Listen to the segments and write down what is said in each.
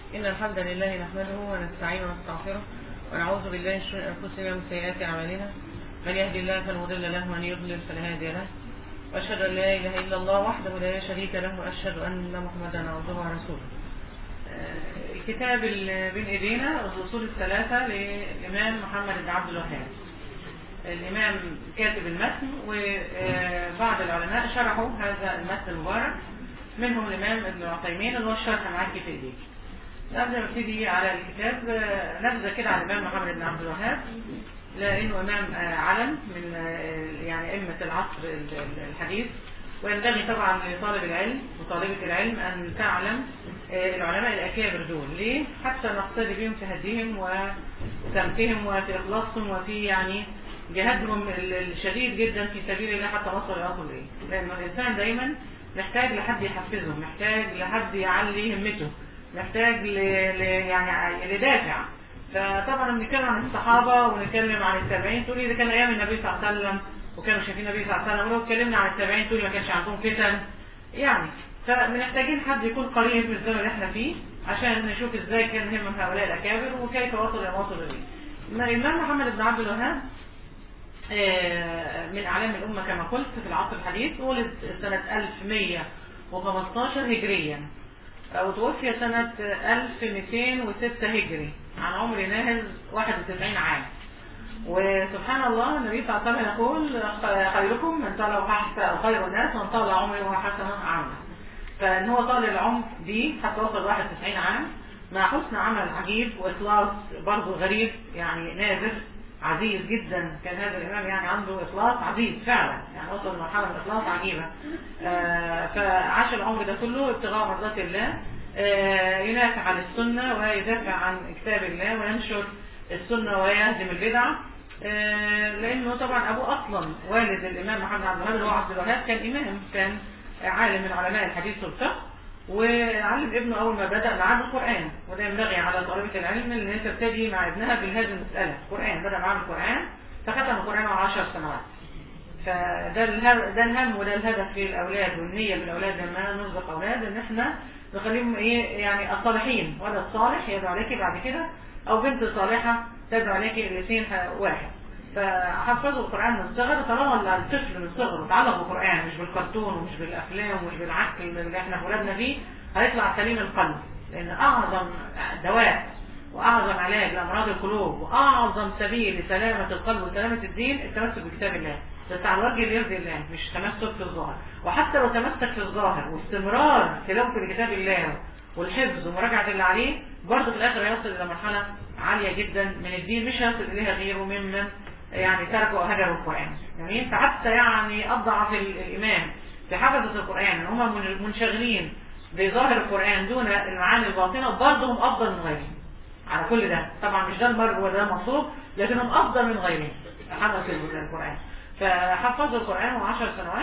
إن الحمد لله نحمده ونستعينه ونستغفره ونعوذ بالله من شرور أنفسنا ومن سيئات أعمالنا من يهدي الله فلا مضل له ومن يضلل فلا هادي له وأشهد أن لا إله إلا الله وحده لا شريك له وأشهد أن محمدا عبده ورسوله آه، الكتاب اللي بين إيدينا الأصول الثلاثة للإمام محمد بن عبد الوهاب الإمام كاتب المتن وبعض العلماء شرحوا هذا المتن المبارك منهم الإمام ابن عثيمين اللي هو الشرح معاكي في إيديك قبل ما ابتدي على الكتاب آه، نبذة كده على الإمام محمد بن عبد الوهاب لأنه إمام آه، علم من آه، يعني أئمة العصر ال- ال- الحديث وينبغي طبعا لطالب العلم وطالبة العلم أن تعلم آه، العلماء الأكابر دول ليه؟ حتى نقتدي بهم في هديهم وسمتهم وفي إخلاصهم وفي يعني جهادهم ال- الشديد جدا في سبيل الله حتى وصلوا إلى أصل إيه؟ لأن الإنسان دايما محتاج لحد يحفزه محتاج لحد يعلي همته محتاج ل... ل... يعني لدافع فطبعا بنتكلم عن الصحابة ونتكلم عن التابعين تقولي ده كان أيام النبي صلى الله عليه وسلم وكانوا شايفين النبي صلى الله عليه وسلم ولو اتكلمنا عن التابعين تقولي ما كانش عندهم فتن يعني فمحتاجين حد يكون قريب من الزمن اللي احنا فيه عشان نشوف ازاي كان هم هؤلاء الأكابر وكيف وصلوا إلى وصلوا إليه. الإمام محمد بن عبد الوهاب آه، من أعلام الأمة كما قلت في العصر الحديث ولد سنة 1115 هجريا وتوفي سنة 1206 هجري عن عمر ناهز 91 عام وسبحان الله النبي صلى الله عليه وسلم يقول خيركم من طال حتى خير الناس من طال عمره وحسن عمله فان هو طال العمر دي حتى وصل 91 عام مع حسن عمل عجيب واخلاص برضه غريب يعني نادر عزيز جدا كان هذا الامام يعني عنده اخلاص عزيز فعلا يعني وصل لمرحله من الاخلاص عجيبه آه فعاش العمر ده كله ابتغاء مرضات الله آه ينافع عن السنه ويدافع عن كتاب الله وينشر السنه ويهدم البدع آه لانه طبعا ابوه اصلا والد الامام محمد عبد الوهاب اللي هو عبد الوهاب كان امام كان عالم من علماء الحديث والفقه وعلم ابنه اول ما بدا معاه بالقران وده ينبغي على طالبه العلم ان هي تبتدي مع ابنها بهذه المساله القران بدا معاه بالقران فختم القران على 10 سنوات فده اله- ده الهم وده الهدف في الاولاد والنيه بالاولاد لما نرزق اولاد ان احنا نخليهم ايه يعني الصالحين ولد صالح يدعو عليكي بعد كده او بنت صالحه تدعو عليكي الاثنين واحد فحفظوا القرآن من الصغر طالما الطفل من صغره اتعلق بالقرآن مش بالكرتون ومش بالأفلام ومش بالعك اللي احنا ولادنا فيه هيطلع سليم القلب لأن أعظم دواء وأعظم علاج لأمراض القلوب وأعظم سبيل لسلامة القلب وسلامة الدين التمسك بكتاب الله بس على الوجه اللي يرضي الله مش تمسك في الظاهر وحتى لو تمسك في الظاهر واستمرار تلاوة لكتاب الله والحفظ ومراجعة اللي عليه برضه في الآخر هيوصل إلى مرحلة عالية جدا من الدين مش هيصل إليها غيره ممن يعني تركوا وهجروا القرآن يعني فحتى يعني أضعف ال- الإمام في حفظة القرآن إن هم من- منشغلين بظاهر القرآن دون المعاني الباطنة برضه هم أفضل من غيرهم على كل ده طبعا مش ده المرء وده المطلوب لكنهم أفضل من غيرهم حفظ القرآن فحفظوا القرآن وعشر سنوات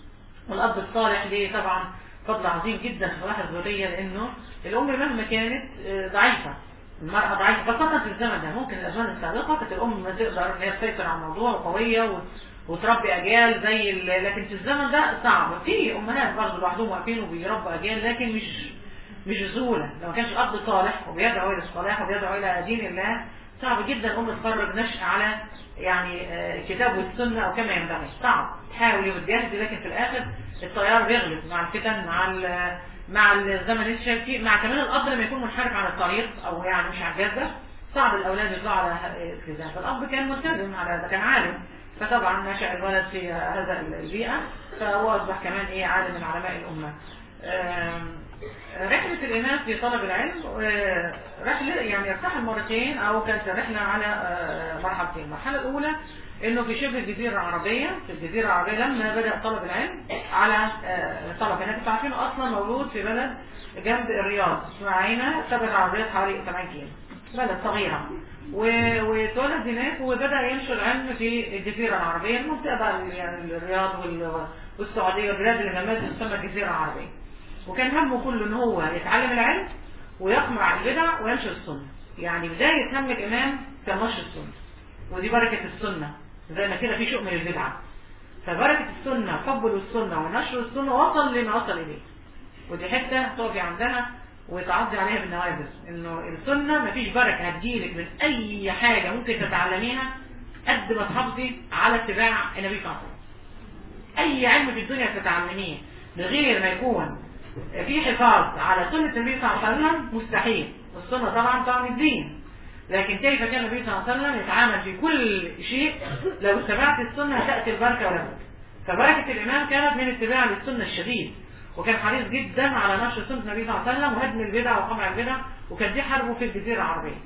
والأب الصالح ليه طبعا فضل عظيم جدا في صلاح الذرية لأنه الأم مهما كانت آه، ضعيفة المرأة ضعيفة خاصة في الزمن ده ممكن الأزمان السابقة كانت الأم ما تقدر إن هي تسيطر على الموضوع وقوية و- وتربي أجيال زي ال- لكن في الزمن ده صعب في أمهات برضه لوحدهم واقفين وبيربوا أجيال لكن مش مش بسهولة لو ما كانش الأب صالح وبيدعو إلى الصلاح وبيدعو إلى دين الله صعب جدا أم تخرج نشأ على يعني آه، الكتاب والسنة أو كما ينبغي صعب تحاول وتجاهد لكن في الآخر التيار بيغلب مع الفتن مع ال- مع الزمن اللي شايف فيه مع كمان الأب لما يكون منحرف عن الطريق أو يعني مش على الجادة صعب الأولاد يطلعوا على ه- التزام فالأب كان ملتزم على ده كان عالم فطبعا نشأ الولد في هذا البيئة فهو أصبح كمان إيه عالم من علماء الأمة آم، رحلة الإمام في طلب العلم آه، رحلة يعني ارتحل مرتين أو كانت رحلة على آه، مرحلتين المرحلة الأولى إنه في شبه الجزيرة العربية في الجزيرة العربية لما بدأ طلب العلم على آه، طلب هناك انتوا عارفين أصلا مولود في بلد جنب الرياض اسمها عينة تبعد عن الرياض حوالي 8 كيلو بلد صغيرة و- واتولد هناك وبدأ ينشر العلم في الجزيرة العربية المنطقة بقى يعني الرياض وال- والسعودية والبلاد اللي جنبها تسمى الجزيرة العربية وكان همه كله ان هو يتعلم العلم ويقمع البدع وينشر السنة يعني بداية هم الإمام كان نشر السنة ودي بركة السنة زي ما كده في شؤم من البدعة فبركة السنة حب للسنة ونشر السنة وصل لما وصل إليه ودي حتة تقفي عندها وتعضي عليها بالنوابذ انه السنه مفيش بركه هتجيلك من اي حاجه ممكن تتعلميها قد ما تحافظي على اتباع النبي صلى الله عليه وسلم اي علم في الدنيا تتعلميه بغير ما يكون في حفاظ على سنة النبي صلى الله عليه وسلم مستحيل والسنة طبعا طعم الدين لكن كيف كان النبي صلى الله عليه وسلم يتعامل في كل شيء لو اتبعت السنة هتأتي البركة ولا بد فبركة الإمام كانت من اتباع للسنة الشديد وكان حريص جدا على نشر سنة النبي صلى الله عليه وسلم وهدم البدع وقمع البدع وكان دي حربه في الجزيرة العربية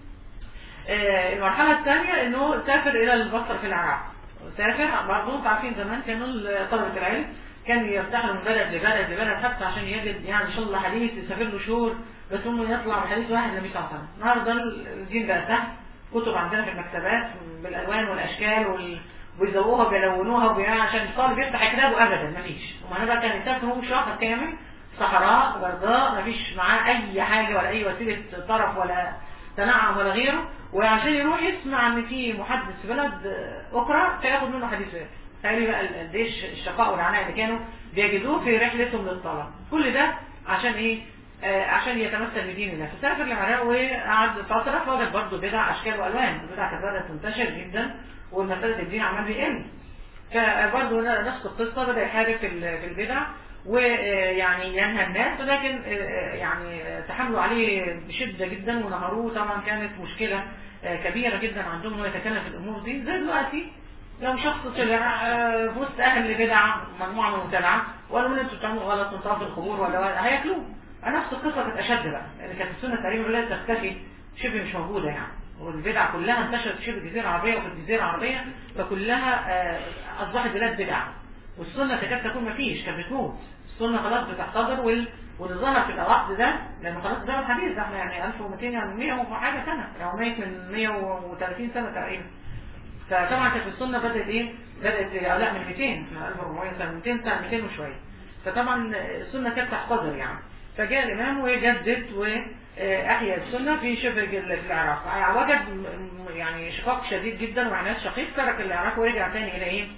آه، المرحلة الثانية انه سافر الى البصرة في العراق سافر برضه انتوا عارفين زمان كانوا طلبة العلم كان يرتحلوا من بلد لبلد لبلد حتى عشان يجد يعني ان شاء الله حديث يسافر له شهور بس هم يطلع بحديث واحد النبي صلى الله عليه وسلم النهارده الدين بقى سهل كتب عندنا في المكتبات بالالوان والاشكال وال... ويزوقوها وبيلونوها وبي... عشان الطالب يفتح كتابه ابدا مفيش وما بقى كان يسافر هو شهر كامل صحراء برداء مفيش معاه اي حاجه ولا اي وسيله طرف ولا تنعم ولا غيره وعشان يروح يسمع ان في محدث في بلد اخرى فياخد منه حديث واحد تخيلي بقى قد ايش الشقاء والعناء اللي كانوا بيجدوه في رحلتهم للطلب كل ده عشان ايه آه عشان يتمثل بدين الله فسافر العراق وقعد فتره فوجد برضه بدع اشكال والوان البدع كانت بدات تنتشر جدا ومساله الدين عمال بيقل فبرضه نفس القصه بدا يحارب في في البدع ويعني ينهى الناس ولكن يعني تحملوا عليه بشده جدا ونهروه طبعا كانت مشكله كبيره جدا عندهم انه يتكلم في الامور دي زي دلوقتي لو شخص طلع في وسط اهل بدع مجموعه من المبتدعه وقالوا ان انتوا بتعملوا غلط وانتوا في القبور ولا هياكلوه نفس القصه كانت اشد بقى لان كانت السنه تقريبا لا تختفي شبه مش موجوده يعني والبدع كلها انتشرت في شبه الجزيره العربيه وفي الجزيره العربيه فكلها اصبحت بلاد بدع والسنه تكاد تكون ما فيش كانت بتموت السنه خلاص بتحتضر وال واللي ظهر في الوقت ده لان خلاص ده الحديث ده احنا يعني 1200 يعني 100 وحاجه سنه يعني ميت من 130 سنه تقريبا فطبعا كانت السنه بدات ايه؟ بدات لا من 200 من 1400 سنه 200 سنه 200 وشويه فطبعا السنه كانت تحتضر يعني فجاء الامام وجدد واحيا السنه في شبه العراق وجد يعني شقاق شديد جدا وعناد شقيق ترك العراق ورجع تاني الى ايه؟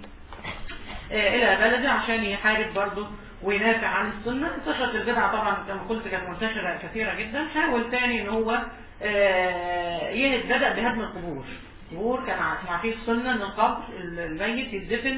الى بلده عشان يحارب برضه وينافع عن السنة انتشرت البدعة طبعا كما قلت كانت منتشرة كثيرة جدا حاول تاني ان هو يهد بدأ بهدم القبور القبور كان مع فيه السنة ان القبر الميت يدفن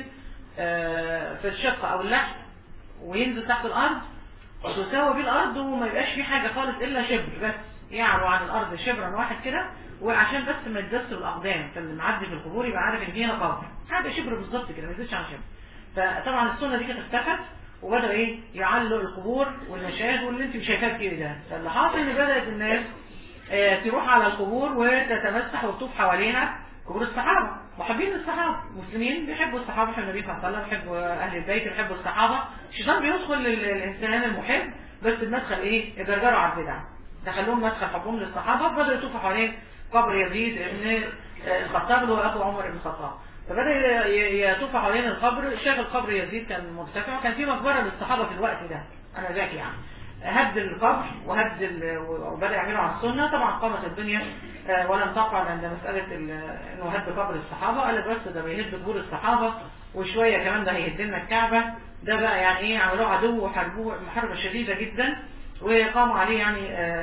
في الشقة او اللحم وينزل تحت الارض وتساوي بيه الارض وما يبقاش فيه حاجة خالص الا شبر بس يعلو عن الارض شبرا واحد كده وعشان بس ما يتدس الاقدام فاللي معدي في القبور يبقى عارف ان فيها قبر حاجة شبر بالظبط كده ما يزيدش عن شبر فطبعا السنة دي كانت اختفت وبدأ ايه يعلق القبور والمشاهد واللي انت شايفاه كتير ده فاللي حاصل ان بدأت الناس اه تروح على القبور وتتمسح وتطوف حواليها قبور الصحابة محبين الصحابة مسلمين بيحبوا الصحابة في النبي صلى الله عليه وسلم بيحبوا أهل البيت بيحبوا الصحابة الشيطان بيدخل الإنسان المحب بس المدخل إيه يجرجروا على البدع دخلهم مدخل حبهم للصحابة بدأوا يطوفوا حوالين قبر يزيد ابن الخطاب اللي هو أبو عمر بن الخطاب فبدأ يطوف حوالين القبر شاف القبر يزيد كان مرتفع وكان في مقبرة للصحابة في الوقت ده أنا ذاك يعني هد القبر وهد ال... وبدأ يعملوا على السنة طبعا قامت الدنيا ولم تقع عند مسألة ال... انه هد قبر الصحابة قال بس ده بيهد قبور الصحابة وشوية كمان ده هيهد لنا الكعبة ده بقى يعني ايه عملوه عدو وحاربوه محاربة شديدة جدا وقاموا عليه يعني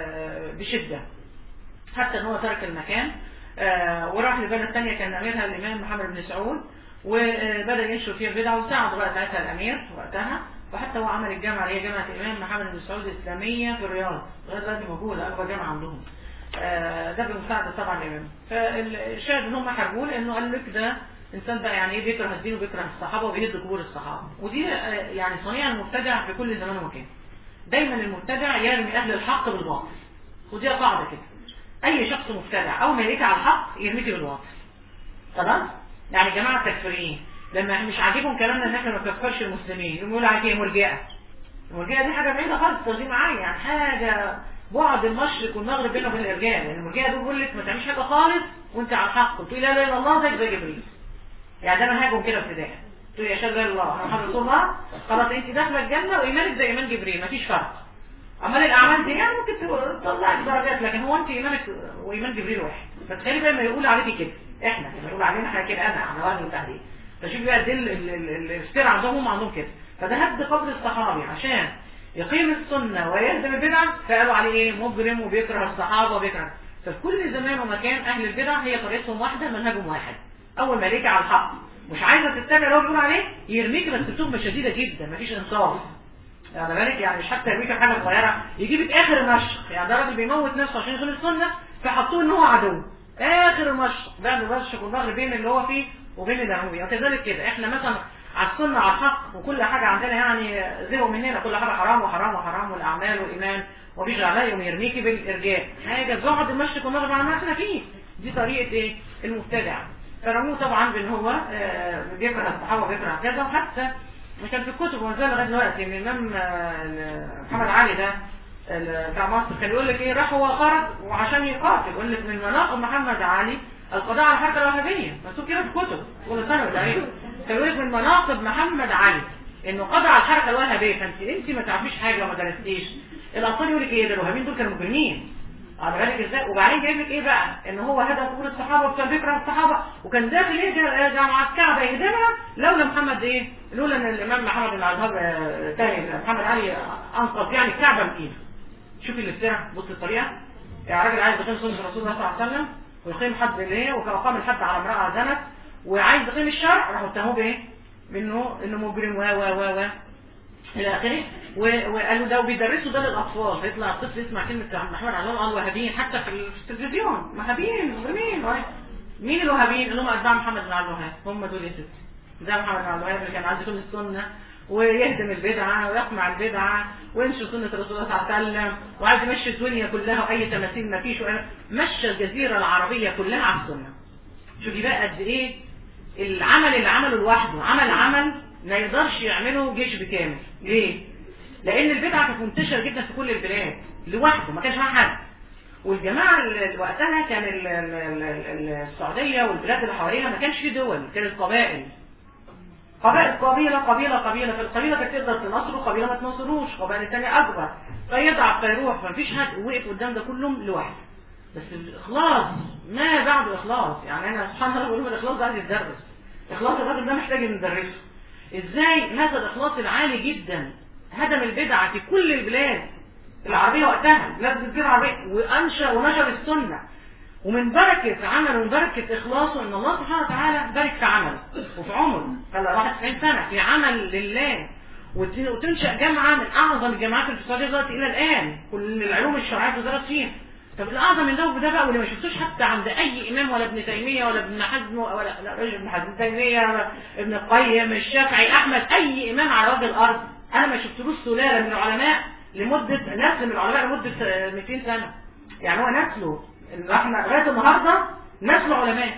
بشدة حتى ان هو ترك المكان آه وراح لبلد ثانية كان أميرها الإمام محمد بن سعود وبدأ ينشر فيها البدع وساعد بقى ساعتها الأمير وقتها وحتى هو عمل الجامعة اللي هي جامعة الإمام محمد بن سعود الإسلامية في الرياض لغاية دلوقتي موجودة أكبر جامعة عندهم آه ده بمساعدة طبعا الإمام فالشاهد إن هم حاربوه لأنه قال لك ده إنسان بقى يعني إيه بيكره الدين وبيكره الصحابة وبيهد قبور الصحابة ودي آه يعني صنيع المبتدع في كل زمان ومكان دايما المبتدع يرمي أهل الحق بالباطل ودي قاعدة كده اي شخص مبتدع اول ما يلاقيك على الحق يرميك بالواقع خلاص يعني جماعه التكفيريين لما مش عاجبهم كلامنا ان احنا ما نكفرش المسلمين يقولوا عليك ايه مرجئه المرجئه دي حاجه بعيده خالص دي معايا يعني حاجه بعد المشرق والمغرب بينه وبين الارجاء لان المرجئه دول بيقول لك ما تعملش حاجه خالص وانت على الحق تقول لا اله الا الله زيك زي جبريل يعني ده منهجهم كده ابتداء تقول يا شهد لا اله الا الله انا محمد رسول الله خلاص انت داخله الجنه وايمانك زي ايمان جبريل مفيش فرق عمال الاعمال دي يعني ممكن تطلعك درجات لكن هو انت ايمانك وايمان جبريل واحد فتخيلي بقى ما يقول عليكي كده احنا لما يقول علينا احنا كده انا على وجه التحديد فشوف بقى دي الافتراء عندهم هم عندهم كده فده هد قبر الصحابي عشان يقيم السنة ويهدم البدعة فقالوا عليه ايه مجرم وبيكره الصحابة وبيكره ففي كل زمان ومكان اهل البدع هي طريقتهم واحدة منهجهم واحد اول ما يجي على الحق مش عايزة تتبع اللي هو بيقول عليه يرميك بس بتهمة شديدة جدا مفيش انصاف يعني بالك يعني مش حتى يرميك حاجة صغيرة يجيبك اخر المشق يعني ده راجل بيموت نفسه عشان يخلي السنة فحطوه ان هو عدو اخر المشق ده المشق والنهر بين اللي هو فيه وبين العمومي وكذلك كده احنا مثلا على السنة على الحق وكل حاجة عندنا يعني زهقوا مننا كل حاجة حرام وحرام وحرام والأعمال والإيمان ومفيش عليهم يرميكي بالإرجاء حاجة زهد المشرق والمغرب على ما احنا فيه دي طريقة ايه المبتدع فرموه طبعا بان هو آه بيكره الصحابة وبيكره كذا وحتى كان في الكتب وزال لغاية دلوقتي ان الإمام آه محمد علي ده بتاع مصر كان يقول لك ايه راح هو خرج وعشان يقاتل يقول لك من مناقب محمد علي القضاء على الحركة الوهابية مكتوب كده في الكتب كل سنة وتقريبا كان يقول لك من مناقب محمد علي انه قضى على الحركة الوهابية فانت انت ما تعرفيش حاجة وما درستيش الاطفال يقول لك ايه ده الوهابيين دول كانوا مجرمين على بالك ازاي وبعدين جايب لك ايه بقى ان هو هدى قبول الصحابه وكان بيكره الصحابه وكان داخل ايه جامعه الكعبه يهدمها لولا محمد ايه لولا ان الامام محمد بن عبد تاني محمد علي انقذ يعني الكعبه من ايده شوف الافتراء بص الطريقه يعني راجل عايز يقيم سنه رسول الله صلى الله عليه وسلم ويقيم حد اللي هي وقام الحد على امراه زنت وعايز يقيم الشرع راحوا اتهموه بايه؟ منه انه مجرم و و و و الى اخره وقالوا ده وبيدرسوا ده للاطفال فيطلع الطفل يسمع كلمه محمد علام قال وهابيين حتى في التلفزيون وهابيين مجرمين مين الوهابيين اللي هم اتباع محمد بن عبد الوهاب هم دول يا ستي ده محمد بن عبد الوهاب اللي كان عايز يكون السنه ويهدم البدعة ويقمع البدعة وينشر سنة الرسول صلى الله عليه وسلم وعايز يمشي الدنيا كلها وأي تماثيل ما فيش مشى الجزيرة العربية كلها على السنة شوفي بقى قد إيه العمل اللي عمله لوحده عمل عمل ما يقدرش يعمله جيش بكامل ليه؟ لأن البدعة كانت منتشرة جدا في كل البلاد لوحده ما كانش معاه حد والجماعة اللي وقتها كان ال ال ال السعودية والبلاد اللي حواليها ما كانش في دول كانت قبائل قبائل قبيلة قبيلة قبيلة فالقبيلة كانت تقدر تنصره قبيلة ما تنصروش قبائل الثانية أكبر فيضعف فيروح فمفيش حد وقف قدام ده كلهم لوحده بس الإخلاص ما بعد إخلاص يعني أنا سبحان الله بقول الإخلاص ده عايز يتدرس إخلاص الراجل ده محتاج ندرسه إزاي هذا الإخلاص العالي جدا هدم البدعة في كل البلاد العربية وقتها بلاد الجزيرة العربية وأنشأ ونشر السنة ومن بركة عمله ومن بركة إخلاصه إن الله سبحانه وتعالى بارك في عمله وفي عمره قال راح 90 سنة في عمل لله وتنشأ جامعة من أعظم الجامعات اللي في السعودية دلوقتي إلى الآن كل العلوم الشرعية بتدرس فيها طب الأعظم من ده وده بقى واللي ما شفتوش حتى عند أي إمام ولا ابن تيمية ولا ابن حزم ولا لا رجل ابن حزم تيمية ولا ابن القيم الشافعي أحمد أي إمام على وجه الأرض أنا ما شفتلوش سلالة من العلماء لمدة نسل من العلماء لمدة 200 سنة يعني هو نسله احنا لغايه النهارده نسل علماء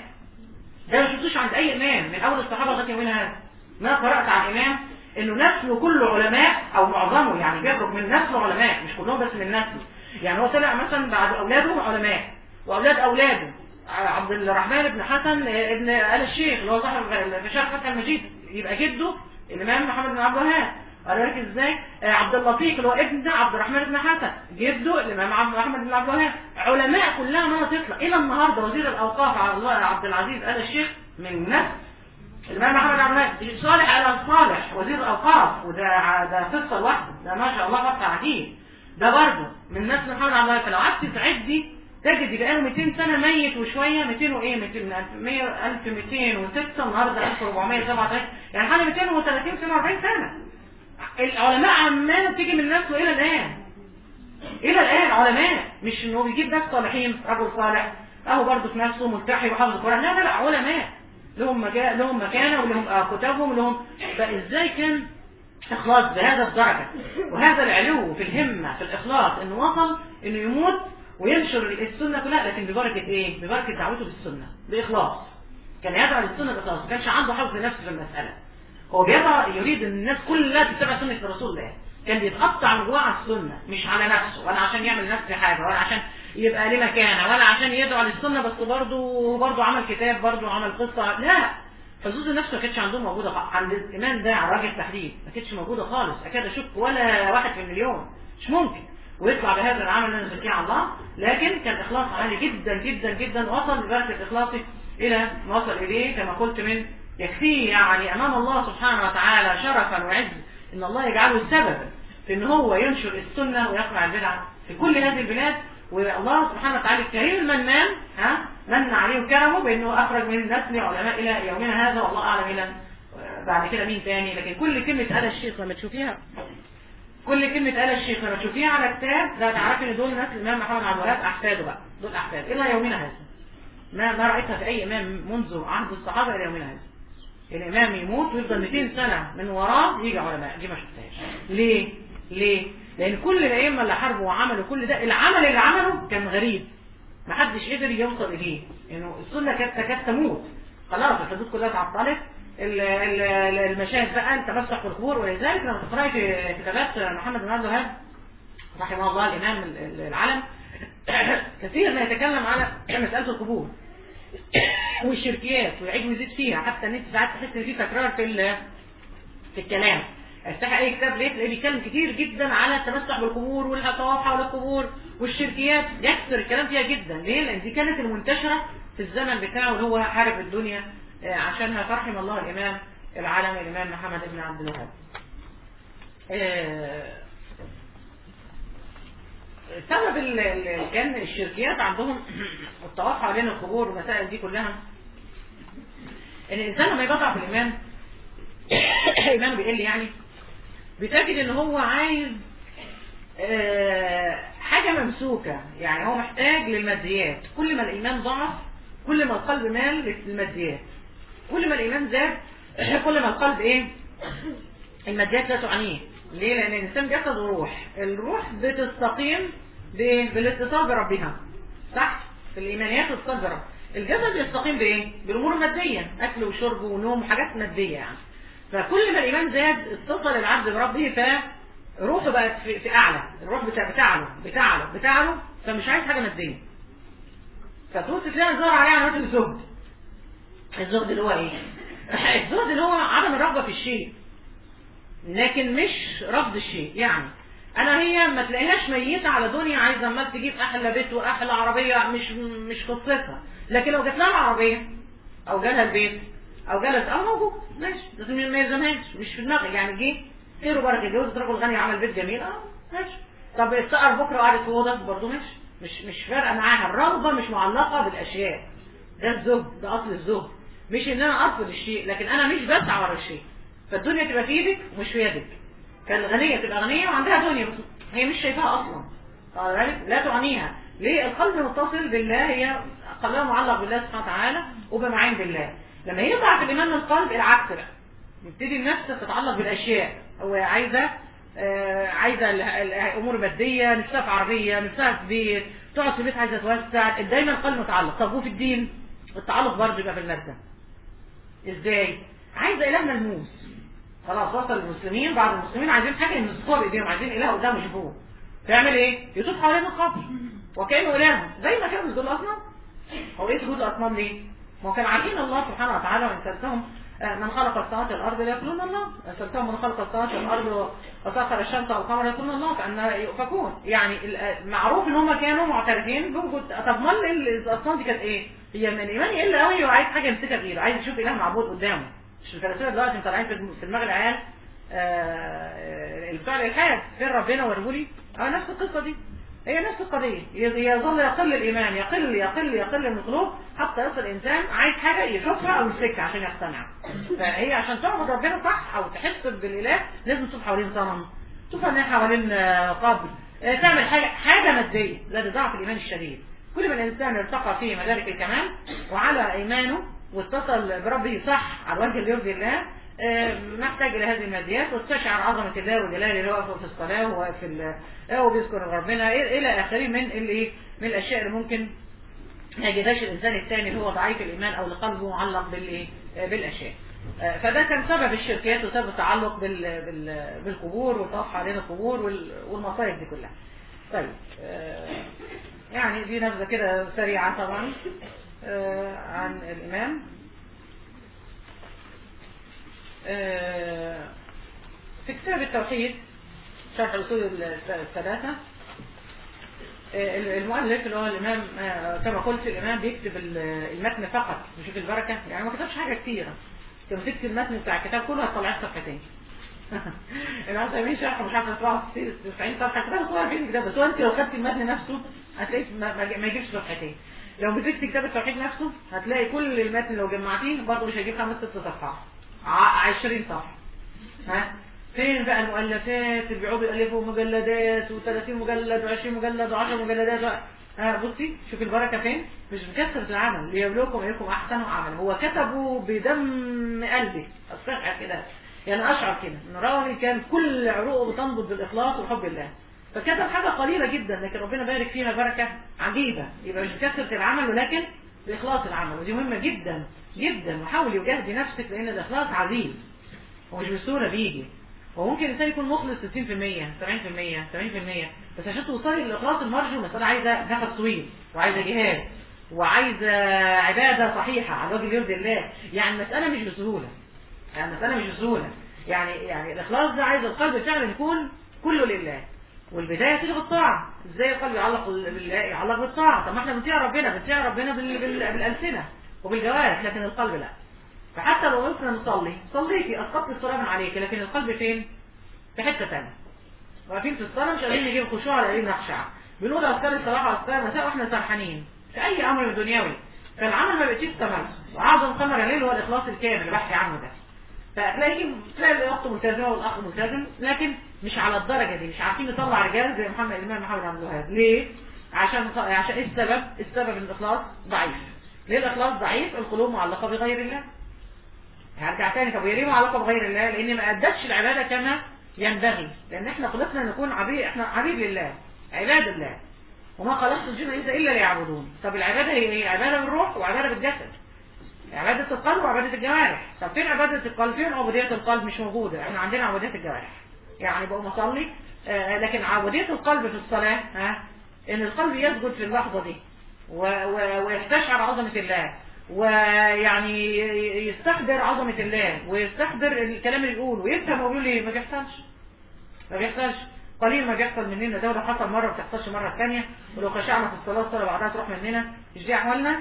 ده ما شفتوش عند اي امام من اول الصحابه لغايه يومنا هذا ما قرات عن امام انه نسله كله علماء او معظمه يعني بيخرج من نسله علماء مش كلهم بس من نسله يعني هو طلع مثلا بعد اولاده علماء واولاد اولاده عبد الرحمن بن حسن ابن ال الشيخ اللي هو صاحب شرح فتح المجيد يبقى جده الامام محمد بن عبد الوهاب قال لك ازاي آه عبد اللطيف اللي هو ابن عبد الرحمن بن حسن جده الامام عبد الرحمن بن عبد الوهاب علماء كلها ما تطلع الى النهارده وزير الاوقاف على الله عبد العزيز ال الشيخ من نفس الامام محمد عبد الوهاب صالح ال صالح وزير الاوقاف وده ده قصه لوحده ده ما شاء الله فتح عجيب ده برضه من نفس محمد عبد الوهاب فلو قعدت تعدي تجد بقاله 200 سنة ميت وشوية 200 وايه 200 1206 النهارده 1437 يعني حوالي 230 سنة 40 سنة العلماء عماله بتيجي من نفسه الى الان الى الان علماء مش انه بيجيب ناس صالحين رجل صالح اهو برضه في نفسه ملتحي وحافظ القران لا لا لا علماء لهم مكان لهم مكانه ولهم كتابهم ولهم فازاي كان اخلاص بهذا الدرجه وهذا العلو في الهمه في الاخلاص انه وصل انه يموت وينشر السنه كلها لكن ببركه ايه؟ ببركه دعوته بالسنه باخلاص كان يدعو للسنه باخلاص ما كانش عنده حفظ نفس في المساله هو بيضع يريد ان الناس كلها تتبع سنة رسول الله كان بيتقطع من جوه على السنة مش على نفسه ولا عشان يعمل لنفسه حاجة ولا عشان يبقى ليه مكانة ولا عشان يدعو للسنة بس برضه برضه عمل كتاب برضه عمل قصة لا فزوز النفس ما كانتش عندهم موجودة عند الإمام ده على وجه التحديد ما كانتش موجودة خالص أكاد أشك ولا واحد في المليون مش ممكن ويطلع بهذا العمل اللي نزكيه على الله لكن كان إخلاص عالي جدا جدا جدا وصل ببركة إخلاصه إلى ما وصل إليه كما قلت من يكفيه يعني أمام الله سبحانه وتعالى شرفا وعز إن الله يجعله السبب في ان هو ينشر السنة ويقرع البدعة في كل هذه البلاد والله سبحانه وتعالى الكريم المنان ها من عليه وكرمه بانه اخرج من نسل علماء الى يومنا هذا والله اعلم الى بعد كده مين تاني لكن كل كلمة قال الشيخ لما تشوفيها كل كلمة قال الشيخ لما تشوفيها على كتاب لا تعرفي ان دول ناس الامام محمد عبد الوهاب احفاده بقى دول احفاد الى يومنا هذا ما ما رايتها في اي امام منذ عهد الصحابه الى يومنا هذا الامام يموت ويفضل 200 سنه من وراه يجي علماء دي ما شفتهاش ليه ليه لان كل الائمه اللي حاربوا وعملوا كل ده العمل اللي عمله كان غريب ما حدش قدر يوصل اليه انه السنه كانت تكاد تموت خلاص الحدود كلها اتعطلت ال- ال- المشاهد بقى التمسح بالقبور ولذلك لما تقراي في كتابات محمد بن عبد الوهاب رحمه الله الامام ال- ال- العلم كثير ما يتكلم على مساله القبور والشركيات ويعيد ويزيد فيها حتى ان انت ساعات تحس ان في تكرار في ال- في الكلام افتح اي كتاب ليه تلاقيه بيتكلم كتير جدا على التمسح بالقبور والطواف حول القبور والشركيات يكثر الكلام فيها جدا ليه لان دي كانت المنتشره في الزمن بتاعه اللي هو حارب الدنيا آه، عشانها فرحم الله الامام العالم الامام محمد بن عبد الوهاب آه، سبب ال- ال- كان الشركيات عندهم الطواف حوالين القبور والمسائل دي كلها ان الانسان لما يقطع في الايمان ايمانه بيقل يعني بتجد ان هو عايز آه، حاجة ممسوكة يعني هو محتاج للماديات كل ما الايمان ضعف كل ما القلب مال للماديات كل ما الايمان زاد كل ما القلب ايه الماديات لا تعنيه ليه لان الانسان جسد وروح الروح بتستقيم ب- بالاتصال بربها صح في الايمانيات واتصال برب الجسد يستقيم بايه بالامور الماديه اكل وشرب ونوم وحاجات ماديه يعني فكل ما الايمان زاد اتصل العبد بربه فروحه بقت في, في اعلى الروح بتاع بتاعله بتاعله بتاعله فمش عايز حاجه ماديه فتبص تلاقي ظهر عليه علامات الزهد الزهد اللي هو ايه الزهد اللي هو عدم الرغبه في الشيء لكن مش رفض الشيء يعني انا هي ما تلاقيهاش ميتة على دنيا عايزة عمال تجيب احلى بيت واحلى عربية مش مش قصتها لكن لو جات لها العربية او جالها البيت او جالت اه موجود ماشي بس ما يلزمهاش مش في دماغي يعني جه خير وبركة جوزت رجل غني عمل بيت جميل اه ماشي طب السقر بكره وقعدت في اوضه برضه ماشي مش مش فارقه معاها الرغبه مش معلقه بالاشياء ده الزهد ده اصل الزهد مش ان انا ارفض الشيء لكن انا مش بسعى ورا الشيء فالدنيا تبقى في ايدك ومش في يدك فالغنية تبقى غنية وعندها دنيا بس هي مش شايفاها اصلا قال بالك لا تعنيها ليه القلب متصل بالله هي قلبها معلق بالله سبحانه وتعالى وبمعين بالله لما يضعف الايمان من القلب العكس بقى يبتدي النفس تتعلق بالاشياء هو عايزه آه عايزه ال- ال- الامور ماديه نفسها في عربيه نفسها في بيت تقعد في بيت عايزه توسع دايما القلب متعلق طب وفي الدين التعلق برضه يبقى بالماده ازاي عايزه اله ملموس خلاص وصل المسلمين بعض المسلمين عايزين حاجه يمسكوها بايديهم عايزين اله قدام يشوفوه تعمل ايه يطوف حوالين القبر وكانه اله زي ما كانوا يسجدوا الاصنام هو ايه سجود الاصنام ليه ما هو كانوا عارفين الله سبحانه وتعالى وان سالتهم آه، من خلق السماوات والارض ليقولون الله ان سالتهم من خلق السماوات والارض وسخر الشمس والقمر يقولون الله كان يؤفكون يعني ال- آه، معروف ان هم كانوا معترفين بوجود طب امال ال- الاصنام دي كانت ايه هي من الايمان يقل قوي وعايز حاجه يمسكها بايده عايز يشوف اله معبود قدامه مش الفلاسفه دلوقتي طالعين في في دماغ العيال آه، اللي بتوع الالحاد فين ربنا ورجولي اه نفس القصه دي هي نفس القضية ي- يظل يقل الإيمان يقل يقل يقل المطلوب حتى يصل الإنسان عايز حاجة يشوفها أو يمسكها عشان يقتنع فهي عشان تعبد ربنا صح أو تحس بالإله لازم تشوف حوالين صنم تشوف إن هي حوالين آه، قبر آه، تعمل حاجة حاجة مادية ده ده ضعف الإيمان الشديد كل ما الإنسان ارتقى في مدارك الكمال وعلى إيمانه واتصل بربه صح على الوجه اللي يرضي الله آه، محتاج الى هذه الماديات واستشعر عظمه الله وجلاله اللي هو في الصلاه وفي ال- آه، وبيذكر ربنا الى إلى اخره من الايه من الاشياء اللي ممكن ما يجدهاش الانسان الثاني اللي هو ضعيف الايمان او اللي قلبه معلق بالايه آه، بالاشياء آه، فده كان سبب الشركيات وسبب التعلق بال بال بالقبور والطواف حوالين القبور وال- والمصايب دي كلها طيب آه، يعني دي نبذه كده سريعه طبعا آه، عن الامام آه، في كتاب التوحيد شرح الاصول الثلاثه آه، المؤلف اللي هو الامام آه، كما قلت الامام بيكتب ال- المتن فقط بيشوف البركه يعني ما كتبش حاجه كتيره لما تكتب المتن بتاع الكتاب كله هتطلع صفحتين العثيمين شرح مش عارف 97 صفحه كتاب صغير في الكتاب بس هو انت لو خدت المتن نفسه هتلاقي ما, ما ما يجيبش صفحتين لو مسكت كتاب التوحيد نفسه هتلاقي كل المتن لو جمعتيه برضه مش هيجيب خمس ست صفحات ع- 20 صفحه ها فين بقى المؤلفات اللي بيقعدوا يالفوا مجلدات و30 مجلد و20 مجلد و10 مجلدات و... ها بصي شوف البركه فين مش بكثره العمل ليبلوكم ايكم احسن عملا هو كتبه بدم قلبي استشعر كده يعني اشعر كده ان راوي كان كل عروقه بتنبض بالاخلاص وحب الله فكتب حاجه قليله جدا لكن ربنا بارك فيها بركه عجيبه يبقى مش بكثره العمل ولكن باخلاص العمل ودي مهمه جدا جدا وحاولي وجهدي نفسك لان الاخلاص عزيز ومش بالسهوله بيجي وممكن الانسان يكون مخلص 60% 70% 70% بس عشان توصلي للاخلاص المرجو مساله عايزه نفس طويل وعايزه جهاد وعايزه عباده صحيحه على وجه اللي يرضي الله يعني المساله مش بسهوله يعني المساله مش بسهوله يعني يعني الاخلاص ده عايز القلب فعلا يكون كله لله والبدايه تيجي بالطاعه ازاي القلب يعلق بالله يعلق بالطاعه طب ما احنا بنطيع ربنا بنطيع ربنا بال- بال- بالالسنه وبالجوارح لكن القلب لا فحتى لو قلنا نصلي صليتي اسقطت الصلاه من عليك لكن القلب فين في حته ثانيه واقفين في الصلاه مش قادرين نجيب خشوع ولا قادرين نخشع بنقول اذكار الصباح واذكار المساء واحنا سرحانين في اي امر دنيوي فالعمل ما بيجيش تمام واعظم ثمر الليل هو الاخلاص الكامل اللي بحكي عنه ده فتلاقي تلاقي الاخت ملتزمه والاخ ملتزم لكن مش على الدرجه دي مش عارفين نطلع رجال زي محمد الامام محمد عبد الوهاب ليه؟ عشان عشان ايه السبب؟ السبب ان الاخلاص ضعيف ليه الاخلاص ضعيف؟ القلوب معلقه بغير الله هرجع تاني طب هي ليه معلقه بغير الله؟ لان ما ادتش العباده كما ينبغي لان احنا خلقنا نكون عبيد احنا عبيد لله عباد الله وما خلقت الجن والانس الا ليعبدون طب العباده هي ايه؟ عباده بالروح وعباده بالجسد عبادة القلب وعبادة الجوارح طب فين عبادة القلب فين عبودية القلب مش موجودة احنا عندنا عبودية الجوارح يعني بقوم اصلي آه لكن عبودية القلب في الصلاة ها ان القلب يسجد في اللحظة دي و و ويستشعر عظمة الله ويعني يستحضر عظمة الله ويستحضر الكلام اللي بيقوله ويفهم هو بيقول ايه ما بيحصلش ما بيحصلش قليل ما بيحصل مننا ده ولو حصل مرة ما بتحصلش مرة الثانية ولو خشعنا في الصلاة الصلاة بعدها تروح مننا مش دي احوالنا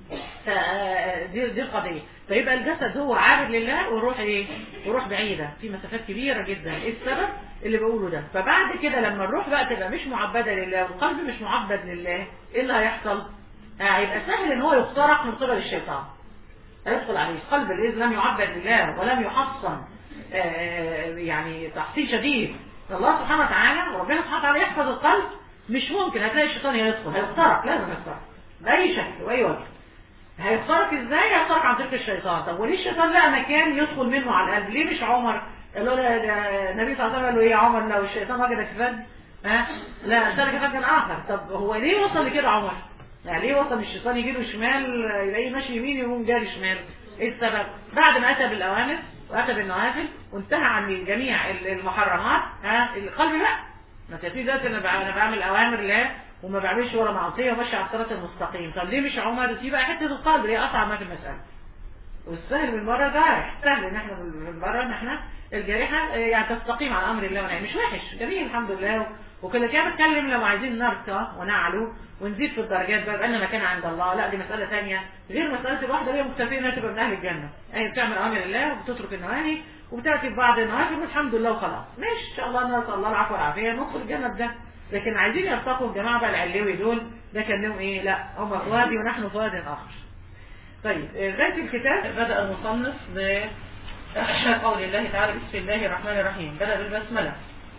دي دي القضية فيبقى الجسد هو عابد لله والروح ايه والروح بعيدة في مسافات كبيرة جدا ايه السبب اللي بقوله ده فبعد كده لما الروح بقى تبقى مش معبدة لله والقلب مش معبد لله ايه اللي هيحصل هيبقى سهل ان هو يخترق من قبل الشيطان هيدخل عليه القلب الذي لم يعبد لله ولم يحصن آه، يعني تحصين شديد الله سبحانه وتعالى وربنا سبحانه وتعالى يحفظ القلب مش ممكن هتلاقي الشيطان يدخل هيخترق لازم يخترق بأي شكل وأي وجه هيخترق ازاي هيخترق عن طريق الشيطان طب وليه الشيطان لقى مكان يدخل منه على القلب ليه مش عمر قال له لا ده النبي صلى الله عليه وسلم قال له ايه يا عمر لو الشيطان وجدك في فج ها لا سلك فجا اخر طب هو ليه وصل لكده عمر يعني ليه وصل الشيطان يجي له شمال يلاقيه ماشي يمين يقوم جاري شمال ايه السبب بعد ما اتى بالاوامر واتى بالنوافل وانتهى عن جميع المحرمات ها القلب لا ما تفي ذات انا بع- أنا بعمل اوامر لا وما بعملش ولا معصيه وماشي على الصراط المستقيم طب ليه مش عمر دي بقى حته القلب هي اصعب ما في المساله والسهل من بره جارح سهل ان احنا من بره ان احنا الجارحه يعني تستقيم على امر الله ونعم مش وحش جميل الحمد لله وكل كده بتكلم لو عايزين نرقى ونعلو ونزيد في الدرجات بقى بقى لنا مكان عند الله لا دي مساله ثانيه غير مساله الواحده اللي هي مكتفيه انها تبقى من اهل الجنه هي بتعمل اوامر الله وبتترك النواهي وبتاتي ببعض النوافل والحمد لله وخلاص مش ان شاء الله نسال الله العفو والعافيه ندخل الجنه بده لكن عايزين يرتقوا الجماعه بقى العلوي دول ده كان لهم ايه لا هم في وادي ونحن في واد اخر طيب غاية الكتاب بدأ المصنف بقول الله تعالى بسم الله الرحمن الرحيم بدأ بالبسملة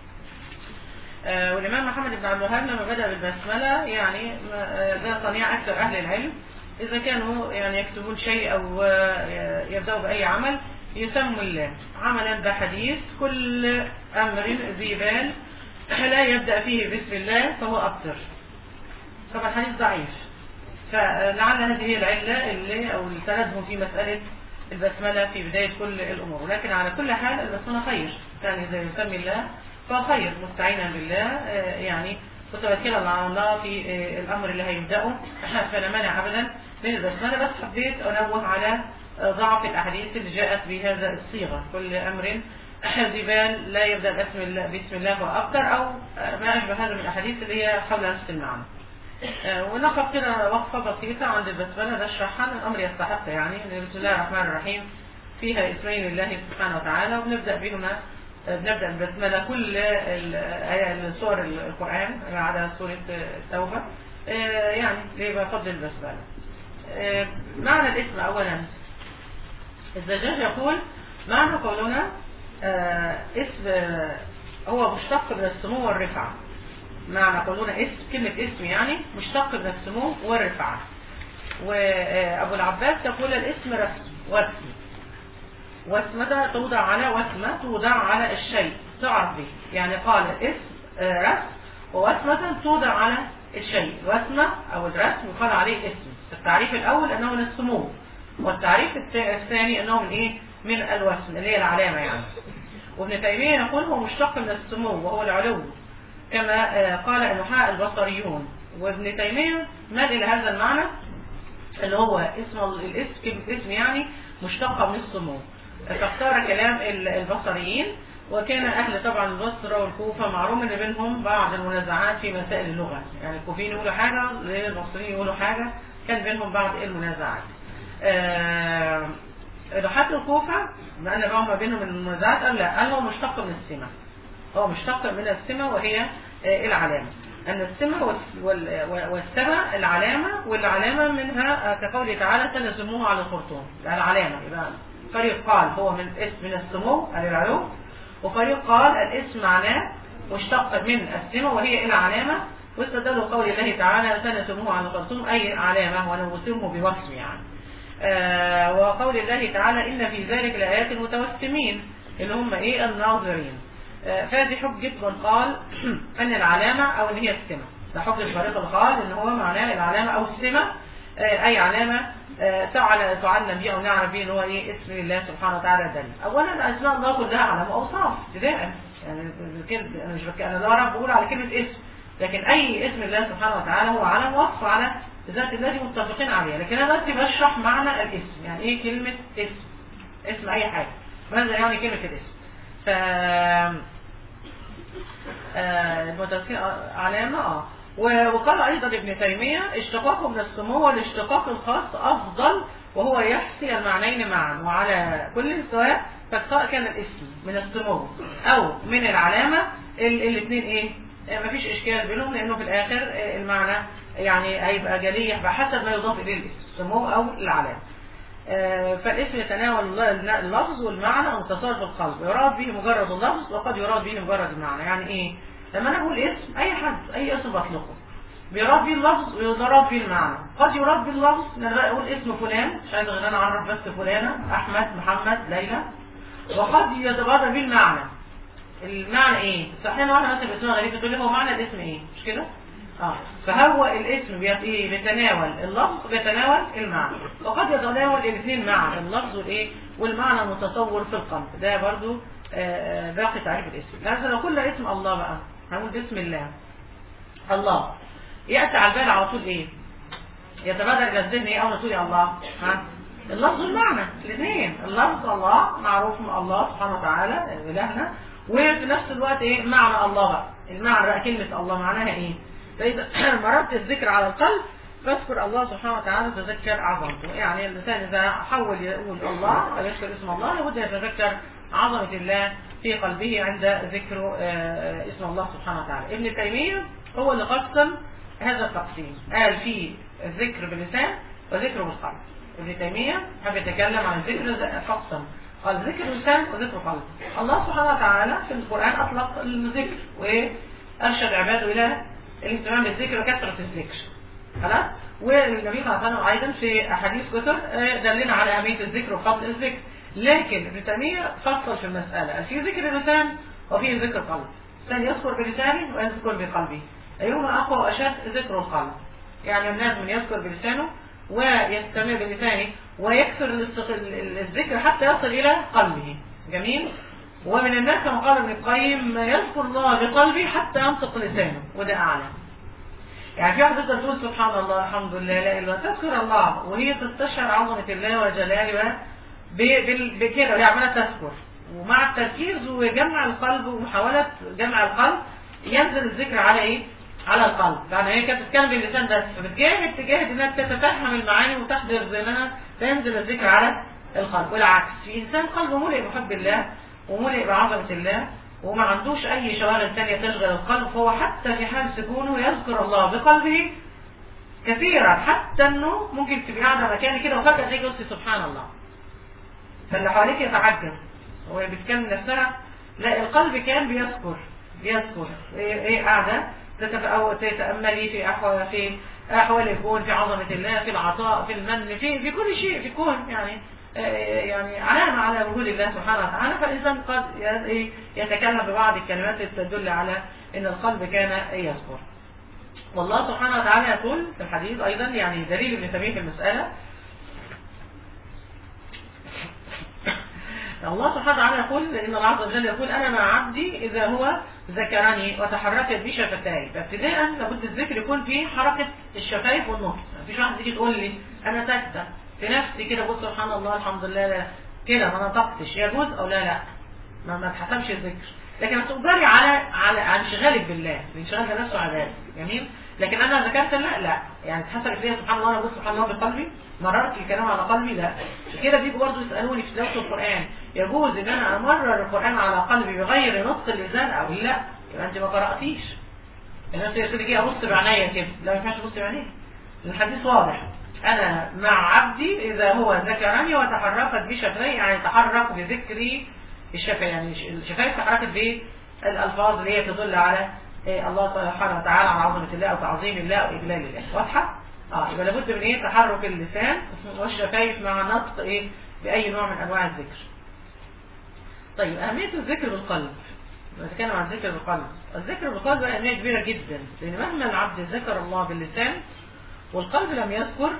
آه، والإمام محمد بن عبد الوهاب لما بدأ بالبسملة يعني آه، ده صنيع أكثر أهل العلم إذا كانوا يعني يكتبون شيء أو آه، يبدأوا بأي عمل يسموا الله عملا بحديث كل أمر ذي بال لا يبدأ فيه بسم الله فهو أبتر طبعا الحديث ضعيف فلعل هذه هي العلة اللي أو اللي سندهم في مسألة البسملة في بداية كل الأمور ولكن على كل حال البسملة خير يعني إذا يسمي الله فخير مستعينا بالله آه، يعني متوكلا على الله في آه، الأمر اللي هيبدأه فلا مانع أبدا من البسملة بس حبيت أنوه على آه، ضعف الأحاديث اللي جاءت بهذا الصيغة كل أمر ذي بال لا يبدأ بسم الله بسم الله وأكثر أو آه، ما أشبه هذا من الأحاديث اللي هي حول نفس المعنى آه، ونقف كده وقفة بسيطة عند البسملة نشرحها إن الأمر يستحق يعني إن بسم الله الرحمن الرحيم فيها اسمين لله سبحانه وتعالى وبنبدأ بهما بنبدأ بالبسملة كل الآية سور القرآن ما عدا سورة التوبة يعني ليه بفضل البسملة معنى الاسم أولا الزجاج يقول معنى قولنا اسم هو مشتق من السمو والرفعة معنى قولنا اسم كلمة اسم يعني مشتق من السمو والرفعة وأبو العباس يقول الاسم رسم واسم واسمة توضع على واسمة توضع على الشيء تعرف به يعني قال الاسم رسم وواسمة توضع على الشيء الواسمة أو الرسم يقال عليه اسم التعريف الأول أنه من السمو والتعريف الثاني أنه من إيه من الوسم اللي هي العلامة يعني وابن تيمية يقول هو مشتق من السمو وهو العلو كما قال النحاء البصريون وابن تيمية مال إلى هذا المعنى اللي هو اسم الاسم كلمة اسم يعني مشتقة من السمو فاختار كلام البصريين وكان أهل طبعا البصرة والكوفة معروف ان بينهم بعض المنازعات في مسائل اللغة يعني الكوفيين يقولوا حاجة البصريين يقولوا حاجة كان بينهم بعض المنازعات آه حتى الكوفة ما أن بقى ما بينهم المنازعات قال لا قال هو مشتق من السمة هو مشتق من السمة وهي آه العلامة أن السمة والسمة العلامة والعلامة منها كقوله تعالى تنزموه على الخرطوم العلامة يبقى فريق قال هو من اسم من السمو أي العلو وفريق قال الاسم معناه مشتق من السمة وهي العلامة واستدلوا قول الله تعالى تنزموه على الخرطوم أي علامة ونوسمه بوصم يعني آه وقول الله تعالى إن في ذلك لآيات المتوسمين اللي هم إيه الناظرين آه فهذه حجة من قال أن العلامة أو إن هي السمة ده حجة الفريق اللي قال إن هو معناه العلامة أو السمة آه أي علامة تعلم تعلم بها أو نعرف بها إن هو إيه اسم الله سبحانه وتعالى دليل أولا أسماء الله كلها علامة أوصاف ابتداء يعني كلمة أنا مش بك... أنا لا أعرف بقول على كلمة اسم لكن أي اسم الله سبحانه وتعالى هو علم وصف على ذات الله دي متفقين عليها لكن انا دلوقتي بشرح معنى الاسم يعني ايه كلمة اسم اسم اي حاجة ماذا يعني كلمة الاسم ف المتفقين علامة اه وقال ايضا ابن تيمية اشتقاقه من السمو والاشتقاق الخاص افضل وهو يحصي المعنيين معا وعلى كل سواء فسواء كان الاسم من السمو او من العلامة الاثنين ايه مفيش اشكال بينهم لانه في الاخر المعنى يعني هيبقى جلي بحسب ما يضاف اليه الاسم السمو او العلامه فالاسم يتناول اللفظ والمعنى المتصور في القلب يراد به مجرد اللفظ وقد يراد به مجرد المعنى يعني ايه لما انا اقول اسم اي حد اي اسم بطلقه بيراد به اللفظ ويراد به المعنى قد يراد به اللفظ ان انا اقول اسم فلان مش عايز غير انا اعرف بس فلانه احمد محمد ليلى وقد يتبادر به المعنى المعنى ايه صحيح واحده مثلا باسمها غريب تقول لي هو معنى الاسم ايه مش كده اه فهو الاسم ايه بيتناول اللفظ بيتناول المعنى وقد يتناول الاثنين معا اللفظ والايه والمعنى المتصور في القلب ده برضو آه باقي تعريف الاسم لازم لو قلنا اسم الله بقى هنقول بسم الله الله ياتي على البال على طول ايه يتبادر الى الذهن ايه اول ما تقولي الله ها اللفظ والمعنى الاثنين اللفظ الله معروف من الله سبحانه وتعالى الهنا وفي نفس الوقت ايه معنى الله بقى المعنى بقى كلمه الله معناها ايه فإذا مررت الذكر على القلب فاذكر الله سبحانه وتعالى تذكر عظمته يعني الإنسان إذا حول يقول الله أو يذكر اسم الله لابد يتذكر عظمة الله في قلبه عند ذكر اسم الله سبحانه وتعالى ابن تيمية هو اللي قسم هذا التقسيم قال في الذكر باللسان وذكر بالقلب ابن تيمية حب يتكلم عن الذكر قسم قال ذكر اللسان وذكر القلب الله سبحانه وتعالى في القرآن أطلق الذكر وأرشد عباده إلى الاهتمام بالذكر وكثرة الذكر خلاص والنبي صلى الله عليه وسلم ايضا في احاديث كثر دلنا على اهميه الذكر وفضل الذكر لكن ابن تيميه فصل في المساله في ذكر اللسان وفي ذكر القلب الانسان يذكر بلسانه ويذكر بقلبه ايهما اقوى واشد ذكر القلب يعني الناس من يذكر بلسانه ويستمر بلسانه ويكثر الذكر حتى يصل الى قلبه جميل ومن الناس كما قال ابن القيم يذكر الله بقلبه حتى ينطق لسانه وده اعلى يعني في واحده تقول سبحان الله الحمد لله لا اله الا الله تذكر الله وهي تستشعر عظمه الله وجلاله بكده وهي عماله تذكر ومع التركيز وجمع القلب ومحاوله جمع القلب ينزل الذكر على ايه؟ على القلب يعني هي كانت بتتكلم باللسان بس فبتجاهد تجاهد انها تتفهم المعاني وتحضر ذهنها فينزل الذكر على القلب والعكس في انسان قلبه ملئ بحب الله وملئ بعظمة الله وما عندوش أي شواغل تانية تشغل القلب فهو حتى في حال سكونه يذكر الله بقلبه كثيرا حتى انه ممكن تبقى قاعده مكاني كده وفجاه تلاقي قلت سبحان الله فاللي حواليك يتعجب وهي بتكلم نفسها لا القلب كان بيذكر بيذكر ايه, إيه قاعده تتف- أو تتاملي في احوال في احوال الكون في عظمه الله في العطاء في المن في في كل شيء في الكون يعني آه، يعني علامة على وجود الله سبحانه وتعالى فالإنسان قد ي- إيه يتكلم ببعض الكلمات التي تدل على أن القلب كان يذكر والله سبحانه وتعالى يقول في الحديث أيضا يعني دليل ابن تيمية في المسألة الله سبحانه وتعالى يقول إن الله عز وجل يقول أنا مع عبدي إذا هو ذكرني وتحركت بي شفتاي فابتداء لابد الذكر يكون فيه حركة الشفايف والنطق مفيش واحد تيجي تقول لي أنا ساكتة في نفسي كده بص سبحان الله الحمد لله لا كده ما نطقتش يجوز أو لا لا ما ما تحسبش الذكر لكن تقدري على على على انشغالك بالله الانشغال ده نفسه عباده جميل لكن انا ذكرت لا لا يعني تحسب فيها سبحان الله انا بص سبحان الله بقلبي مررت الكلام على قلبي لا كده بيجوا برضه يسالوني في تلاوه القران يجوز ان انا امرر القران على قلبي بغير نطق اللسان او لا يبقى انت ما قراتيش الناس تيجي ابص بعينيا كده لا ما ينفعش ابص بعينيا الحديث واضح انا مع عبدي اذا هو ذكرني وتحركت بشفتي يعني تحرك بذكري الشفاء يعني الشفاء تحركت بالالفاظ اللي هي تدل على إيه الله سبحانه وتعالى على عظمه الله وتعظيم الله واجلال الله واضحه اه يبقى لابد من ايه تحرك اللسان والشفايف مع نطق ايه باي نوع من انواع الذكر طيب اهميه الذكر بالقلب نتكلم عن الذكر بالقلب الذكر بالقلب له اهميه كبيره جدا لان مهما العبد ذكر الله باللسان والقلب لم يذكر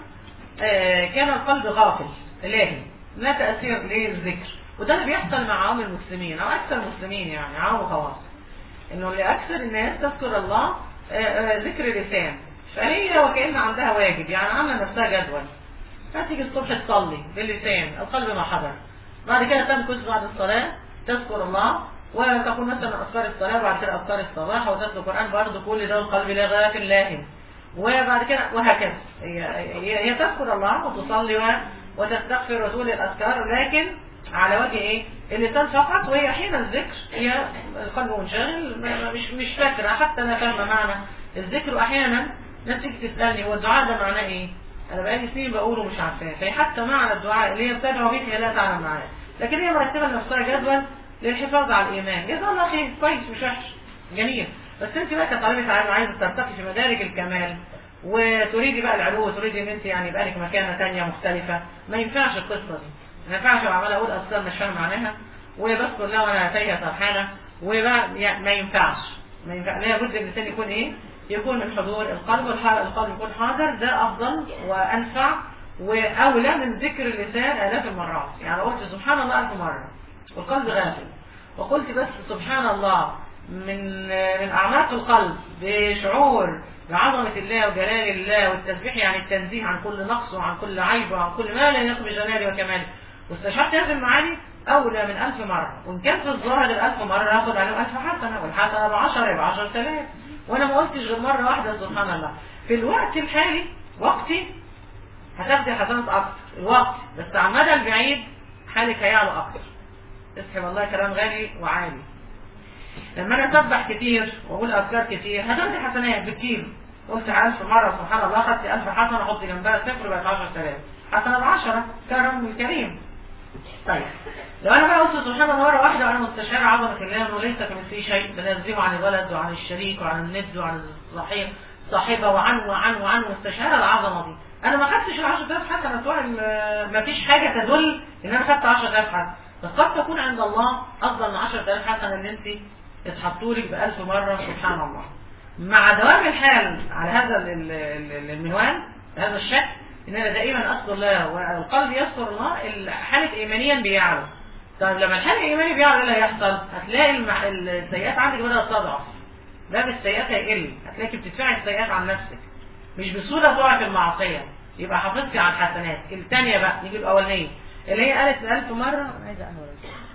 آه كان القلب غافل لاهي لا تاثير للذكر وده اللي بيحصل مع عوام المسلمين او اكثر المسلمين يعني عوام وخواص انه لاكثر الناس تذكر الله آه، آه، ذكر لسان فهي وكأن عندها واجب يعني عامله نفسها جدول فتيجي الصبح تصلي باللسان القلب ما حضر بعد كده تمكث بعد الصلاة تذكر الله وتقول مثلا أذكار الصلاة وبعد كده أذكار الصباح وتتلو القرآن برضه كل ده القلب لا غافل لاهن وبعد كده وهكذا هي, هي, هي تذكر الله وتصلي و- وتستغفر وتقول الأذكار لكن على وجه ايه اللسان فقط وهي حين الذكر هي القلب منشغل ما- ما- مش مش فاكره حتى انا فاهمه معنى الذكر واحيانا ناس تيجي تسالني هو الدعاء ده معناه ايه انا بقالي سنين بقوله مش عارفاه فهي حتى معنى الدعاء اللي هي بتدعو به هي لا تعلم معناه لكن هي مرتبه لنفسها جدول للحفاظ على الايمان جزاها الله خير كويس مش وحش جميل بس انت بقى كطالبه علم عايزه ترتقي في مدارج الكمال وتريدي بقى العلو وتريدي ان انت يعني يبقى لك مكانه ثانيه مختلفه ما ينفعش القصه دي ما ينفعش عمال اقول اذكار مش فاهم معناها وبذكر الله وانا تايهه سرحانه وبقى يعني ما ينفعش ما ينفع لا بد ان الانسان يكون ايه يكون من حضور القلب والح- القلب يكون حاضر ده افضل وانفع واولى من ذكر اللسان الاف المرات يعني قلت سبحان الله الف مره والقلب غافل وقلت بس سبحان الله من من اعماق القلب بشعور بعظمة الله وجلال الله والتسبيح يعني التنزيه عن كل نقص وعن كل عيب وعن كل ما لا يليق بجلاله وكماله واستشعرت هذه المعاني أولى من ألف مرة وإن كان في الظاهر الألف مرة هاخد عليهم ألف حسنة والحسنة بعشرة يبقى عشر تلاف وأنا ما قلتش غير مرة واحدة سبحان الله في الوقت الحالي وقتي هتاخدي حسنات أكتر الوقت بس على المدى البعيد حالك هيعلى أكتر اسحب والله كلام غالي وعالي لما انا اسبح كتير واقول اذكار كتير هتاخدي حسنات بكتير قلت 1000 مره سبحان الله خدت 1000 حسنه احط جنبها صفر بقت 10000 حسنه ب 10 كرم الكريم طيب لو انا بقى قلت سبحان الله مره واحده وانا مستشعر عظمه الله انه ليس كمثله شيء بنزله عن الولد وعن الشريك وعن الند وعن الصحيح صاحبه وعن وعن وعن مستشعر العظمه دي انا ما خدتش ال 10000 حسنه بتوع ال- ما فيش حاجه تدل ان انا خدت 10000 حسنه بس قد تكون عند الله افضل من 10000 حسنه اللي انت اتحطوا لك بألف مرة سبحان الله مع دوام الحال على هذا ال- ال- ال- المنوال هذا الشكل ان انا دائما اذكر الله والقلب يذكر الله الحالة ايمانيا بيعلو طيب لما الحالة الايمانية بيعلو ايه اللي هيحصل هتلاقي المع- السيئات عندك بدأت تضعف باب السيئات هيقل هتلاقي بتدفعي السيئات عن نفسك مش بسهولة تقع في المعصية يبقى حافظتي على الحسنات الثانية بقى نيجي الاولانية اللي هي قالت ألف مرة أنا عايزة قهوة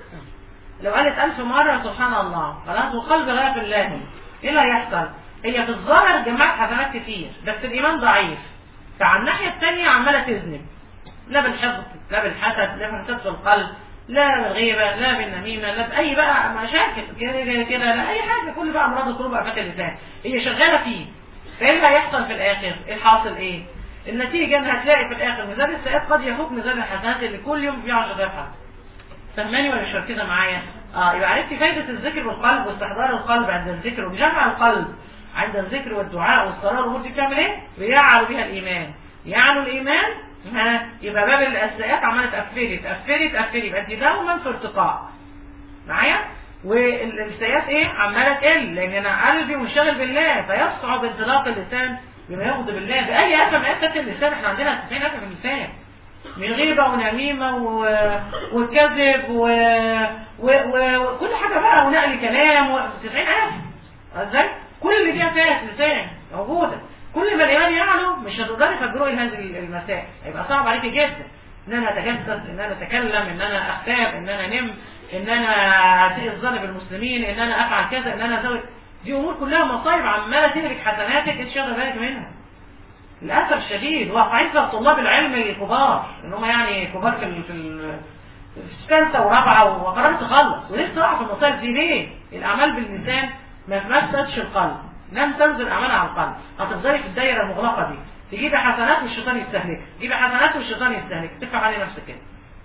لو قالت ألف مرة سبحان الله خلاص وقلب غافل لاهي ايه اللي هيحصل هي في الظاهر جمعت حسنات كتير بس الإيمان ضعيف فعلى الناحية الثانية عمالة تذنب لا بالحفظ لا بالحسد لا بالحسد في القلب لا بالغيبة لا بالنميمة لا بأي بقى مشاكل كده كده كده لا أي حاجة كل بقى أمراض القلوب وآفات اللسان هي شغالة فيه فإيه اللي هيحصل في الآخر؟ الحاصل إيه؟ النتيجة إن هتلاقي في الآخر ميزان السيئات قد يفوق ميزان الحسنات اللي كل يوم فيه 10 حسنة فهماني ولا مش مركزة معايا؟ اه يبقى عرفتي فايدة الذكر والقلب واستحضار القلب عند الذكر وجمع القلب عند الذكر والدعاء والصلاة والأمور دي بتعمل إيه؟ بيعلو بيها الإيمان يعلو الإيمان ها يبقى باب السيئات عماله تقفلي تقفلي تقفلي يبقى انت دوما في ارتقاء معايا والسيئات ايه عماله تقل لان انا قلبي منشغل بالله فيصعب انطلاق اللسان بما يغضب بالله باي افه من افات اللسان احنا عندنا 90 افه في اللسان من غيبة ونميمة و... وكذب و... و... و... وكل حاجة بقى ونقل كلام و... 90 ألف ازاي؟ كل اللي دي أساس لسان موجودة كل ما الإيمان يعلو مش هتقدري تجرؤي هذه المسائل هيبقى صعب عليكي جدا ان انا اتجسس ان انا اتكلم ان انا اغتاب ان انا نم ان انا اسيء الظن بالمسلمين ان انا افعل كذا ان انا ازود دي امور كلها مصايب عماله تدرك حسناتك انت شاغله بالك منها للاسف الشديد واقعين في طلاب العلم الكبار ان هم يعني كبار في ال في ال في ثالثه ورابعه وقررت تخلص ولسه واقع في المصايب دي ليه؟ الاعمال باللسان ما تمسكش القلب لم تنزل اعمال على القلب هتفضلي في الدايره المغلقه دي تجيبي حسنات والشيطان يستهلك تجيبي حسنات والشيطان يستهلك تدفع علي نفسك كده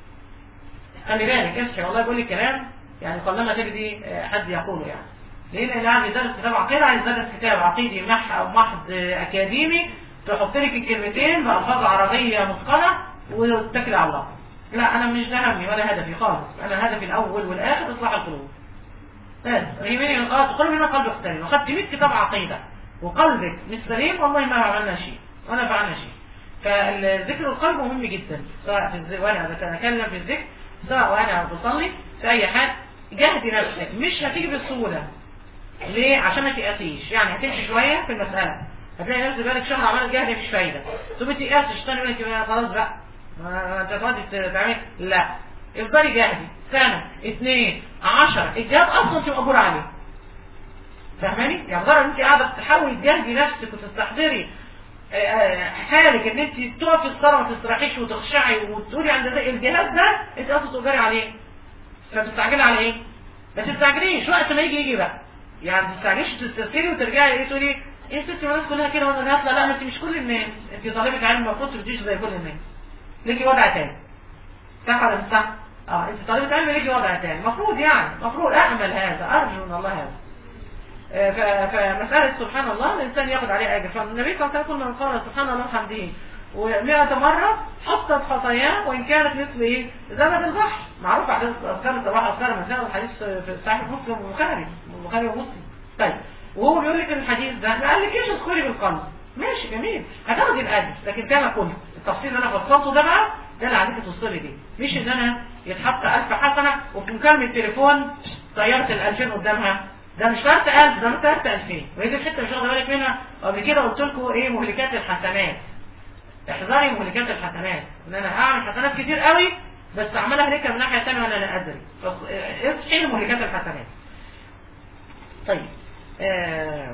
خلي بالك اصحي والله بقول لك كلام يعني قلما تجدي حد يقوله يعني ليه لان عايز يدرس كتاب عقيده عايز يدرس كتاب عقيدي مح او محض اكاديمي تحط لك الكلمتين بألفاظ عربية متقنة وتتكل على الله لا انا مش ده همي ولا هدفي خالص انا هدفي الاول والاخر اصلاح القلوب بس يهمني خلاص قلبي هنا قلبك سليم وخدت 100 كتاب عقيده وقلبك مش سليم والله ما عملنا شيء ولا فعلنا شيء فالذكر القلب مهم جدا سواء في الذكر وانا بتكلم في الذكر سواء وانا بصلي في اي حاجه جهدي نفسك مش هتيجي بسهوله ليه عشان ما تيأسيش يعني هتمشي شويه في المساله هتلاقي نفسك بقالك شهر عمال جهد مفيش فايده ثم تيأس الشيطان يقول لك خلاص بقى ما انت فاضي تعمل لا افضلي جاهدي سنه اثنين عشرة الجهاد اصلا تبقى مأجور عليه فاهماني؟ يعني مجرد انت قاعده تحاولي تجاهدي نفسك وتستحضري حالك ان انت تقفي الصلاه ما تستريحيش وتخشعي وتقولي عند الجهاز ده انت اصلا تؤجري عليه فبتستعجلي على ايه؟ ما تستعجليش وقت ما يجي يجي بقى يعني ما تستعجليش تستسيري وترجعي ايه تقولي ايه ست الناس كلها كده وانا نازله لا ما انت مش كل الناس انت طالبه علم المفروض تبقيش زي كل الناس ليكي وضع تاني صح ولا مش صح؟ اه انت طالبه علم ليكي وضع تاني المفروض يعني المفروض اعمل هذا ارجو من الله هذا فمسألة سبحان الله الإنسان ياخد عليه أجر فالنبي صلى الله عليه وسلم من قال سبحان الله حمده ومئة مرة حطت خطاياه وإن كانت مثل إيه زبد البحر معروف حديث أذكار الصباح أذكار المساء والحديث في صحيح مسلم والبخاري البخاري ومسلم طيب وهو بيقول لك الحديث ده ما قالكيش اذكري بالقلب ماشي جميل هتاخدي الأجر لكن كما قلت التفصيل اللي أنا فصلته ده بقى ده اللي عليك توصلي بيه مش إن أنا يتحط ألف حسنة وفي مكالمة تليفون طيرت ال 2000 قدامها ده مش فرق 1000 ده فرق 2000 وهي دي الحته مش واخده بالك منها قبل كده قلت لكم ايه مهلكات الحسنات احذري مهلكات الحسنات ان انا هعمل حسنات كتير قوي بس اعملها هلكه من ناحيه ثانيه وانا لا ادري اصحي مهلكات الحسنات طيب آه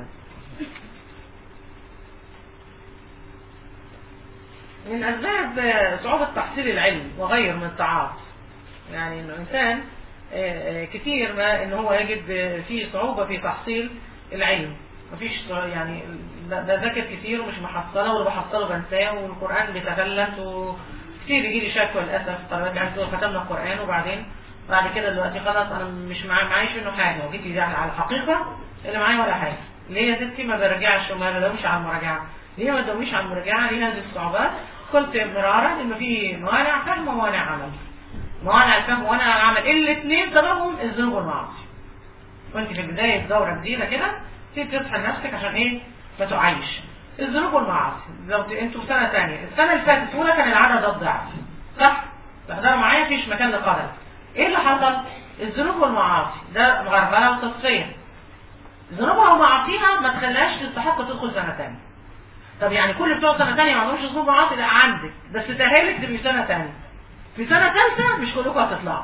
من اسباب صعوبه تحصيل العلم وغير من التعاطف يعني انه الانسان كتير ما ان هو يجد فيه صعوبة في تحصيل العلم مفيش يعني ده ذاكر كتير ومش محصله واللي بحصله بنساه والقرآن بيتفلت وكتير يجي لي شكوى للأسف طلبات عايز ختمنا القرآن وبعدين بعد كده دلوقتي خلاص انا مش معايا معيش منه حاجة وجيت لي على الحقيقة اللي معايا ولا حاجة ليه يا ستي ما برجعش وما بدومش على المراجعة ليه ما بدومش على المراجعة ليه هذه الصعوبات قلت مرارا ان في موانع فهم وموانع عمل موانع الفهم وانا اعمل الاثنين سببهم الذنوب والمعاصي وانت في بداية دورة جديدة كده تيجي تصحى لنفسك عشان ايه ما تعيش الذنوب والمعاصي لو انتوا في سنة ثانيه السنة اللي فاتت اولى كان العدد ده الضعف صح تحضروا معايا مفيش مكان لقدر ايه اللي حصل الذنوب والمعاصي ده مغربلة وتصفية ذنوبها ومعاصيها ما تخليهاش تستحق تدخل سنة ثانيه طب يعني كل بتوع سنة ثانيه ما عندهمش ذنوب ومعاصي لا عندك بس تأهلك تبقي سنة ثانيه في سنة ثالثة مش كلكم هتطلعوا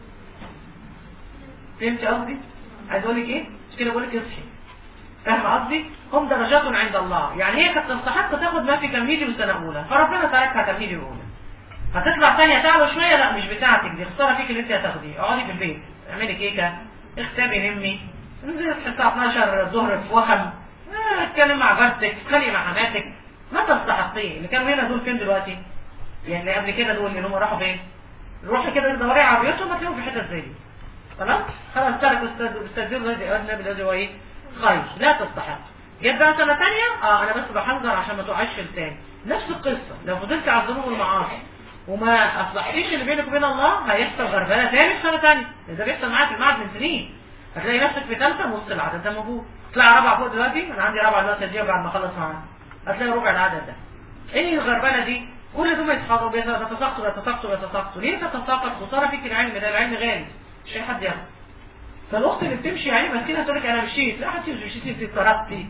فهمتي قصدي؟ عايز اقول لك ايه؟ مش كده بقول لك اصحي فاهم قصدي؟ هم درجات عند الله يعني هي كانت تستحق تاخد ما في تمهيدي من سنة أولى فربنا تركها تمهيدي الأولى هتطلع ثانيه تعوى شويه لا مش بتاعتك دي خساره فيك اللي انت هتاخديه اقعدي في البيت اعملي كيكه اختبي نمي انزلي الساعه 12 الظهر في وخم آه، اتكلم مع جارتك اتخانقي مع حماتك ما تستحقيه اللي كانوا هنا دول فين دلوقتي يعني اللي قبل كده دول اللي هم راحوا فين روحي كده دوري عربيتهم هتلاقيهم في حتت زي دي خلاص خلاص تركوا استبدلوا الذي النبي الذي هو ايه خير لا تستحق جت بقى سنه ثانيه اه انا بس بحذر عشان ما تقعش في التاني نفس القصه لو فضلت على الذنوب والمعاصي وما اصلحتيش اللي بينك وبين الله هيحصل غربله تاني في سنه ثانيه ده بيحصل معاك في المعهد من سنين هتلاقي نفسك في ثالثه نص العدد ده موجود تطلع رابعه فوق دلوقتي انا عندي رابعه دلوقتي دي بعد ما اخلص معاها هتلاقي ربع العدد ده ايه الغربله دي كل دول يتحضروا بيتساقطوا بيتساقطوا بيتساقطوا ليه تتساقط خساره فيك العلم ده العلم غالي مش اي حد ياخده فالاخت اللي بتمشي يعني مسكينه تقول لك انا مشيت لا حتى مش مشيتي انت اتطردتي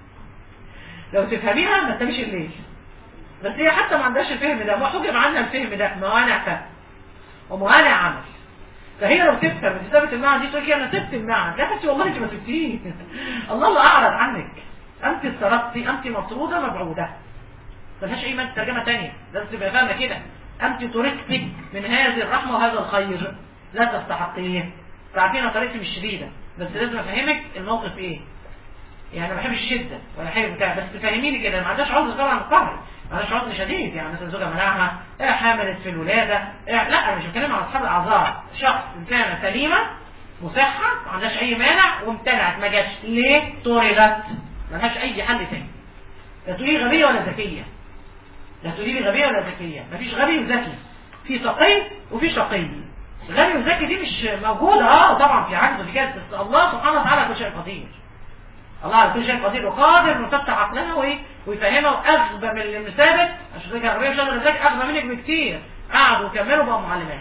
لو تفهميها ما تناميش الليل بس هي حتى ما عندهاش الفهم ده ما حجب عنها الفهم ده موانع فهم وموانع عمل فهي لو تفهم انت سابت المعنى دي تقول لي انا سبت المعنى لا بس والله انت ما سبتيه الله لا اعرض عنك انت اتطردتي انت مطروده مبعوده ملهاش اي مادة ترجمة تانية لازم تبقى فاهمة كده انت طريقتك من هذه الرحمة وهذا الخير لا تستحقيه تعرفين طريقتي مش شديدة بس لازم افهمك الموقف ايه يعني ما بحبش الشدة ولا حاجة بتاع بس تفهميني كده ما عندهاش عذر طبعا القهر ما عندهاش عذر شديد يعني مثلا زوجها منعها إيه حاملت في الولادة إيه لا انا مش بتكلم عن اصحاب الاعذار شخص انسانة سليمة مصحة ما عندهاش اي مانع وامتنعت ما جاتش ليه طردت ما لهاش اي حل تاني لا تقولي غبية ولا ذكية لا تقولي لي غبية ولا ذكية مفيش غبي وذكي في تقي وفي شقي غبي وذكي دي مش موجودة اه طبعا في عجز في كده بس الله سبحانه وتعالى على كل شيء قدير الله على كل شيء قدير وقادر انه يفتح عقلها وايه ويفهمها واغبى من اللي ثابت عشان كده الغبية مش قادر ذكي اغبى منك بكتير قعدوا وكملوا بقوا معلمات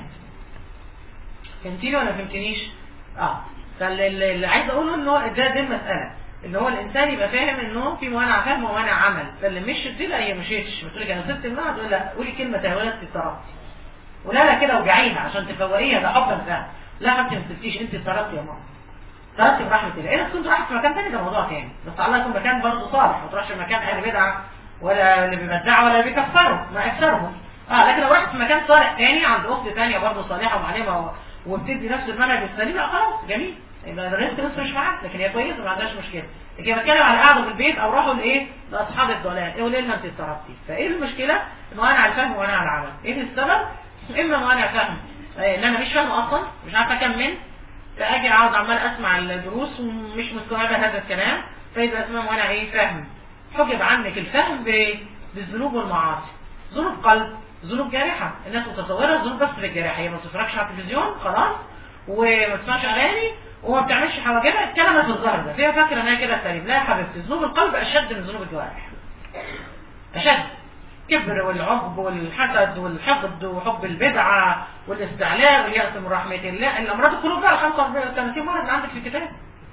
فهمتيني ولا فهمتنيش؟ اه فاللي عايز اقوله ان هو ده دي المسألة ان هو الانسان يبقى فاهم انه في موانع فهم وموانع عمل فاللي مشيت دي لا هي مشيتش بتقول لك انا سبت المعنى تقول لا قولي كلمه تهولت في الطرف ولا لا كده وجعينا عشان تفوقيها ده حبا فيها لا انت ما سبتيش انت اتطردت يا ماما اتطردت برحمه الله اذا كنت رايح في مكان ثاني ده موضوع ثاني بس الله يكون مكان برضه صالح ما تروحش مكان اهل بدعه ولا اللي بيبدعوا ولا بيكفروا ما يكسرهم اه لكن لو رحت في مكان صالح ثاني عند اخت ثانيه برضه صالحه ومعلمه وبتدي نفس المنهج السليم لا خلاص جميل يبقى الرزق لسه مش معاك لكن هي كويسه ما عندهاش مشكله لكن بتكلم على قاعده في البيت او راحوا لايه لاصحاب الضلال ايه وليه انت اتطردتي فايه المشكله موانع الفهم وموانع العمل ايه السبب اما موانع فهم ان انا مش فاهم اصلا مش عارفه اكمل فاجي اقعد عمال اسمع الدروس ومش مستوعبه هذا الكلام فيبقى اسمها موانع ايه فهم حجب عنك الفهم بالذنوب والمعاصي ذنوب قلب ذنوب جارحه الناس متصوره ذنوب بس للجارحه هي ما بتتفرجش على التلفزيون خلاص وما تسمعش اغاني وما بتعملش حواجبها اتكلمت في الظاهر ده فهي فاكره ان هي كده سليم لا يا حبيبتي ذنوب القلب اشد من ذنوب الجوارح اشد كبر والعجب والحسد والحقد وحب البدعه والاستعلاء واليأس من رحمه الله الامراض القلوب بقى 35 مرض اللي عندك في الكتاب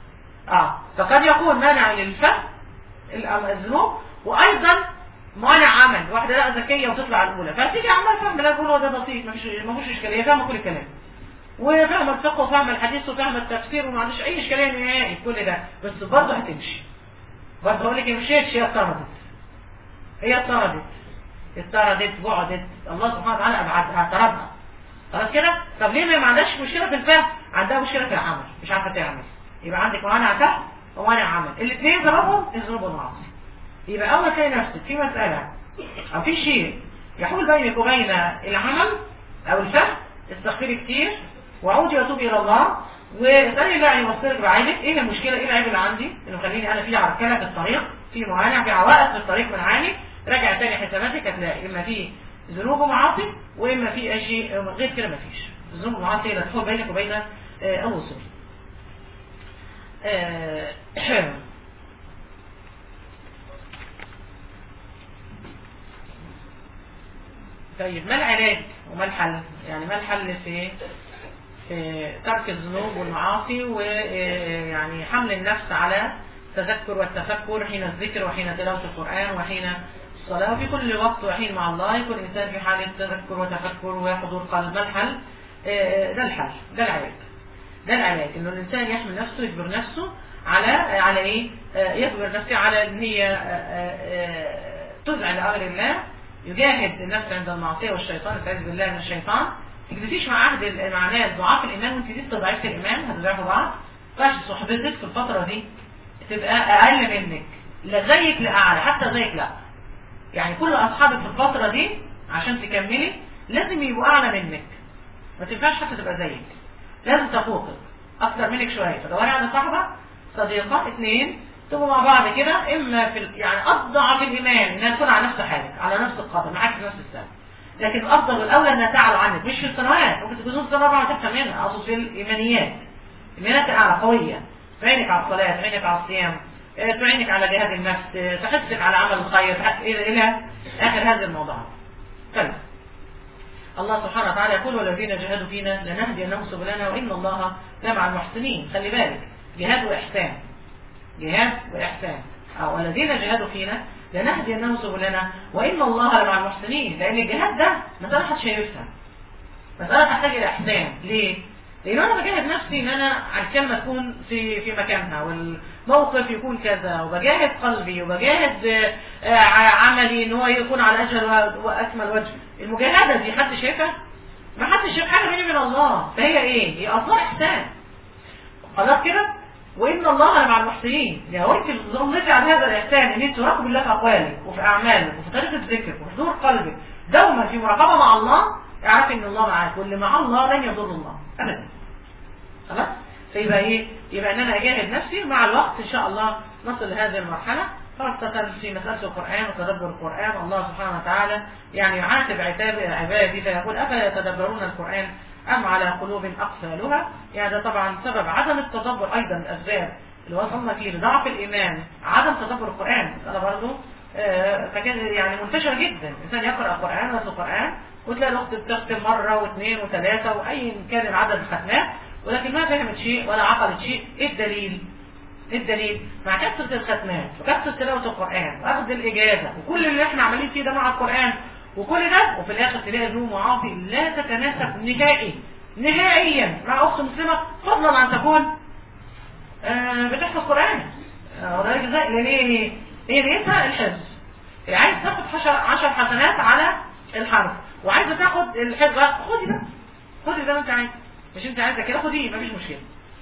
اه فقد يكون مانع للفهم الذنوب وايضا مانع عمل واحده لا ذكيه وتطلع الاولى فتيجي عمال فهم لا تقول هو ده بسيط مفيش مفيش اشكاليه هي فاهمه كل الكلام وفاهمه الفقه وفاهمه الحديث وفاهمه التفسير وما عندوش اي اشكاليه نهائي كل ده بس برضه هتمشي برضه اقول لك هي مشيتش هي اضطردت هي اضطردت اضطردت بعدت الله سبحانه وتعالى ابعدها طردها خلاص كده طب ليه ما عندهاش مشكله في الفهم عندها مشكله في العمل مش عارفه تعمل يبقى عندك موانع فهم وموانع عمل الاثنين سببهم الذنوب والمعاصي يبقى اول تلاقي نفسك في مساله او في شيء يحول بينك وبين العمل او الفهم استغفري كتير وعودي واتوب الى الله واسالي الله ان يوصلك بعينك ايه المشكله ايه العيب اللي عندي اللي مخليني انا في عركله في الطريق في موانع في عوائق في الطريق من عيني راجع تاني حساباتك هتلاقي اما في ذنوب ومعاصي واما في شيء غير كده مفيش الذنوب والمعاصي اللي تحول بينك وبين آه الوصول آه طيب ما العلاج وما الحل يعني ما الحل في في ترك الذنوب والمعاصي ويعني حمل النفس على التذكر والتفكر حين الذكر وحين تلاوة القرآن وحين الصلاة وفي كل وقت وحين مع الله يكون الإنسان في حالة تذكر وتفكر وحضور قلب ما الحل ده الحل ده العلاج ده العلاج انه الانسان يحمل نفسه يجبر نفسه على على ايه يجبر نفسه على ان هي تذعن لامر الله يجاهد النفس عند المعصيه والشيطان استعيذ بالله من الشيطان ما تجلسيش مع عهد ال- مع ناس ضعاف الايمان وانت لسه ضعيفه الايمان هتضعفوا بعض ما ينفعش صحبتك في الفتره دي تبقى اقل منك لا زيك لا اعلى حتى زيك لا يعني كل اصحابك في الفتره دي عشان تكملي لازم يبقوا اعلى منك ما تنفعش حتى تبقى زيك لازم تفوقك اكتر منك شويه فدوري على صاحبه صديقه اثنين تبقوا مع بعض كده اما في ال- يعني اضعف الايمان انها تكون على نفس حالك على نفس القدر معاك في نفس السنه لكن الافضل والاولى انها تعلى عنك مش في السنوات ممكن تكون سنه رابعه وتحت منها اقصد في الايمانيات ايمانيات اعلى قويه تعينك على الصلاه تعينك على الصيام آه، تعينك على جهاد النفس آه، تحثك على عمل الخير تحث- الى الى اخر هذه الموضوعات طيب الله سبحانه وتعالى يقول والذين جاهدوا فينا لنهدينهم سبلنا وان الله لمع المحسنين خلي بالك جهاد واحسان جهاد واحسان او الذين جاهدوا فينا لنهدينهم سبلنا وان الله لمع المحسنين لان الجهاد ده مساله محدش هيفهم مساله تحتاج الى احسان ليه؟ لان انا بجاهد نفسي ان انا على الكلمه تكون في في مكانها والموقف يكون كذا وبجاهد قلبي وبجاهد آه، آه، عملي ان هو يكون على اجل و- واكمل وجه المجاهده دي حد شايفها؟ ما حدش شايف حاجه بيني وبين الله فهي ايه؟ هي اصلا احسان خلاص كده؟ وان الله مع المحسنين لو انت ظلتي على هذا الاحسان ان انت تراقب الله في اقوالك وفي اعمالك وفي طريقه ذكرك وفي حضور قلبك دوما في مراقبه مع الله اعرفي ان الله معاك واللي مع الله لن يضر الله ابدا خلاص فيبقى ايه يبقى ان انا اجاهد نفسي مع الوقت ان شاء الله نصل لهذه المرحله خاصة في مسألة القرآن وتدبر القرآن الله سبحانه وتعالى يعني يعاتب عتاب عبادي فيقول أفلا يتدبرون القرآن أم على قلوب أقفالها يعني ده طبعا سبب عدم التدبر أيضا الأسباب اللي وصلنا فيه لضعف الإيمان عدم تدبر القرآن أنا برضه آه، فكان يعني منتشر جدا الإنسان يقرأ القرآن ويتلو القرآن وتلاقي الأخت بتختم مرة واثنين وثلاثة وأي كان العدد الختمات ولكن ما فهمت شيء ولا عقلت شيء إيه الدليل؟ إيه الدليل؟ مع كثرة الختمات وكثرة تلاوة القرآن وأخذ الإجازة وكل اللي احنا عاملين فيه ده مع القرآن وكل ده وفي الآخر تلاقي ذنوب معاصي لا تتناسب نهائي نهائيا مع أخت مسلمة فضلا عن تكون آه، بتحفظ قرآن آه، وذلك ازاي؟ لأن هي هي نيتها الحفظ هي عايز تاخد عشر, عشر حسنات على الحرف وعايزة تاخد الحفظ خدي ده خدي زي ما انت عايز مش انت عايزة كده خديه مفيش مشكلة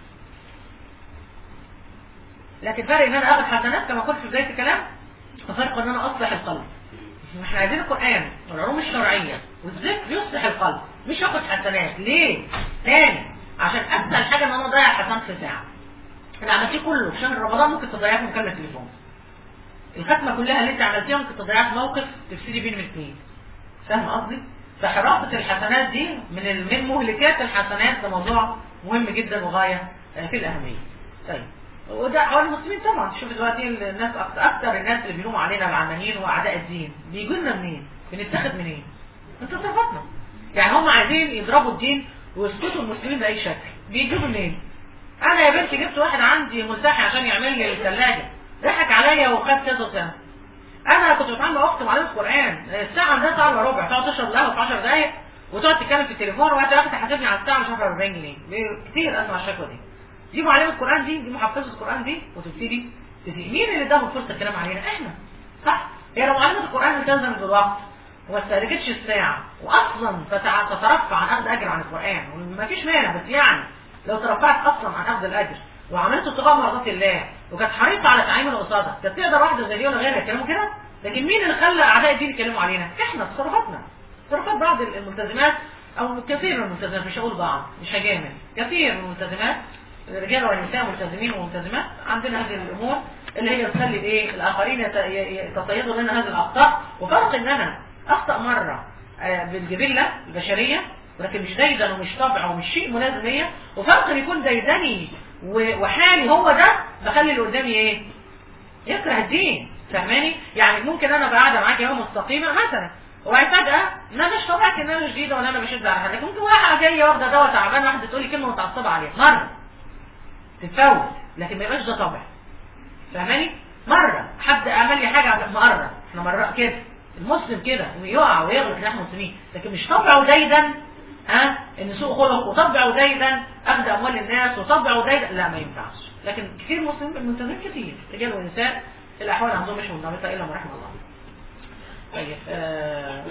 لكن فرق ان انا اخد حسنات كما قلت في بداية الكلام وفرق ان انا اصلح القلب احنا عايزين القرآن والعلوم الشرعية والذكر يصلح القلب مش ياخد حسنات ليه؟ تاني عشان اسهل حاجة ان انا اضيع حسنات في ساعة اللي عملتيه كله في شهر رمضان ممكن تضيعه في مكالمة تليفون الختمة كلها اللي انت عملتيها ممكن تضيعها في موقف تفسدي بين الاثنين فاهم قصدي؟ فحراسة الحسنات دي من ال- من مهلكات الحسنات ده موضوع مهم جدا وغاية آه، في الأهمية. طيب وده حوالي المسلمين طبعا شوف دلوقتي الناس أكتر, أكتر الناس اللي بيلوموا علينا العلمانيين وأعداء الدين بيجوا لنا منين؟ بنتاخد منين؟ من تصرفاتنا. يعني هم عايزين يضربوا الدين ويسقطوا المسلمين بأي شكل. بيجيبوا منين؟ أنا يا بنتي جبت واحد عندي ملتحي عشان يعمل لي الثلاجة ضحك عليا وخد كذا سنة. انا كنت بتعامل مع اخت معلمه قران الساعه عندها ساعه الا ربع تقعد تشرب قهوه في 10 دقائق وتقعد تتكلم في التليفون وقت الاخر تحاسبني على الساعه مش عارفه 40 جنيه كتير اسمع الشكوى دي دي معلمه قران دي دي محفظه قران دي وتبتدي تبتدي مين اللي اداهم فرصه الكلام علينا احنا صح هي لو معلمه القران التزمت بالوقت وما استهلكتش الساعه واصلا تتع- تترفع عن اخذ اجر عن القران وما فيش مانع بس يعني لو ترفعت اصلا عن اخذ الاجر وعملت ابتغاء مرضات الله وكانت حريصه على تعيين اللي قصادها كانت تقدر واحده زي دي ولا غيرها يتكلموا كده لكن مين اللي خلى اعداء الدين يتكلموا علينا احنا تصرفاتنا تصرفات بعض الملتزمات او كثير من الملتزمات مش هقول بعض مش هجامل كثير من الملتزمات رجال ونساء ملتزمين وملتزمات عندنا هذه الامور اللي هي تخلي الايه الاخرين يت- ي- يتصيدوا لنا هذه الاخطاء وفرق ان انا اخطا مره آه، بالجبله البشريه ولكن مش ديدن ومش طبع ومش شيء ملازم ليا وفرق ان يكون ديدني و- وحالي هو ده بخلي اللي قدامي ايه يكره الدين فاهماني يعني ممكن انا ابقى قاعده معاك يوم مستقيمه مثلا وبعد فجاه ان انا مش طبعك ان انا جديده ولا انا بشد على حد لكن ممكن واحده جايه واخده دواء تعبان واحده تقول لي كلمه متعصبه عليها مره تتفوت لكن ما يبقاش ده طبع فاهماني مره حد عمل لي حاجه مره احنا مره كده المسلم كده انه يقع ويغلط نحن مسلمين لكن مش طبعه دايدا ها ان سوء خلق وطبعه دايدا اخذ اموال الناس وطبعه دايدا لا ما ينفعش لكن كثير مسلمين الملتزمين كثير رجال ونساء الاحوال عندهم مش منضبطه الا ما رحم الله طيب آه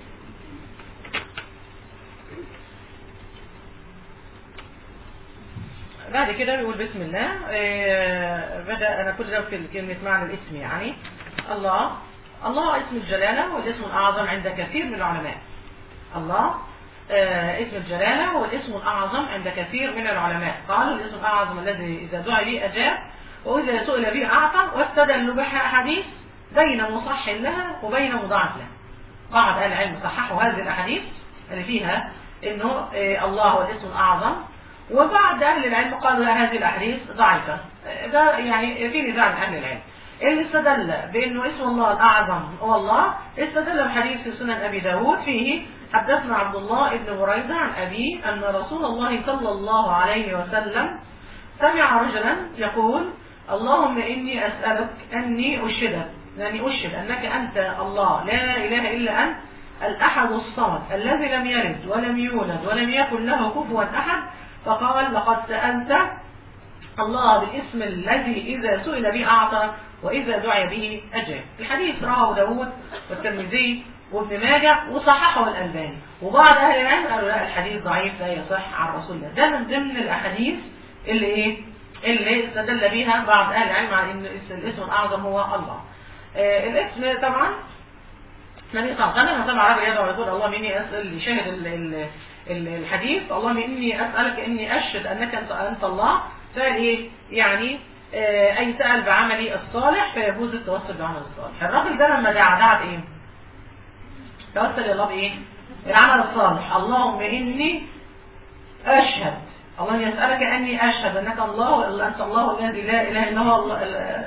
بعد كده بيقول بسم الله آه بدأ أنا كل ده في كلمة معنى الاسم يعني الله الله اسم الجلالة والاسم الأعظم عند كثير من العلماء الله آه اسم الجلالة هو الاسم الأعظم عند كثير من العلماء قالوا الاسم الأعظم الذي إذا دعي به أجاب وإذا سئل به أعطى واستدلوا بحديث بين مصح لها وبين مضاعف لها بعض أهل العلم صححوا هذه الأحاديث اللي فيها إنه آه الله هو الاسم الأعظم وبعض أهل العلم قالوا لا هذه الأحاديث ضعيفة ده يعني في نزاع من أهل العلم اللي استدل بأنه اسم الله الأعظم هو الله استدل بحديث في سنن أبي داود فيه حدثنا عبد الله بن بريدة عن أبيه أن رسول الله صلى الله عليه وسلم سمع رجلا يقول اللهم إني أسألك أني أشهدك يعني أشهد أنك أنت الله لا إله إلا أنت الأحد الصمد الذي لم يلد ولم يولد ولم يكن له كفوا أحد فقال لقد سألت الله بالاسم الذي إذا سئل به أعطى وإذا دعي به أجاب الحديث رواه داود والترمذي وابن ماجه وصححه الألباني وبعض أهل العلم قالوا لا الحديث ضعيف لا يصح عن رسول الله ده من ضمن الأحاديث اللي إيه اللي استدل بها بعض أهل العلم على إن الاسم الأعظم هو الله آه الاسم طبعا النبي صلى الله عليه وسلم طبعا راجل يدعو يقول اللهم إني أسأل يشاهد الحديث اللهم إني أسألك إني أشهد أنك أنت, أنت الله سأل إيه يعني آه أي سأل بعملي الصالح فيجوز التوسل بعمل الصالح الراجل ده لما دعا دعا بإيه توسل الله بإيه العمل الصالح اللهم إني أشهد الله يسألك أني أشهد أنك الله أنت الله الذي لا إله إلا هو الله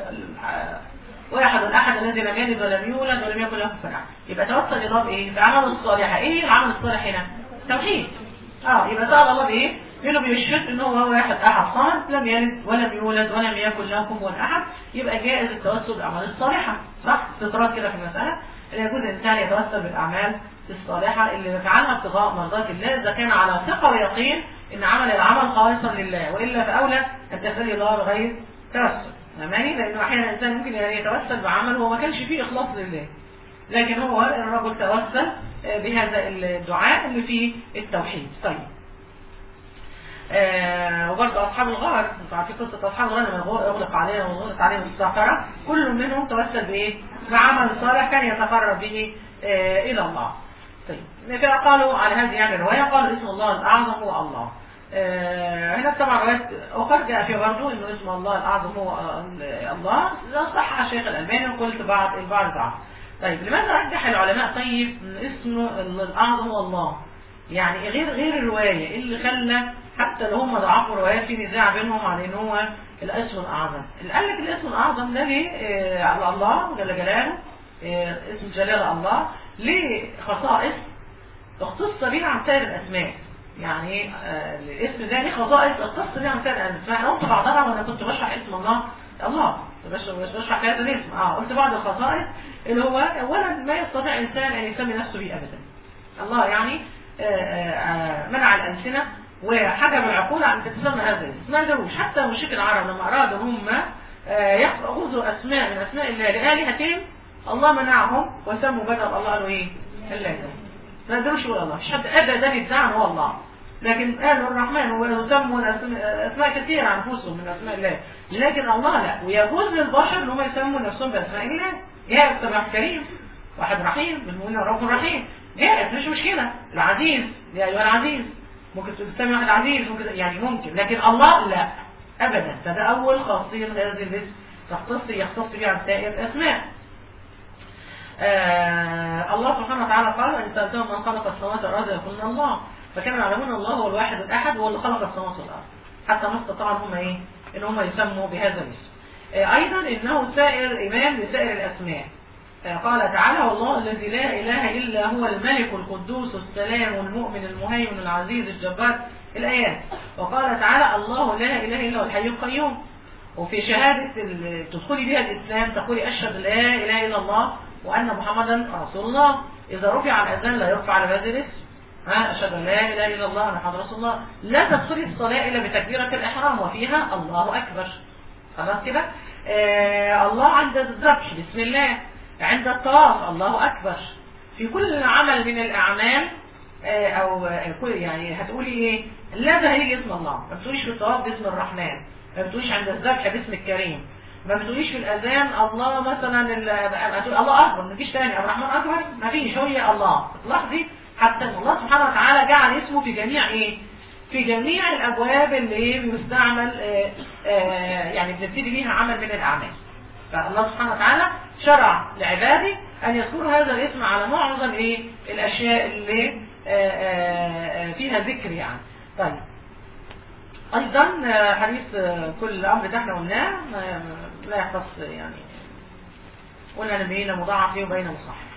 واحد الأحد الذي لم يلد ولم يولد ولم يكن له كفوا يبقى توسل الله بإيه بعمل الصالح إيه العمل الصالح هنا توحيد اه يبقى سأل الله بإيه يقول بيشهد ان هو واحد احد صمد لم يلد ولم يولد ولم يكن له كفوا احد يبقى جائز التوسل بالاعمال الصالحه صح استطراد كده في المساله اللي يجوز الانسان يتوسل بالاعمال الصالحه اللي يفعلها ابتغاء مرضات الله اذا كان على ثقه ويقين ان عمل العمل خالصا لله والا فاولى ان تسالي الله بغير توسل فاهماني لانه احيانا الانسان ممكن يتوسل بعمل هو ما كانش فيه اخلاص لله لكن هو الرجل توسل بهذا الدعاء اللي فيه التوحيد طيب آه وبرضه أصحاب الغار انتوا عارفين قصة أصحاب الغار لما أغلق عليهم وغلق عليهم السفرة كل منهم توسل بإيه؟ بعمل صالح كان يتقرب به آه إلى الله. طيب قالوا على هذه يعني الرواية قالوا اسم الله الأعظم هو الله. آه هنا طبعا روايات أخرى جاء فيها برضه إنه اسم الله الأعظم هو الله ده صح الشيخ الألباني وقلت بعض البعض ضعف. طيب لماذا رجح العلماء طيب اسم الأعظم هو الله؟ يعني غير غير الرواية إيه اللي خلى حتى لو هم ضعفوا روايات في نزاع بينهم على ان هو الاسم الاعظم اللي قال لك الاسم الاعظم ده ليه آه على الله جل جلاله آه اسم جلال الله ليه خصائص اختص بيها عن سائر الاسماء يعني آه الاسم ده ليه خصائص اختص بيها عن سائر الاسماء انا قلت بعضها وانا كنت بشرح اسم الله الله مش بشرح كذا الاسم اه قلت بعض الخصائص اللي هو اولا ما يستطيع انسان ان يسمي نفسه به ابدا الله يعني منع الالسنه وحجب العقول عن تتسمى هذا الاسم ما قدروش حتى مشرك العرب لما ارادوا هم ياخذوا اسماء من اسماء الله لالهتهم الله منعهم وسموا بدل الله قالوا ايه؟ الله ما قدروش يقولوا الله مش حد ابدا يدعي هو الله لكن قالوا الرحمن وسموا اسماء كثيره عن انفسهم من اسماء الله لكن الله لا ويجوز للبشر ان هم يسموا نفسهم باسماء الله يا سبح كريم واحد رحيم من مؤمن رب رحيم جائز مش مشكله العزيز يا ايها العزيز ممكن تسمي واحد عزيز ممكن يعني ممكن لكن الله لا ابدا فده اول خاصيه هذه الاسم تختص يختص بها عن سائر الاسماء آه الله سبحانه وتعالى قال ان سالتهم من خلق السماوات والارض يقولون الله فكانوا يعلمون الله هو الواحد الاحد هو اللي خلق السماوات والارض حتى ما استطاعوا هم ايه ان هم يسموا بهذا الاسم آه ايضا انه سائر امام لسائر الاسماء قال تعالى والله الذي لا إله إلا هو الملك القدوس السلام المؤمن المهيمن العزيز الجبار الآيات وقال تعالى الله لا إله إلا هو الحي القيوم وفي شهادة تدخلي بها الإسلام تقولي أشهد لا إله إلا الله وأن محمدا رسول الله إذا رفع الأذان لا يرفع على هذا الاسم ها أشهد أن لا إله إلا الله وأن محمد رسول الله لا تدخلي الصلاة إلا بتكبيرة الإحرام وفيها الله أكبر خلاص كده آه الله عند الذبح بسم الله عند الطواف الله أكبر في كل عمل من الأعمال آه، أو آه، كل يعني هتقولي إيه لازم هيجي اسم الله ما بتقوليش في الطواف باسم الرحمن ما بتقوليش عند الذبح باسم الكريم ما بتقوليش في الأذان الله مثلا ال- هتقول الله أكبر مفيش تاني الرحمن أكبر مفيش هو الله تلاحظي حتى إن الله سبحانه وتعالى جعل اسمه في جميع إيه في جميع الأبواب اللي إيه بيستعمل آه، آه، يعني بنبتدي بيها عمل من الأعمال فالله سبحانه وتعالى شرع لعباده أن يذكروا هذا الاسم على معظم إيه الأشياء اللي آه، آه، آه، فيها ذكر يعني طيب أيضا آه، حديث آه، كل أمر ده احنا قلناه آه، لا يختص يعني قلنا ان بين مضاعف فيه وبين مصحح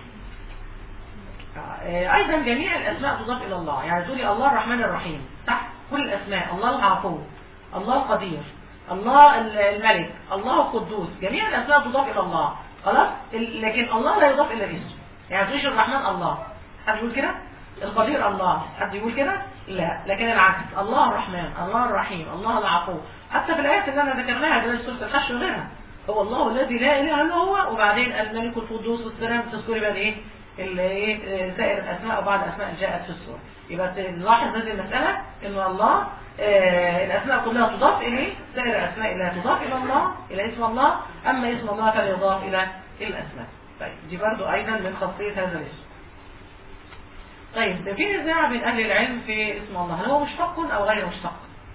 آه، أيضا جميع الأسماء تضاف إلى الله يعني تقولي الله الرحمن الرحيم صح كل الأسماء الله العفو الله القدير الله الملك الله القدوس جميع الأسماء تضاف إلى الله خلاص ال- لكن الله لا يضاف إلا الاسم يعني تقوليش الرحمن الله حد يقول كده القدير الله حد يقول كده لا لكن العكس الله الرحمن الله الرحيم الله العفو حتى في الآيات اللي أنا ذكرناها زي سورة الحشر وغيرها هو الله الذي لا إله إلا هو وبعدين الملك القدوس والسلام تذكري بقى إيه اللي ايه سائر الاسماء وبعض الاسماء اللي جاءت في السوره يبقى نلاحظ هذه المساله ان الله آه الاسماء كلها تضاف اليه سائر الاسماء لا تضاف الى الله الى اسم الله اما اسم الله فلا يضاف الى الاسماء طيب دي برضو ايضا من خاصيه هذا الاسم طيب ده في نزاع بين اهل العلم في اسم الله هل هو مشتق او غير مشتق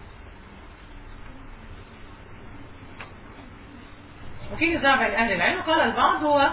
وفي نزاع بين اهل العلم قال البعض هو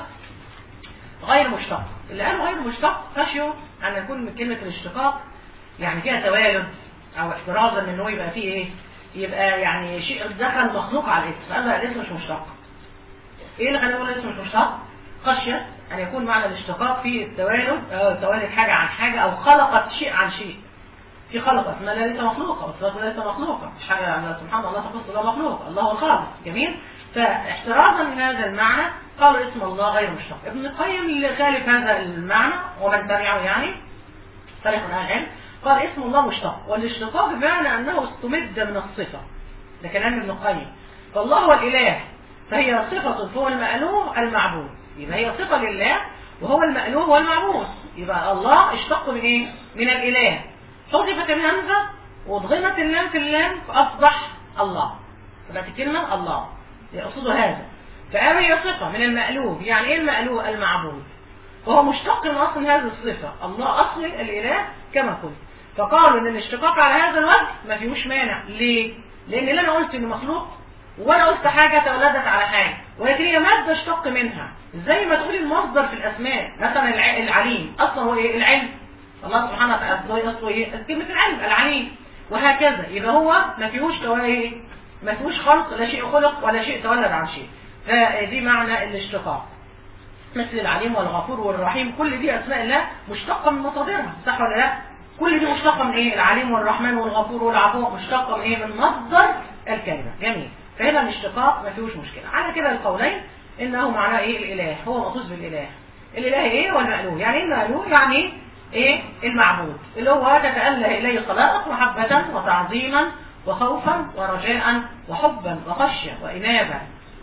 غير مشتق اللي قالوا غير مشتق خشيوا ان يكون من كلمة الاشتقاق يعني فيها توالد او احترازا من انه يبقى فيه ايه يبقى يعني شيء دخل مخلوق على الاسم فقال لا الاسم مش مشتق ايه اللي خلينا نقول الاسم مش مشتق خشية ان يكون معنى الاشتقاق فيه التوالد او توالد حاجة عن حاجة او خلقت شيء عن شيء في خلقت ما لا ليس مخلوقة والصفات ليس مخلوقة مش حاجة يعني سبحان الله تخص الله مخلوق الله هو الخالق جميل فاحترازا من هذا المعنى قالوا اسم الله غير مشتق ابن القيم اللي خالف هذا المعنى ومن تبعه يعني فريق من العلم قال اسم الله مشتق والاشتقاق بمعنى انه استمد من الصفة ده كلام ابن القيم فالله هو الاله فهي صفة فهو المألوه المعبود يبقى هي صفة لله وهو المألوه والمعبود يبقى الله اشتق من ايه من الاله حذفت الهمزة وضغمت اللام في اللام فاصبح الله فبقت الكلمة الله يقصد هذا فقال هي صفة من المألوه يعني ايه المألوه المعبود وهو مشتق من اصل هذه الصفة الله اصل الاله كما قلت فقالوا ان الاشتقاق على هذا الوجه ما فيهوش مانع ليه لان اللي انا قلت انه مخلوق وانا قلت حاجة تولدت على حاجة ولكن هي مادة اشتق منها زي ما تقولي المصدر في الاسماء مثلا الع- العليم اصلا هو ايه العلم الله سبحانه وتعالى اصله ايه كلمة العلم العليم وهكذا يبقى هو ما فيهوش توا- ما فيهوش خلق لا شيء خلق ولا شيء تولد عن شيء فدي معنى الاشتقاق مثل العليم والغفور والرحيم كل دي اسماء الله مشتقه من مصادرها صح ولا لا كل دي مشتقه من ايه العليم والرحمن والغفور والعفو مشتقه من ايه من مصدر الكلمه جميل فهنا الاشتقاق ما فيهوش مشكله على كده القولين انه معناه ايه الاله هو مخصوص بالاله الاله ايه هو المألوه يعني ايه المألوه يعني ايه المعبود اللي هو تتأله اليه الخلائق محبه وتعظيما وخوفا ورجاء وحبا وخشيه وانابه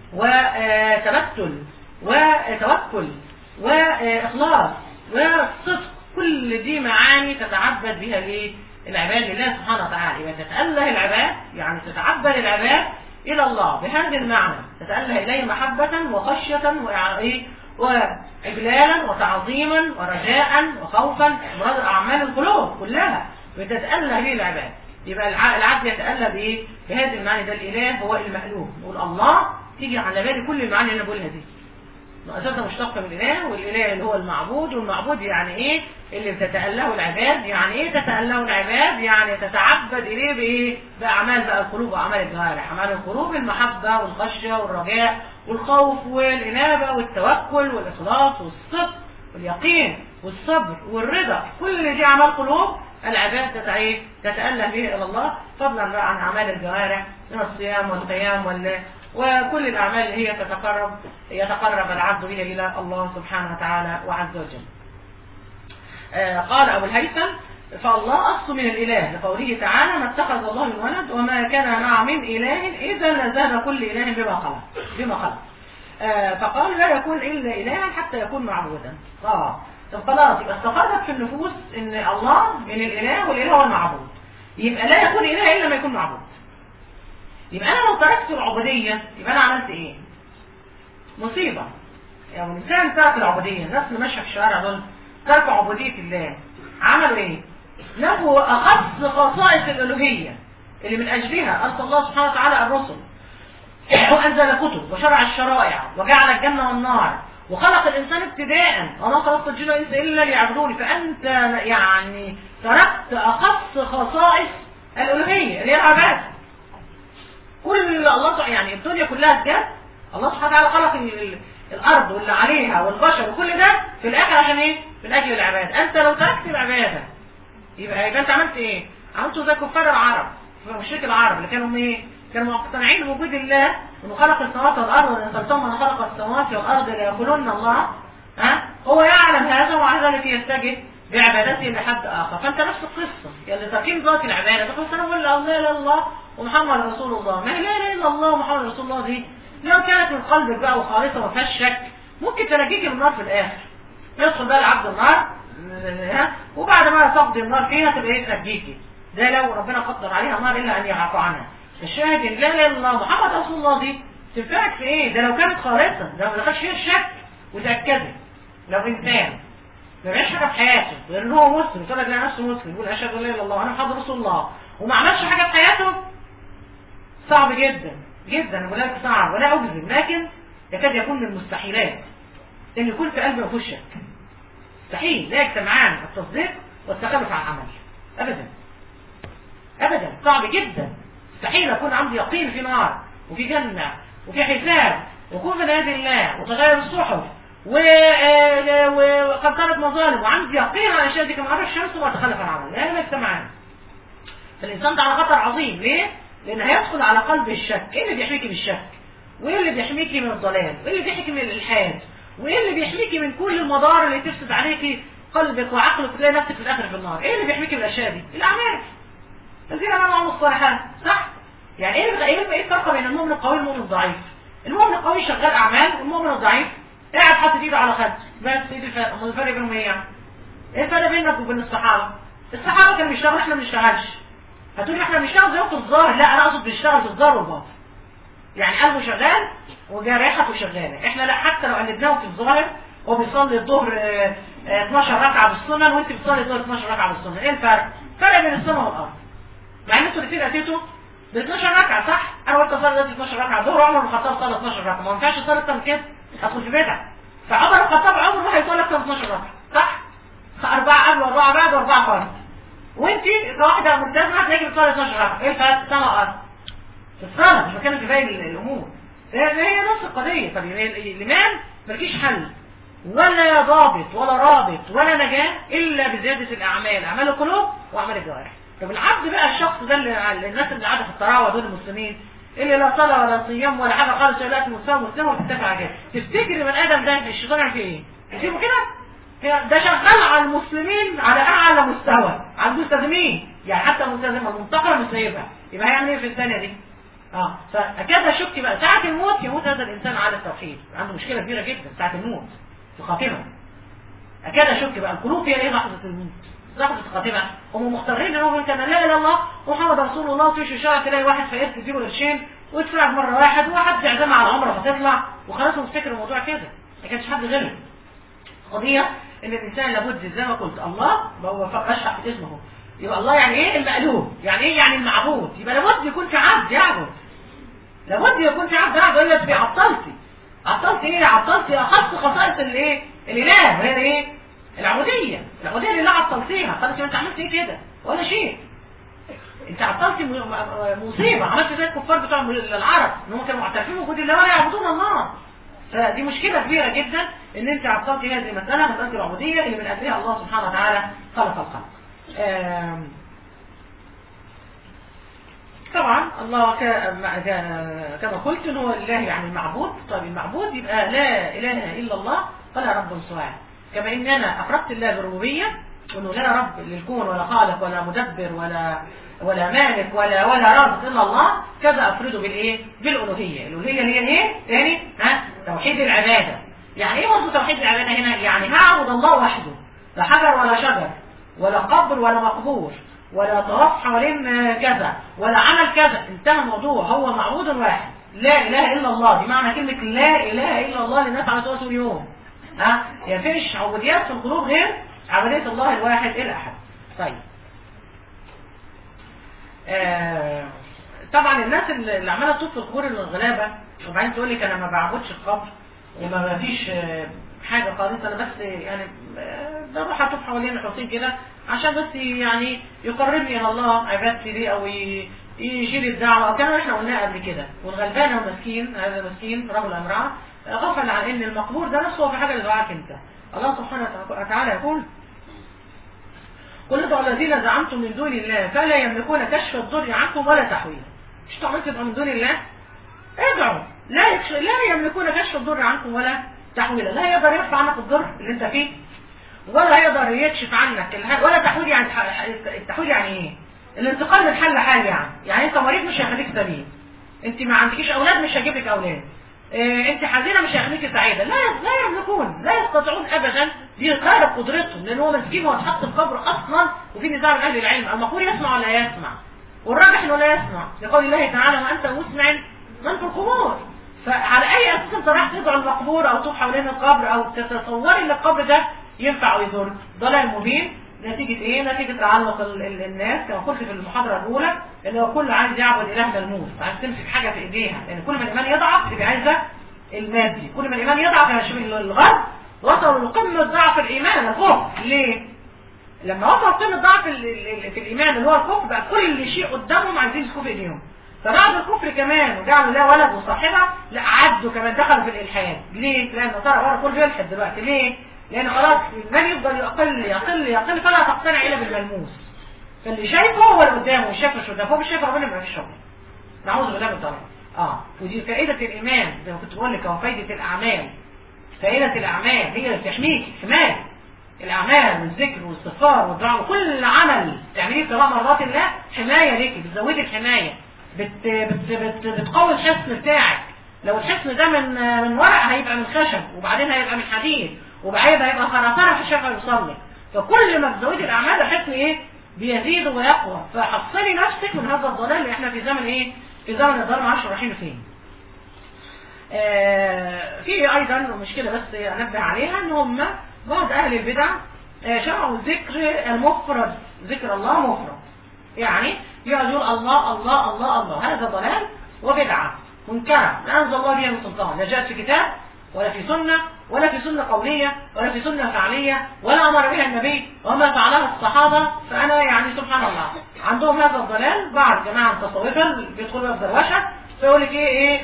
وتبتل وتوكل واخلاص وصدق كل دي معاني تتعبد بها الايه العباد لله سبحانه وتعالى يبقى تتأله العباد يعني تتعبد العباد الى الله بهذا المعنى تتأله اليه محبة وخشية وإع- إيه؟ واجلالا وتعظيما ورجاء وخوفا مراد اعمال القلوب كلها بتتأله به العباد يبقى الع- العبد يتأله بايه بهذه المعنى ده الاله هو المألوه نقول الله تيجي على بالي كل المعاني اللي انا بقولها دي اساسا مشتق من الاله والاله اللي هو المعبود والمعبود يعني ايه اللي بتتأله العباد يعني ايه تتأله العباد يعني تتعبد اليه بايه باعمال بقى القلوب واعمال الجوارح اعمال القلوب المحبه والخشيه والرجاء والخوف والانابه والتوكل والاخلاص والصدق واليقين والصبر والرضا كل دي اعمال قلوب العباد تتعيه تتأله به الى الله فضلا بقى عن اعمال الجوارح من الصيام والقيام وال وكل الأعمال اللي هي تتقرب يتقرب العبد بها إلى الله سبحانه وتعالى وعز وجل آه قال أبو الهيثم فالله أصل من الإله لقوله تعالى ما اتخذ الله من ولد وما كان معه من إله إذا لذهب كل إله بما خلق بما خلق آه فقال لا يكون الا الها حتى يكون معبودا اه طب خلاص يبقى استقرت في النفوس ان الله من الاله والاله هو المعبود يبقى لا يكون اله الا ما يكون معبود يبقى انا لو تركت العبوديه يبقى انا عملت ايه مصيبه يعني الانسان ترك العبوديه الناس اللي ماشيه في الشوارع دول تركوا عبوديه الله عملوا ايه له اخص خصائص الالوهيه اللي من اجلها ارسل الله سبحانه وتعالى الرسل وانزل كتب وشرع الشرائع وجعل الجنه والنار وخلق الانسان ابتداء وما خلقت الجن والانس الا ليعبدوني فانت يعني تركت اخص خصائص الالوهيه اللي هي العباده كل الله يعني الدنيا كلها بجد الله سبحانه وتعالى خلق الارض واللي عليها والبشر وكل ده في الاخر عشان ايه من اجل العباده انت لو تركت العباده يبقى يبقى انت عملت ايه عملته زي كفار العرب مشرك العرب اللي كانوا ايه كانوا مقتنعين بوجود الله انه خلق السماوات والارض وان سلطان من خلق السماوات والارض ليقولون الله ها هو يعلم هذا ومع ذلك يستجد بعبادته لحد اخر فانت نفس القصه يعني تقييم ذات العباده تقول انا اقول لا اله الا الله ومحمد رسول الله ما هي لا اله الا الله ومحمد رسول الله دي لو كانت من قلبك بقى وخالصه وما فيهاش شك ممكن تنجيك من النار في الاخر يدخل بقى العبد النار وبعد ما تقضي النار فيها تبقى ايه تنجيكي ده لو ربنا قدر عليها نار الا ان يعفو عنها الشاهد ان لا اله الا الله محمد رسول الله دي تنفعك في ايه ده لو كانت خالصه ده ما دخلش فيها الشك وتاكدي لو انسان ما بيعملش حاجه في حياته غير ان هو مسلم يقول لك نفسه مسلم يقول اشهد ان لا اله الا الله انا محمد رسول الله وما عملش حاجه في حياته صعب جدا جدا ولا صعب ولا اجزم لكن يكاد يكون من المستحيلات ان يكون في قلبه ما فيهوش شك مستحيل لا يجتمعان التصديق والتخلف عن العمل ابدا ابدا صعب جدا مستحيل اكون عندي يقين في نار وفي جنه وفي حساب وكون من هذه الله وتغير الصحف وقد كانت مظالم وعندي يقين على الاشياء دي كما عرف الشمس واتخلف عن العمل لا يجتمعان فالانسان ده على خطر عظيم ليه؟ لان هيدخل على قلب الشك ايه اللي بيحميكي من الشك وايه اللي بيحميكي من الضلال وايه اللي بيحميكي من الالحاد وايه اللي بيحميكي من كل المضار اللي تفسد عليكي قلبك وعقلك تلاقي نفسك في الاخر في النار ايه اللي بيحميكي من الاشياء دي الاعمال الذين امنوا الصالحات صح يعني ايه ايه ايه الفرق بين المؤمن القوي والمؤمن الضعيف المؤمن القوي شغال اعمال والمؤمن الضعيف قاعد حاطط ايده على خده بس ايه الفرق امال الفرق بينهم ايه يعني ايه الفرق بينك وبين الصحابه الصحابه كانوا بيشتغلوا احنا ما بنشتغلش هتقولي احنا بنشتغل زي في الظاهر لا انا اقصد بنشتغل في الظاهر والباطن يعني قلبه شغال وجارحته شغاله احنا لا حتى لو قلبناه في الظاهر هو بيصلي الظهر 12 ركعه بالسنن وانت بتصلي الظهر 12 ركعه بالسنن ايه الفرق فرق بين السنه والارض مع ان انتوا الاثنين اتيتوا ب 12 ركعه صح انا قلت اصلي دلوقتي 12 ركعه الظهر وعمر بن الخطاب صلى 12 ركعه ما ينفعش اصلي اكتر من كده ادخل في بدعه فعمر بن الخطاب عمره ما هيصلي اكتر من 12 ركعه صح اربعه قبل واربعه بعد واربعه فرض وانت كواحده ملتزمه هتلاقي بتصلي 12 ركعه ايه الفرق سنه وارض في الصلاه مش بتكلم في باقي الامور هي نفس القضيه طب الايمان مالكيش حل ولا ضابط ولا رابط ولا نجاه الا بزياده الاعمال اعمال القلوب واعمال الجوارح طب العبد بقى الشخص ده اللي الناس اللي قاعده في الطراوه دول المسلمين اللي لا صلاه ولا صيام ولا حاجه خالص ولا اكل مسلم مسلم وبتتفق على كده تفتكر من ادم ده الشيطان يعمل فيه ايه؟ يسيبه كده؟ ده شغال على المسلمين على اعلى مستوى على الملتزمين يعني حتى الملتزمه المنتقله مش سايبها يبقى هيعمل ايه في الثانيه دي؟ اه فاكاد اشك بقى ساعه الموت يموت هذا الانسان على التوحيد عنده مشكله كبيره جدا ساعه الموت في خاتمه اكاد اشك بقى القلوب هي ايه لحظه الموت لحظه الخاتمه هم مختارين ان هو كان لا اله الا الله محمد رسول الله تمشي شارع تلاقي واحد فقير تديله قرشين ويدفع مره واحد وواحد يعزمها على عمره فتطلع وخلاص هو مفتكر الموضوع كده ما كانش حد غيره قضيه ان الانسان لابد زي ما قلت الله هو رشح في اسمه يبقى الله يعني ايه المألوه يعني ايه يعني المعبود يبقى لابد يكون في عبد يعبد لابد يكون في عبد يعبد ولا تبقى عطلتي عطلتي ايه عطلتي اخص خصائص الايه الاله وهي ايه العبوديه العبوديه اللي لا عطلتيها خلاص انت عملت ايه كده ولا شيء انت عطلتي مصيبه عملت زي الكفار بتوع العرب ان هم كانوا معترفين بوجود الله ولا يعبدون الله فدي مشكلة كبيرة جدا ان انت عطلتي هذه المسألة مسألة العبودية اللي من اجلها الله سبحانه وتعالى خلق الخلق طبعا الله كما قلت ان هو الله يعني المعبود طيب المعبود يبقى لا اله الا الله ولا رب سواء كما ان انا افردت الله بالربوبيه وانه لا رب للكون ولا خالق ولا مدبر ولا ولا مالك ولا ولا رازق الا الله كذا افرده بالايه بالالوهيه الالوهيه اللي هي ايه تاني ها توحيد العبادة يعني ايه برضه توحيد العبادة هنا يعني هعبد الله وحده لا حجر ولا شجر ولا قبر ولا مقبور ولا طواف حوالين كذا ولا عمل كذا انتهى الموضوع هو معبود واحد لا اله الا الله دي معنى كلمة لا اله الا الله للناس على طول اليوم ها يعني فيش عبوديات في القلوب غير عبودية الله الواحد الاحد طيب آه طبعا الناس اللي عماله تطوف في القبور الغلابه وبعدين تقول لك انا ما بعبدش القبر وما ما فيش حاجه خالص انا بس يعني بروح اطوف حوالين الحسين كده عشان بس يعني يقربني الى الله عبادتي دي او يشيل الدعوه كان احنا قلناها قبل كده والغلبان والمسكين هذا مسكين رجل امراه غفل عن ان المقبور ده نفسه هو في حاجه اللي دعاك انت الله سبحانه وتعالى يقول قل ادعوا الذين زعمتم من دون الله فلا يملكون كشف الضر عنكم ولا تحويلا مش تعمل تبقى من دون الله ادعوا لا يكش... لا يملكون كشف الضر عنكم ولا تحويلا لا يقدر يرفع عنك الضر اللي انت فيه ولا يقدر يكشف عنك الح... ولا تحويل يعني التحويل يعني ايه الانتقال من حل لحال يعني يعني انت مريض مش هيخليك سليم انت ما عندكيش اولاد مش هجيب لك اولاد إيه انت حزينه مش هيخليك سعيده لا لا يملكون لا يستطيعون ابدا دي خارج قدرتهم لان هو مسكين هو اتحط في قبر اصلا وفي نزاع من اهل العلم المقول يسمع ولا يسمع والراجح انه لا يسمع لقول الله تعالى وانت مسمع من في القبور فعلى اي اساس انت راح تدعو المقبور او تروح حوالين القبر او تتصوري ان القبر ده ينفع ويضر ضلال مبين نتيجة ايه نتيجة تعلق ال ال الناس كما قلت في المحاضرة الاولى ان هو كل عايز يعبد اله ملموس عايز تمسك حاجة في ايديها لان كل ما الايمان يضعف تبقى عايزة المادي كل ما الايمان يضعف يعني الغرب وصلوا لقمة ضعف الايمان الكفر ليه لما وصل قمة ضعف في الايمان اللي هو الكفر بقى كل شيء قدامهم عايزين يمسكوه في ايديهم فبعد الكفر كمان وجعلوا لا ولد وصاحبة لا عدوا كمان دخلوا في الالحاد ليه؟ لان ترى بره كله بيلحد دلوقتي ليه؟ لان خلاص المال يفضل يقل يقل يقل فلا تقتنع الا بالملموس فاللي شايفه هو اللي قدامه مش شايف مش قدامه هو مش شايف ربنا ما فيش شغل نعوذ بالله من الضلال اه ودي فائده الايمان زي ما كنت بقول لك هو فائده الاعمال فائده الاعمال هي اللي بتحميك حمايه الاعمال والذكر والاستغفار والدعاء وكل عمل تعمليه ابتغاء مرضات الله حمايه ليك بتزودي الحمايه بت بت بت بتقوي الحصن بتاعك لو الحصن ده من من ورق هيبقى من خشب وبعدين هيبقى من حديد وبعدين هيبقى خرسانه في الشفا يصلي فكل ما بتزودي الاعمال الحصن ايه بيزيد ويقوى فحصلي نفسك من هذا الضلال اللي احنا في زمن ايه في زمن الظلم عشر رايحين فين آه في ايضا مشكله بس انبه عليها ان هم بعض اهل البدع آه شرعوا الذكر المفرد ذكر الله مفرد يعني يقعد يقول الله الله الله الله هذا ضلال وبدعه منكره لا انزل الله بها من سلطان لا جاءت في كتاب ولا في سنه ولا في سنه قوليه ولا في سنه فعليه ولا امر بها النبي وما فعلها الصحابه فانا يعني سبحان الله عندهم هذا الضلال بعض جماعه متصوفه بيدخلوا في الدروشه فيقول لك ايه ايه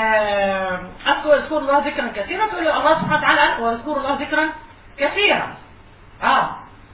آه اذكر اذكر الله ذكرا كثيرا تقول لي الله سبحانه وتعالى واذكر الله ذكرا كثيرا اه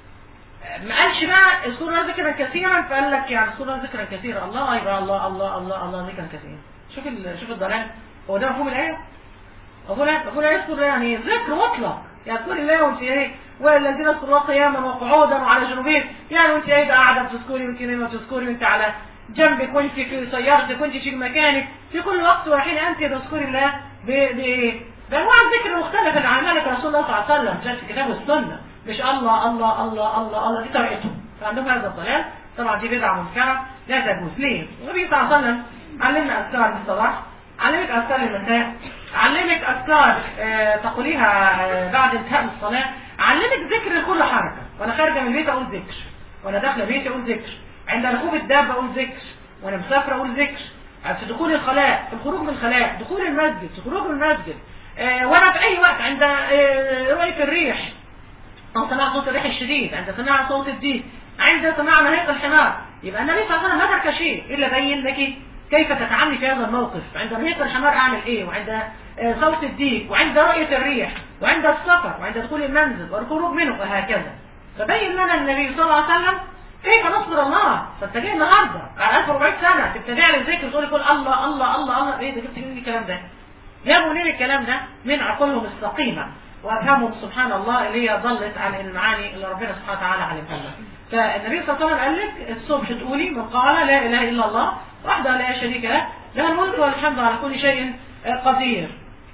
ما قالش بقى اذكر الله ذكرا كثيرا فقال لك يعني اذكر الله ذكرا كثيرا الله يبقى الله الله الله الله ذكرا كثيرا شوف شوف الضلال هو ده مفهوم الايه أقول أقول يذكر يعني ذكر مطلق يذكر الله وانت ايه والذين يذكروا الله قياما وقعودا وعلى جنوبهم يعني وانت ايه قاعده بتذكري وانت نايمه بتذكري وانت على جنبك وانت في سيارتك وانت في مكانك في كل وقت وحين انت تذكري الله بايه بانواع الذكر المختلفه اللي عملها لك رسول الله صلى الله عليه وسلم في الكتاب والسنه مش الله الله الله الله الله دي طريقتهم فعندهم هذا الضلال طبعا دي بدعه منكره لا تجوز ليه؟ النبي صلى الله عليه وسلم علمنا اذكار الصباح علمك اذكار المساء علمك اذكار آه تقوليها آه بعد انتهاء الصلاه علمك ذكر لكل حركه وانا خارجه من البيت اقول ذكر وانا داخله بيتي اقول ذكر عند ركوب الدابه اقول ذكر وانا مسافره اقول ذكر في دخول الخلاء في الخروج من الخلاء دخول المسجد في خروج من المسجد آه وانا في اي وقت عند رؤيه الريح او سماع صوت الريح الشديد عند سماع صوت الديك عند سماع نهيق الحمار يبقى النبي صلى الله عليه وسلم ما ترك شيء الا بين لك كيف تتعاملي في هذا الموقف عند رؤية الحمار اعمل ايه وعند صوت الديك وعند رؤية الريح وعند السفر وعند دخول المنزل والخروج منه وهكذا فبين لنا النبي صلى الله عليه وسلم كيف نصبر الله فانت جاي النهارده على 1400 سنه تبتدع لي الذكر تقول كل الله الله الله الله ايه ده جبت منين الكلام ده؟ جابوا منين الكلام ده؟ من عقولهم السقيمه وافهمهم سبحان الله اللي هي ضلت عن المعاني اللي ربنا سبحانه وتعالى علمها لنا. فالنبي صلى الله عليه وسلم قال لك الصبح تقولي من قال لا اله الا الله وحده لا شريك له له الملك والحمد على كل شيء قدير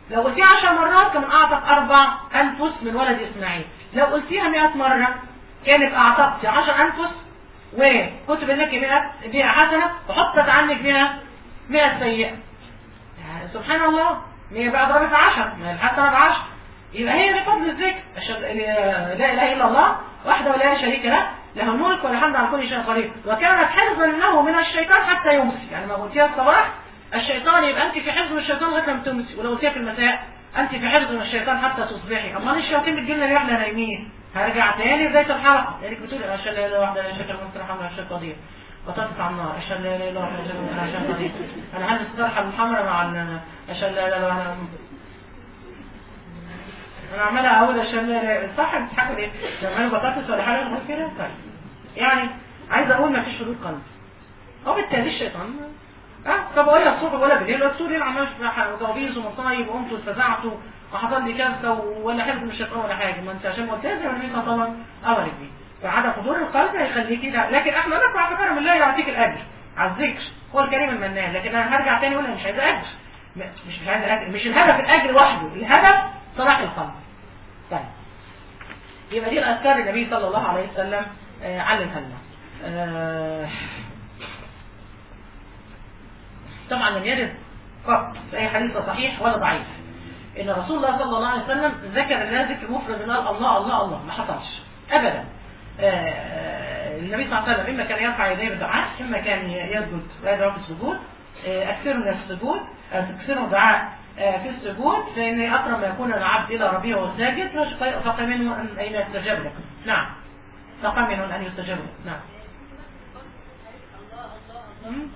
لو قلتيها 10 مرات كان اعتق اربع انفس من ولد اسماعيل لو قلتيها 100 مره كانت اعتقتي 10 انفس وكتب لك 100 100 حسنه وحطت عنك 100 100 سيئه يعني سبحان الله 100 بقى ضربت في 10 ما الحسنه ب 10 يبقى هي دي فضل الذكر أشهد لا اله الا الله وحده ولا شريك له له الملك والحمد على كل شيء قدير وكانت حفظا له من الشيطان حتى يمسي يعني ما قلتيها الصباح الشيطان يبقى انت في حفظ من الشيطان لغايه لما تمسي ولو قلتيها في المساء انت في حفظ من الشيطان حتى تصبحي امال الشياطين بتجي لنا ليه واحنا نايمين هرجع تاني بدايه الحلقه لانك بتقولي اشهد لا اله الا الله وحده لا شريك له الملك والحمد على كل شيء قدير بطاطس على النار اشهد لا اله الا الله وحده لا شريك له عشان قدير انا هلبس الطرحه الحمراء مع ال- اشهد لا اله الا الله وحده انا عماله اقول عشان لا- صح بتضحكوا ليه؟ تعملوا بطاطس ولا حاجه نقول كده طيب يعني عايز اقول ما فيش حدود قلب هو بالتالي الشيطان اه طب ولا الصبح ولا بالليل ولا السوري عمال جوابيز ومصايب وقمت واتفزعت وحصل لي كذا ولا حفظ من الشيطان ولا حاجه ما انت عشان قلت زي ما النبي طبعا امرك بيه فعدم حضور القلب هيخليكي لا لكن احنا نقرا على فكره من الله يعطيك الاجر على الذكر هو الكريم المنان لكن انا هرجع تاني اقول أنا مش عايز اجر م- مش مش عايز اجر مش الهدف الاجر وحده الهدف صلاح القلب طيب يبقى دي الاذكار النبي صلى الله عليه وسلم آه، علمها لنا آه، طبعا لم يرد قط في اي حديث صحيح ولا ضعيف ان رسول الله صلى الله عليه وسلم ذكر الله ذكر مفرد من قال الله الله الله ما حصلش ابدا آه، النبي صلى الله عليه وسلم اما كان يرفع يديه بالدعاء اما كان يسجد ويدعو في السجود آه، اكثروا من السجود آه، اكثروا الدعاء آه، في السجود فان اقرب ما يكون العبد الى ربه وهو ساجد فقمنه ان اين يستجاب له نعم فقمنه ان يستجاب له نعم مم.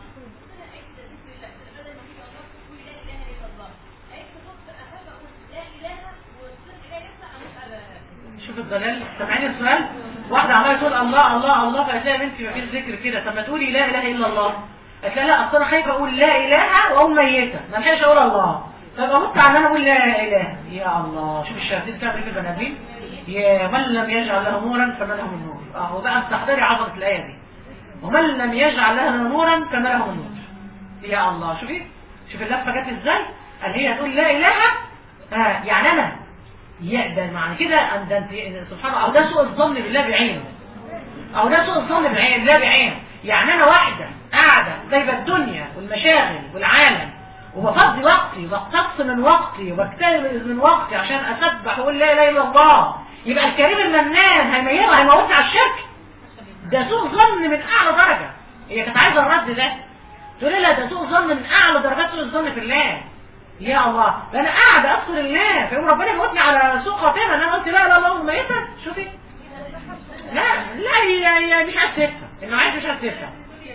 شوف الضلال سامعين السؤال واحدة عمالة تقول الله الله الله فهتلاقي بنتي ما فيش ذكر كده طب ما تقولي لا اله الا الله هتلاقي لا اصل انا خايفه اقول لا اله واقوم ميته ما لحقش اقول الله فبقى مت على ان انا اقول لا اله يا الله شوف الشياطين بتعمل ايه في البني ادمين يا من لم يجعل له نورا فما له من نور اه وبقى استحضري عظمه الايه دي ومن لم يجعل له نورا فما له من نور يا الله شوفي شوف اللفه جت ازاي قال هي تقول لا اله ها يعني انا يا ده معنى كده أن ده انت سبحان الله او ده سوء الظن بالله بعينه او ده سوء الظن بعين بالله بعينه يعني انا واحده قاعده سايبه الدنيا والمشاغل والعالم وبفضي وقتي وبقتص من وقتي وبجتهد من وقتي عشان اسبح واقول لا اله الا الله يبقى الكريم المنان هيميزها هيموتني على الشرك ده سوء ظن من اعلى درجه هي كانت عايزه الرد ده تقول لي لا ده سوء ظن من اعلى درجات سوء الظن في الله يا الله ده انا قاعده اذكر الله فيقوم ربنا يموتني على سوء خاتمه ان انا قلت لا لا الله ميتة شوفي لا لا هي هي مش عايز تفهم انه عايز مش عايز تفهم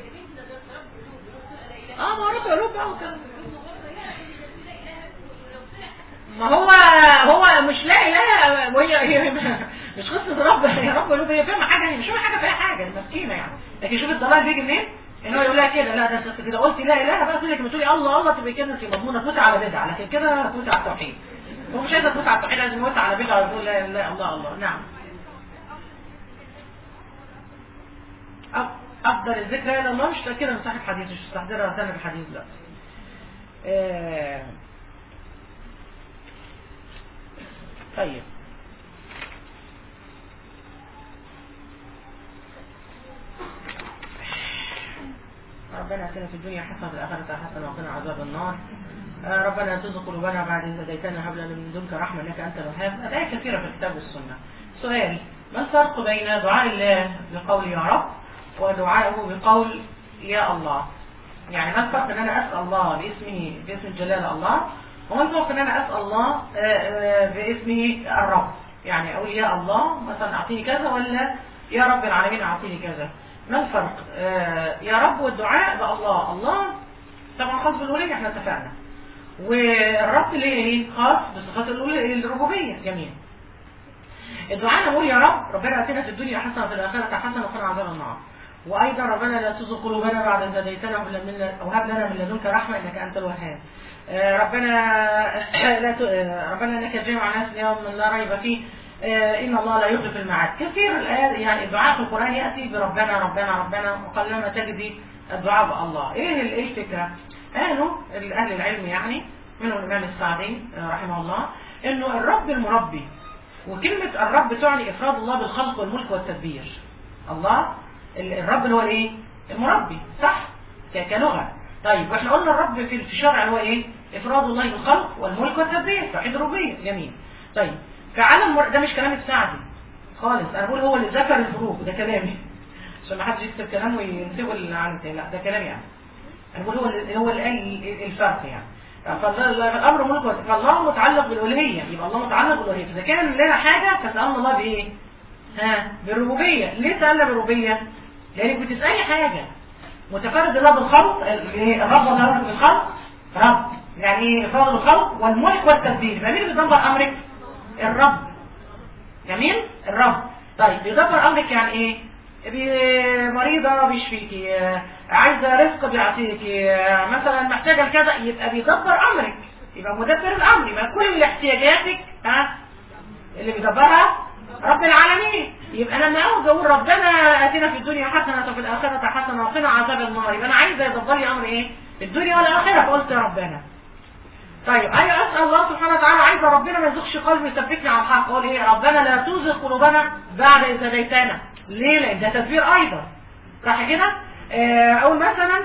اه ما رب قلوب بقى وكده ما هو هو مش لا اله وهي هي مش قصه رب هي رب قلوب هي فاهمه حاجه هي مش فاهمه حاجه فيها حاجه المسكينه يعني لكن شوف الضلال بيجي منين ان هو يقول لها كده لا ده انت كده قلت لا اله بقى تقول لك بتقولي الله الله تبقى كده انت مضمونه تموت على بدعه لكن كده تموت على التوحيد هو مش عايزه تموت على التوحيد لازم يموت على بدعه ويقول لا لا الله الله نعم أف- افضل الذكر لا اله الا الله مش متاكده من صحه الحديث مش مستحضرها سنه الحديث دلوقتي آه، طيب ربنا اتنا في الدنيا حسنه وفي الاخره حسنه وقنا عذاب النار آه، ربنا لا تزغ قلوبنا بعد إذ هديتنا هب لنا من لدنك رحمه انك انت الوهاب ادعيه كثيره في الكتاب والسنه سؤال ما الفرق بين دعاء الله بقول يا رب ودعائه بقول يا الله يعني ما الفرق ان انا اسال الله باسمه باسم الجلال الله وما الفرق ان انا اسال الله آه، آه، باسمه الرب يعني اقول يا الله مثلا اعطيني كذا ولا يا رب العالمين اعطيني كذا ما الفرق آه، يا رب والدعاء بقى الله الله طبعا خاص بالألوهية احنا اتفقنا والرب اللي هي ايه خاص بصفات الألوهية الربوبية جميل الدعاء نقول يا رب ربنا اتنا في الدنيا حسنه وفي الاخره حسنه وقنا عذاب النار وايضا ربنا لا تزغ قلوبنا بعد إذ هديتنا وهب لنا- وهب لنا من لدنك رحمه انك انت الوهاب آه، ربنا لا ت... آه، ربنا انك جمع ناس يوم لا ريب فيه آه، ان الله لا يخلف الميعاد كثير الايات يعني الدعاء في القران ياتي بربنا ربنا ربنا وقلما تجدي الدعاء بالله ايه ال- ايه الفكره قالوا اهل العلم يعني منهم الإمام السعدي رحمه الله إنه الرب المربي وكلمة الرب تعني إفراد الله بالخلق والملك والتدبير الله الرب اللي هو الايه المربي صح كلغة طيب واحنا قلنا الرب في في الشرع اللي هو ايه افراد الله بالخلق والملك والتدبير توحيد الربوبيه جميل طيب فعلى المر... ده مش كلام السعدي خالص انا بقول هو اللي ذكر الفروق ده كلامي عشان ما حدش يكتب كلام وينسبه اللي عن لا ده كلامي يعني انا بقول هو اللي هو اللي قال الفرق يعني فالامر ملك فالله متعلق بالالوهيه يبقى الله متعلق بالالوهيه فاذا كان لنا حاجه فسالنا الله بايه ها بالربوبيه ليه سالنا بالربوبيه لانك بتسالي حاجه متفرد الله بالخلق الرب الله بالخلق رب يعني ايه افراد الخلق والملك والتدبير يبقى مين بيدبر امرك الرب جميل الرب طيب بيدبر امرك يعني ايه بي- مريضة بيشفيكي آه، عايزة رزق بيعطيكي آه، مثلا محتاجة لكذا يبقى بيدبر امرك يبقى مدبر الامر يبقى كل احتياجاتك ها اللي بيدبرها رب العالمين يبقى انا لما عاوز اقول ربنا اتنا في الدنيا حسنه وفي الاخره حسنه وقنا عذاب النار يبقى انا عايزه يدبر لي امر ايه في الدنيا والاخره فقلت يا ربنا طيب ايوه اسال الله سبحانه وتعالى عايزه ربنا ما يزغش قلبي يثبتني على الحق اقول ايه ربنا لا تزغ قلوبنا بعد اذ هديتنا ليه لان ده تدبير ايضا صح كده آه، اقول مثلا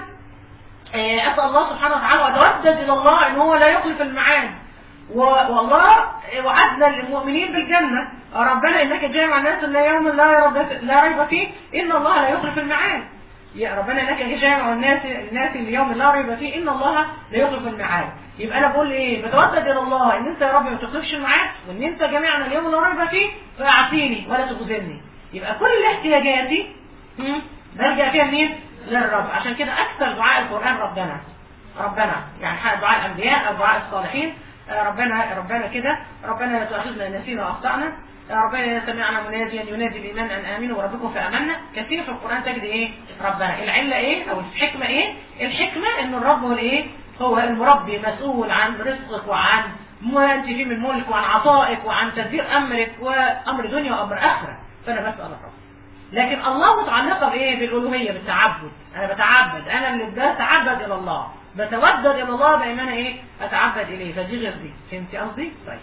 آه، اسال الله سبحانه وتعالى واتردد الى الله ان هو لا يخلف الميعاد و- والله وعدنا للمؤمنين بالجنة ربنا إنك جامع الناس لا يوم لا ريب لا ريب فيه إن الله لا يخلف الميعاد يا ربنا إنك جامع الناس الناس اليوم لا ريب فيه إن الله لا يخلف الميعاد يبقى أنا بقول إيه بتودد إلى الله إن أنت يا رب ما تخلفش الميعاد وإن أنت جميعنا اليوم لا ريب فيه فأعطيني ولا تخزني يبقى كل احتياجاتي هم، بلجأ فيها مين؟ للرب عشان كده أكثر دعاء القرآن ربنا ربنا يعني حق دعاء الأنبياء أو دعاء الصالحين آه، ربنا ربنا كده ربنا لا تؤاخذنا إن نسينا واخطانا آه، ربنا إذا سمعنا مناديا ينادي بالايمان ان امنوا بربكم فامنا كثير في القران تجد ايه ربنا العله ايه او الحكمه ايه الحكمه ان الرب هو الايه هو المربي مسؤول عن رزقك وعن ما انت فيه من ملك وعن عطائك وعن تدبير امرك وامر دنيا وامر اخره فانا بسال الرب لكن الله متعلقه بايه بالالوهيه بالتعبد انا بتعبد انا اللي بتعبد الى الله بتودد الى الله بان انا ايه اتعبد اليه فدي غير دي فهمتي قصدي طيب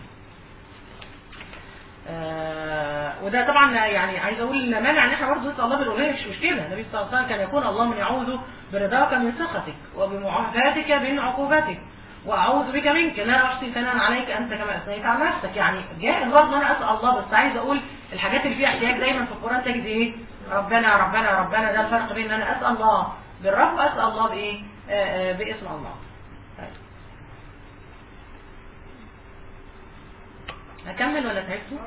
آه وده طبعا يعني عايز اقول مانع ان احنا برضه نسال الله بالالوهيه مش مشكله النبي صلى الله عليه وسلم كان يقول اللهم اني اعوذ برضاك من سخطك وبمعافاتك من عقوبتك واعوذ بك منك لا احصي ثناء عليك انت كما اثنيت على نفسك يعني جاء برضه ان انا اسال الله بس عايز اقول الحاجات اللي فيها احتياج دايما في القران تجد ايه ربنا ربنا ربنا ده الفرق بين ان انا اسال الله بالرب واسال الله بايه آه آه باسم الله طيب. اكمل ولا تعبتوا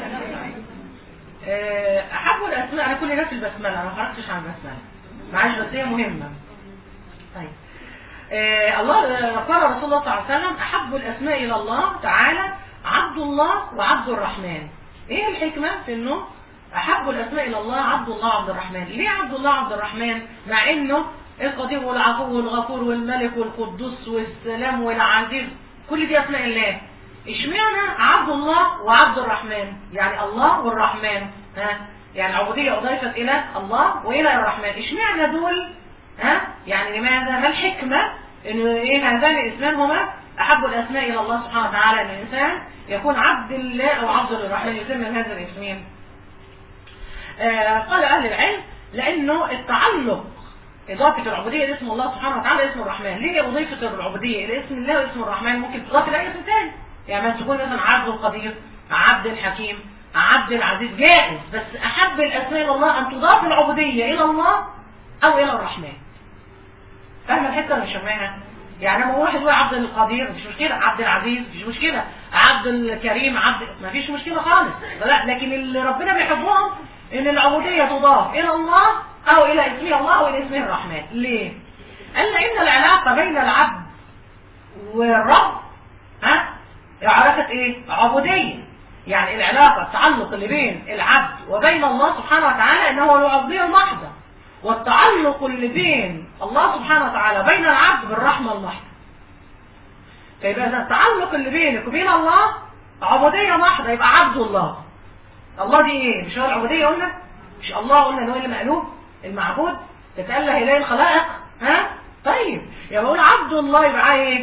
آه، احب الاسماء انا كل ده في البسمله انا ما خرجتش عن البسمله معلش بس هي مهمه طيب آه الله آه، قال رسول الله صلى الله عليه وسلم احب الاسماء الى الله تعالى عبد الله وعبد الرحمن ايه الحكمه في انه احب الاسماء الى الله عبد الله وعبد الرحمن ليه عبد الله وعبد الرحمن مع انه القدير والعفو والغفور والملك والقدوس والسلام والعزيز كل دي اسماء الله اشمعنى عبد الله وعبد الرحمن يعني الله والرحمن ها يعني العبودية أضيفت إلى الله وإلى الرحمن اشمعنى دول ها يعني لماذا ما الحكمة إن إيه هذان الاسمان هما أحب الأسماء إلى الله سبحانه وتعالى أن الإنسان يكون عبد الله أو عبد للرحمن يسمى هذا الاسمين آه قال أهل العلم لأنه التعلق إضافة العبودية لاسم الله سبحانه وتعالى اسم الرحمن ليه أضيفة العبودية لاسم الله واسم الرحمن ممكن تضاف إلى أي اسم تاني يعني ما تقول مثلا عبد القدير عبد الحكيم عبد العزيز جائز بس أحب الأسماء إلى الله أن تضاف العبودية إلى الله أو إلى الرحمن فاهم الحتة اللي مش فاهمها يعني لما واحد يقول عبد القدير مفيش مشكلة عبد العزيز مفيش مشكلة عبد الكريم عبد مفيش مشكلة خالص لا لكن اللي ربنا بيحبهم ان العبودية تضاف الى الله او الى اسمه الله او الى اسمه الرحمن ليه قال ان العلاقة بين العبد والرب ها علاقة ايه عبودية يعني العلاقة التعلق اللي بين العبد وبين الله سبحانه وتعالى انه هو العبودية المحضة والتعلق اللي بين الله سبحانه وتعالى بين العبد بالرحمة المحضة فيبقى إذا التعلق اللي بينك وبين الله عبودية محضة يبقى عبد الله الله دي ايه مش هو العبودية قلنا مش الله قلنا ان هو اللي مألوف المعبود تتأله إليه الخلائق ها طيب يبقى بقول عبد الله يبقى ايه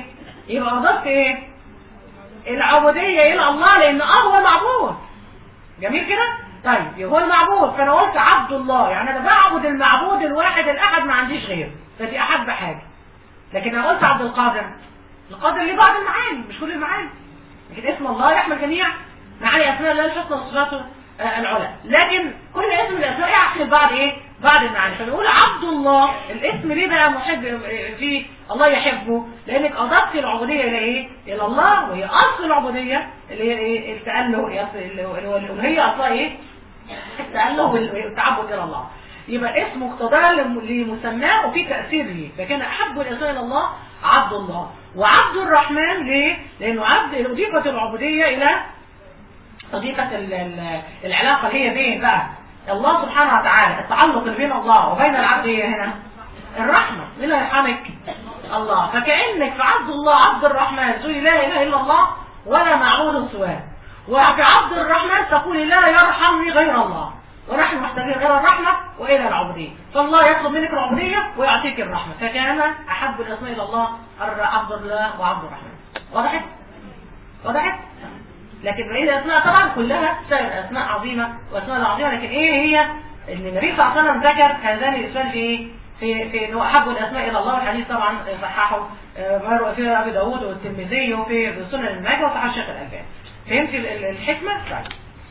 يبقى اضفت ايه العبوديه الى الله لان اه هو معبود جميل كده طيب يبقى هو المعبود فانا قلت عبد الله يعني انا بعبد المعبود الواحد الاحد ما عنديش غيره فدي احب حاجه لكن انا قلت عبد القادر القادر ليه بعض المعاني مش كل المعاني لكن اسم الله يحمل جميع معاني اسماء الله الحسنى وصفاته آه، العلى لكن كل اسم من الاسماء يحمل بعض ايه بعض المعاني فنقول عبد الله الاسم ليه بقى محب فيه الله يحبه لانك اضفت العبوديه الى ايه الى الله وهي اصل العبوديه اللي هي ايه التاله هي أصل- اللي هو- اللي هو الالوهيه اصلها ايه التاله والتعبد الى الله يبقى اسم مقتضاه لم- لمسماه وفي تاثير ليه فكان احب الاسماء الى الله عبد الله وعبد الرحمن ليه لانه عبد اضيفت العبوديه الى صديقة ال- ال- العلاقة اللي هي بين بقى الله سبحانه وتعالى التعلق اللي بين الله وبين العبد هي هنا الرحمة مين اللي يرحمك الله فكأنك في عبد الله عبد الرحمن تقولي لا إله إلا الله ولا معبود سواه وفي عبد الرحمن تقولي لا يرحمني غير الله ونحن محتاجين غير الرحمة وإلى العبودية فالله يطلب منك العبودية ويعطيك الرحمة فكان أحب الأسماء إلى الله الر- عبد الله وعبد الرحمن وضحت؟ وضحت؟ لكن بقية الأسماء طبعا كلها سائر أسماء عظيمة وأسماء عظيمة لكن إيه هي إن النبي صلى الله عليه وسلم ذكر هذان الإسماء في إيه؟ في في إنه أحب الأسماء إلى الله والحديث طبعا صححه آه، مروي في أبي داوود والترمذي وفي سنن الماجه وصححه الشيخ الألباني فهمت ال- ال- الحكمة؟ طيب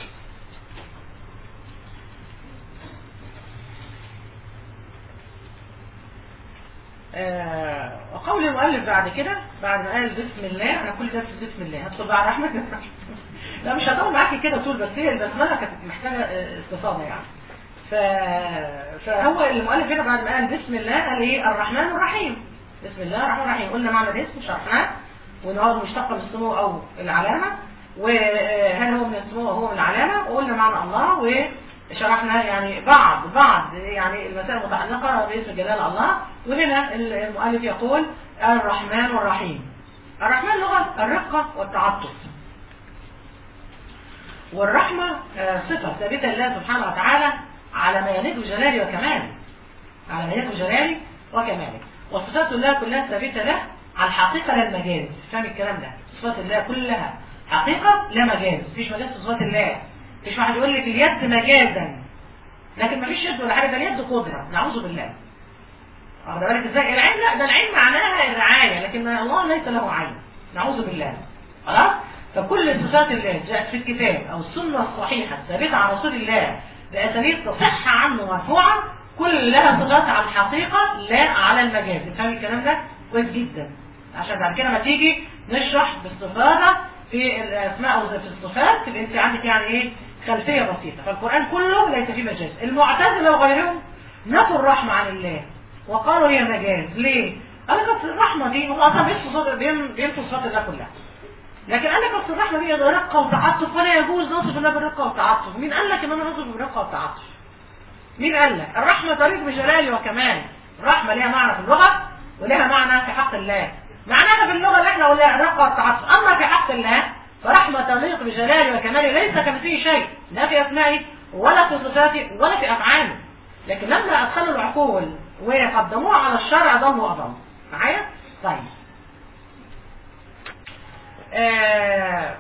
آه، وقول المؤلف بعد كده بعد ما قال بسم الله انا كل ده في بسم الله هدخل بقى على رحمه لا مش هطول معاكي كده طول بس هي البسمله كانت محتاجه آه، استفاضه يعني ف... فهو المؤلف هنا بعد ما قال بسم الله قال ايه الرحمن الرحيم بسم الله الرحمن الرحيم قلنا معنى الاسم شرحناه وان هو مشتق من السمو او العلامه وهل هو من السمو او هو من العلامه وقلنا معنى الله وشرحنا يعني بعض بعض يعني المسائل المتعلقه باسم جلال الله وهنا المؤلف يقول الرحمن الرحيم الرحمن لغه الرقه والتعطف والرحمة آه، صفة ثابتة لله سبحانه وتعالى على ما يليق بجلاله وكماله على ما يليق بجلاله وكماله وصفات الله كلها ثابتة له على الحقيقة لا المجاز فاهم الكلام ده صفات الله كلها حقيقة لا مجاز مفيش مجاز في صفات الله مفيش واحد يقول لك اليد مجازا لكن مفيش يد ولا حاجة ده اليد قدرة نعوذ بالله واخد بالك ازاي العين لا ده العين معناها الرعاية لكن الله ليس له عين نعوذ بالله خلاص فكل صفات الله جاءت في الكتاب او السنة الصحيحة الثابتة عن رسول الله بأساليب تصح عنه مرفوعة كلها صفات على الحقيقة لا على المجاز فاهم الكلام ده كويس جدا عشان بعد كده ما تيجي نشرح باستفاضة في الاسماء او في الصفات تبقى انت عندك يعني ايه خلفية بسيطة فالقرآن كله ليس فيه مجاز المعتزلة وغيرهم نفوا الرحمة عن الله وقالوا هي مجاز ليه؟ قال لك أصل الرحمة دي هم اصلا بينفوا صفات بينفوا صفات الله كلها لكن قال لك اصل الرحمه دي رقه وتعاطف ولا يجوز نصف الله بالرقه والتعاطف مين قال لك ان انا نصف بالرقه والتعاطف مين قال لك الرحمه طريق بجلالي وكمالي الرحمه ليها معنى في اللغه ولها معنى في حق الله معناها في اللغه اللي احنا قلناها الرقه والتعاطف اما في حق الله فرحمه تليق بجلالي وكمالي ليس كمثله شيء لا في اسمائه ولا في صفاته ولا في افعاله لكن لما ادخلوا العقول وقدموها على الشرع ضلوا اضل معايا طيب آه،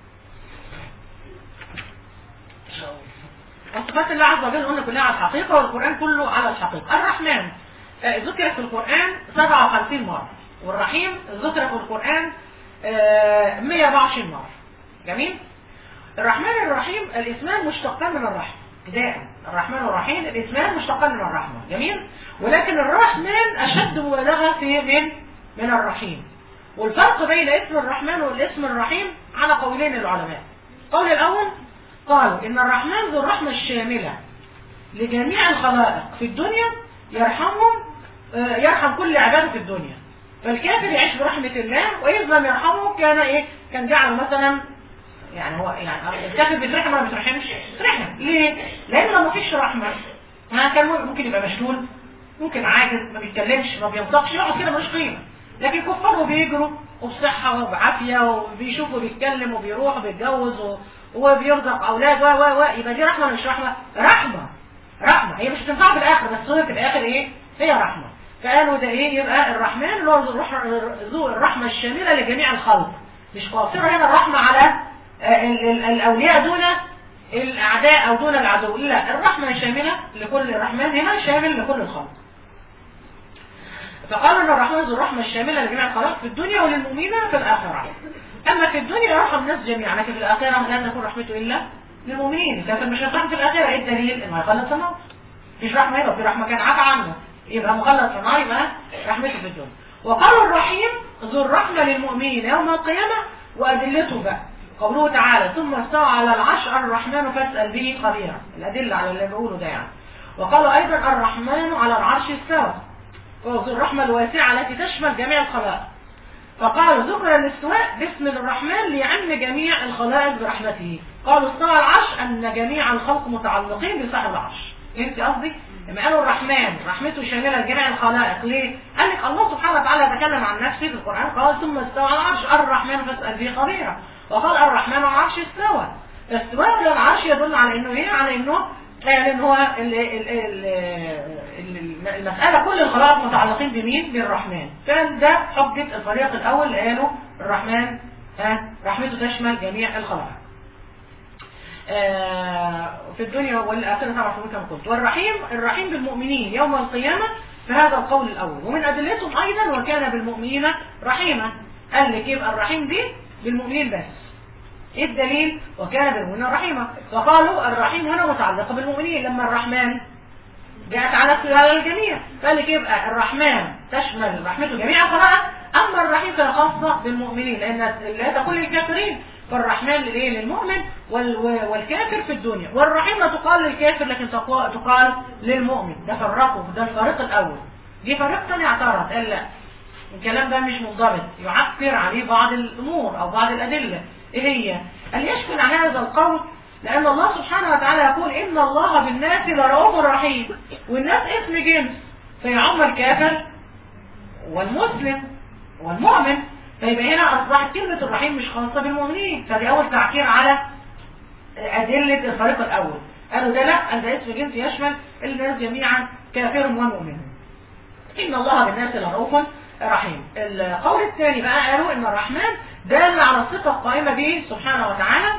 وصفات الله عز وجل قلنا كلها على الحقيقة والقرآن كله على الحقيقة الرحمن آه، ذكر في القرآن 57 مرة والرحيم ذكر في القرآن آه، 124 مرة جميل الرحمن الرحيم الاسمان مشتقان من الرحمة ابتداء الرحمن الرحيم الاسمان مشتقان من الرحمة جميل ولكن الرحمن أشد مبالغة في من من الرحيم والفرق بين اسم الرحمن والاسم الرحيم على قولين العلماء القول الأول قالوا إن الرحمن ذو الرحمة الشاملة لجميع الخلائق في الدنيا يرحمهم آه، يرحم كل عباده في الدنيا فالكافر يعيش برحمة الله وإذ لم يرحمه كان إيه كان جعله مثلا يعني هو يعني الكافر بيترحم ولا ما بيترحمش؟ بيترحم ليه؟ لأن لو ما فيش رحمة ها كان ممكن يبقى مشلول ممكن عاجز ما بيتكلمش ما بينطقش يقعد كده ملوش قيمة لكن كفار بيجروا وبصحة وبعافية وبيشوف وبيتكلم وبيروح وبيتجوز و- وبيرزق أولاد و و و يبقى دي رحمة ولا مش رحمة؟ رحمة رحمة هي مش هتنفع في الآخر بس هو في الآخر إيه؟ هي رحمة فقالوا ده ايه يبقى الرحمن اللي هو ذو الرح- ذو الرحمة الشاملة لجميع الخلق مش قاصرة هنا الرحمة على آه، ال- ال- الأولياء دون الأعداء أو دون العدو لا الرحمة شاملة لكل الرحمن هنا شامل لكل الخلق فقال ان الرحمن ذو الرحمة الشاملة لجميع الخلق في الدنيا وللمؤمنين في الآخرة أما في الدنيا يرحم الناس جميعا لكن في الآخرة لا تكون رحمته إلا للمؤمنين لكن مش هيرحم في الآخرة إيه الدليل؟ إنه هيخلص في النار مفيش رحمة هنا وفي رحمة كان عفى عنه يبقى مخلص في النار يبقى رحمته في الدنيا وقال الرحيم ذو الرحمة للمؤمنين يوم القيامة وأدلته بقى قوله تعالى ثم استوى على العرش الرحمن فاسأل به خبيرا الأدلة على اللي بقوله ده يعني وقال أيضا الرحمن على العرش استوى وذو الرحمة الواسعة التي تشمل جميع الخلائق فقالوا ذكر الاستواء باسم الرحمن ليعم جميع الخلائق برحمته قالوا استوى العرش أن جميع الخلق متعلقين بصاحب العرش انت قصدي لما قالوا الرحمن رحمته شاملة لجميع الخلائق ليه؟ قال لك الله سبحانه وتعالى تكلم عن نفسه في القرآن قال ثم استوى على العرش الرحمن فاسأل به خبيرا وقال الرحمن على العرش استوى فاستواء على العرش يدل على انه ايه؟ على انه يعني ان هو ال ال ال ال المسألة كل الخلائق متعلقين بمين؟ بالرحمن كان ده حجة الفريق الأول اللي قالوا الرحمن ها رحمته تشمل جميع الخلائق آه، في الدنيا والآخرة طبعا كما قلت والرحيم الرحيم بالمؤمنين يوم القيامة في هذا القول الأول ومن أدلتهم أيضا وكان بالمؤمنين رحيما قال لك يبقى الرحيم دي بالمؤمنين بس ايه الدليل وكان بالمؤمنين رحيما فقالوا الرحيم هنا متعلقة بالمؤمنين لما الرحمن جاءت على على الجميع قال لك يبقى الرحمن تشمل رحمته جميع الخلائق اما الرحيم فهي خاصه بالمؤمنين لان لا تقول للكافرين فالرحمن للايه للمؤمن وال- والكافر في الدنيا والرحيم لا تقال للكافر لكن تقا- تقال للمؤمن ده فرقوا ده الفريق الاول جه فريق ثاني اعترض قال لا الكلام ده مش منضبط يعكر عليه بعض الامور او بعض الادله ايه هي قال يشكل على هذا القول لان الله سبحانه وتعالى يقول ان الله بالناس لرؤوف رحيم والناس اسم جنس فيعم الكافر والمسلم والمؤمن فيبقى هنا اصبحت كلمه الرحيم مش خاصه بالمؤمنين فدي اول تعكير على ادله الفريق الاول قالوا ده لا ده اسم جنس يشمل الناس جميعا كافر ومؤمن إن الله بالناس لرؤوف رحيم القول الثاني بقى قالوا إن الرحمن دال على الصفة القائمة به سبحانه وتعالى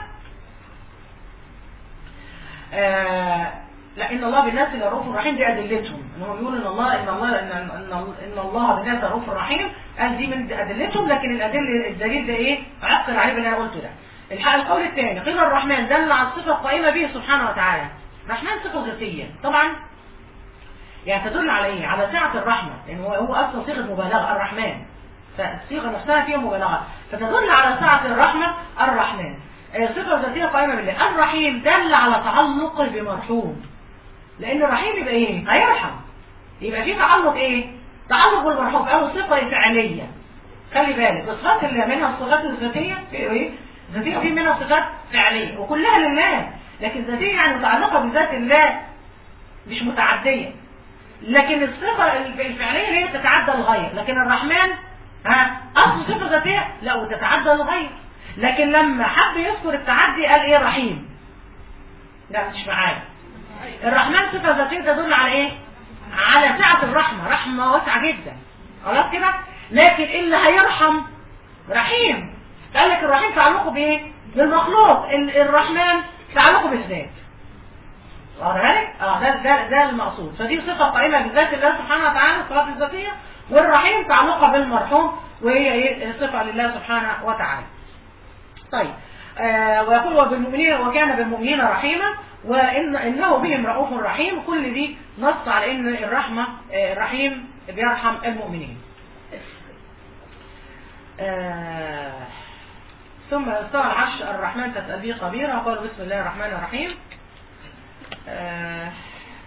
آه لا إن الله بالناس لرؤوف رحيم دي أدلتهم إن هم بيقولوا إن الله إن الله إن, إن, إن الله بالناس لرؤوف رحيم قال دي من أدلتهم لكن الأدلة الدليل ده إيه عقل عليه باللي أنا قلته ده الحق القول الثاني قيل الرحمن دل على الصفة القائمة به سبحانه وتعالى الرحمن صفة ذاتية طبعا يعني تدل على ايه على سعة الرحمة لان هو هو اصلا صيغة مبالغة الرحمن فالصيغة نفسها فيها مبالغة فتدل على سعة الرحمة الرحمن آه، صفة ذاتية قائمة بالله الرحيم دل على تعلق بمرحوم لان الرحيم يبقى ايه هيرحم يبقى في تعلق ايه تعلق بالمرحوم او صفة فعلية خلي بالك الصفات اللي منها الصفات الذاتية في ايه ذاتية في منها صفات فعلية وكلها لله لكن ذاتية يعني متعلقة بذات الله مش متعدية لكن الصفة الفعلية هي تتعدى الغير لكن الرحمن ها أصل صفة ذاتية لا وتتعدى الغير لكن لما حب يذكر التعدي قال ايه رحيم لا مش معايا الرحمن صفة ذاتية تدل على ايه على سعة الرحمة رحمة واسعة جدا خلاص كده لكن اللي هيرحم رحيم قال لك الرحيم تعلقه بايه بالمخلوق ال- الرحمن تعلقه بالذات واخد بالك؟ اه ده ده ده المقصود فدي صفه قائمه بذات الله سبحانه وتعالى الصفات الذاتيه والرحيم تعلقها بالمرحوم وهي ايه صفه لله سبحانه وتعالى. طيب آه ويقول وبالمؤمنين وكان بالمؤمنين رحيما وان انه بهم رؤوف رحيم كل دي نص على ان الرحمه آه الرحيم بيرحم المؤمنين. آه ثم استوى العرش الرحمن تسأل به خبيرا وقالوا بسم الله الرحمن الرحيم آه،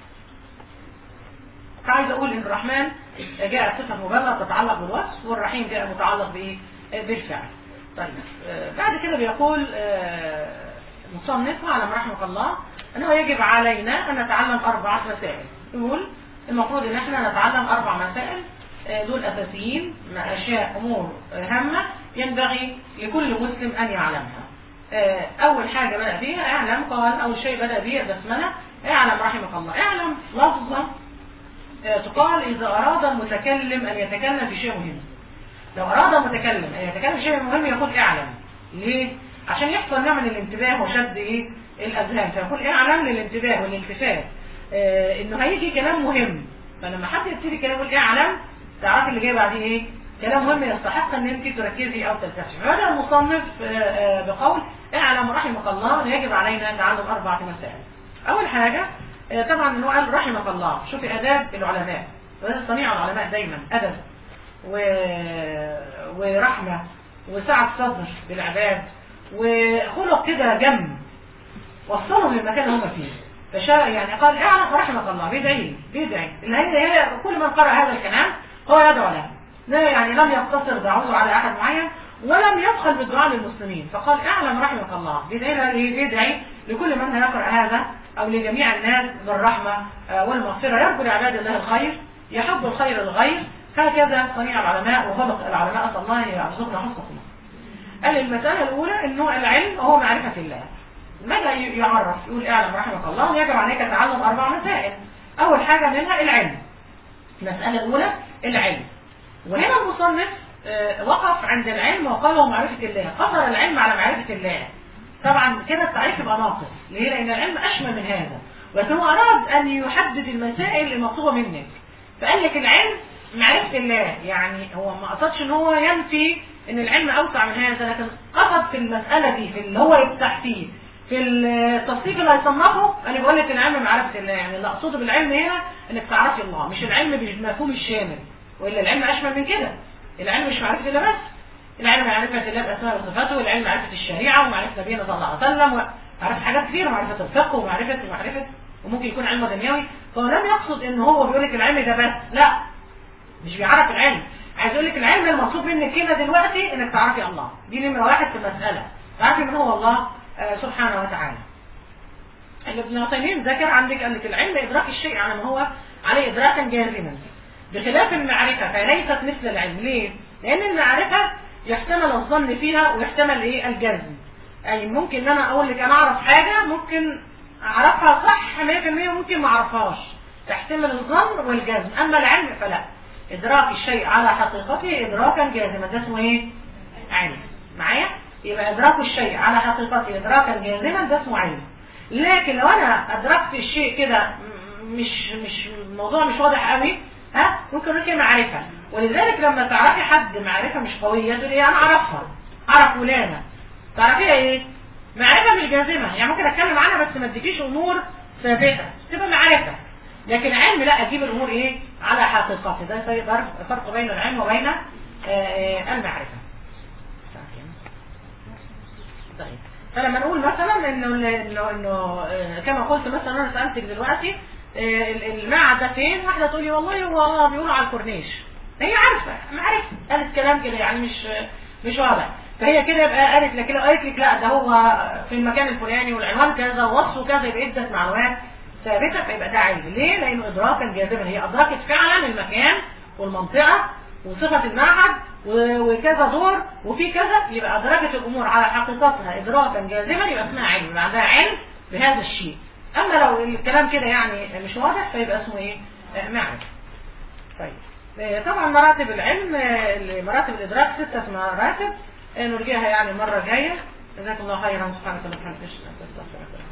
عايز اقول ان الرحمن جاء صفه مبالغه تتعلق بالوصف والرحيم جاء متعلق بايه آه، بالفعل طيب آه، بعد كده بيقول آه، مصنف على رحمه الله انه يجب علينا ان نتعلم اربعه مسائل يقول المفروض ان احنا نتعلم اربع مسائل آه، دول اساسيين اشياء امور آه، هامه ينبغي لكل مسلم ان يعلمها آه، اول حاجة بدأ فيها اعلم قال اول شيء بدأ به البسملة اعلم رحمك الله اعلم لفظة آه، تقال إذا أراد المتكلم أن يتكلم في شيء مهم لو أراد المتكلم أن يتكلم في شيء مهم يقول اعلم ليه؟ عشان يحصل نوع من الانتباه وشد إيه؟ الأذهان فيقول اعلم للانتباه والالتفات آه إنه هيجي كلام مهم فلما حد يبتدي كلام يقول اعلم تعرفي اللي جاي بعديه إيه؟ كلام مهم يستحق ان انت تركزي او تلتفتي فبدا المصنف آه، آه، بقول اعلم رحمك الله ان يجب علينا تعلم اربع مسائل اول حاجه آه، طبعا انه قال رحمك الله شوفي اداب العلماء وهذا صنيع العلماء دايما ادب و... ورحمه وسعه صدر بالعباد وخلق كده جم وصلهم للمكان اللي هم فيه فشاء يعني قال اعرف رحمك الله بيدعي بيدعي اللي هي هي كل من قرأ هذا الكلام هو يدعو له لا يعني لم يقتصر دعوته على احد معين ولم يبخل بالدعاء للمسلمين فقال اعلم رحمك الله بيدعي له إيه؟ بيدعي لكل من يقرأ هذا او لجميع الناس بالرحمة آه، والمغفرة يرجو لعباد الله الخير يحب الخير للغير هكذا صنيع العلماء وخلق العلماء صلى الله يرزقنا حسن خلق قال المسألة الأولى أنه العلم هو معرفة الله ماذا ي- يعرف يقول اعلم رحمك الله يجب عليك تعلم أربع مسائل أول حاجة منها العلم المسألة الأولى العلم وهنا المصنف آه، وقف عند العلم وقال هو معرفة الله قصر العلم على معرفة الله طبعا كده التعريف يبقى ناقص ليه؟ لأن العلم أشمل من هذا ولكن هو أراد أن يحدد المسائل المطلوبة منك فقال لك العلم معرفة الله يعني هو ما قصدش ان هو ينفي ان العلم اوسع من هذا لكن قصد في المسألة دي في اللي هو يفتح فيه في التصنيف اللي هيصنفه انا بقول لك العلم معرفة الله يعني اللي اقصده بالعلم هنا انك تعرفي الله مش العلم بالمفهوم الشامل والا العلم اشمل من كده العلم مش معرفة الله بس العلم معرفة الله بأسماء وصفاته والعلم معرفة الشريعة ومعرفة نبينا صلى الله عليه وسلم ومعرفة حاجات كتير ومعرفة الفقه ومعرفة ومعرفة وممكن يكون علم دنيوي فهو لم يقصد ان هو بيقول لك العلم ده بس لا مش بيعرف العلم عايز اقول لك العلم المطلوب منك كده دلوقتي انك تعرفي الله دي نمره واحد في المساله تعرفي من هو الله آه سبحانه وتعالى اللي ابن عثيمين ذكر عندك قال لك العلم ادراك الشيء على ما هو عليه ادراكا جازما بخلاف المعرفه فليست مثل العلم ليه؟ لان المعرفه يحتمل الظن فيها ويحتمل ايه الجزم اي ممكن ان انا اقول لك انا اعرف حاجه ممكن اعرفها صح 100% وممكن ما اعرفهاش تحتمل الظن والجزم اما العلم فلا ادراك الشيء على حقيقته ادراكا جازما ده اسمه ايه علم معايا يبقى ادراك الشيء على حقيقته ادراكا جازما ده اسمه علم لكن لو انا ادركت الشيء كده م- مش مش الموضوع مش واضح قوي ها ممكن نقول كده معرفه ولذلك لما تعرفي حد معرفه مش قويه تقولي ايه انا اعرفها اعرف فلانه تعرفيها ايه معرفه مش جازمه يعني ممكن اتكلم عنها بس ما اديكيش امور ثابته تبقى معرفه لكن علم لا اجيب الامور ايه على حقيقته ده فرق فرق بين العلم وبين آه، آه، المعرفه طيب فلما نقول مثلا انه انه انه آه، كما قلت مثلا انا سالتك دلوقتي آه، ال- المعهد ده فين واحده تقول لي والله هو آه بيقولوا على الكورنيش هي عارفه معرفه قالت كلام كده يعني مش مش واضح فهي كده يبقى قالت لك كده قالت لك لا ده هو في المكان الفلاني والعنوان كذا ووصفه كذا يبقى ادت معلومات ثابته فيبقى ده علم ليه؟ لانه ادراكا جازما هي ادركت فعلا المكان والمنطقه وصفه المعهد و- وكذا دور وفي كذا يبقى ادركت الامور على حقيقتها ادراكا جازما يبقى اسمها علم يبقى عندها علم بهذا الشيء اما لو الكلام كده يعني مش واضح فيبقى اسمه ايه؟ آه، معرفه طيب آه، طبعا مراتب العلم آه، مراتب الادراك ستة مراتب آه، نرجعها يعني المرة الجاية جزاك الله خيرا سبحانك اللهم وبحمدك اشهد ان لا اله الا انت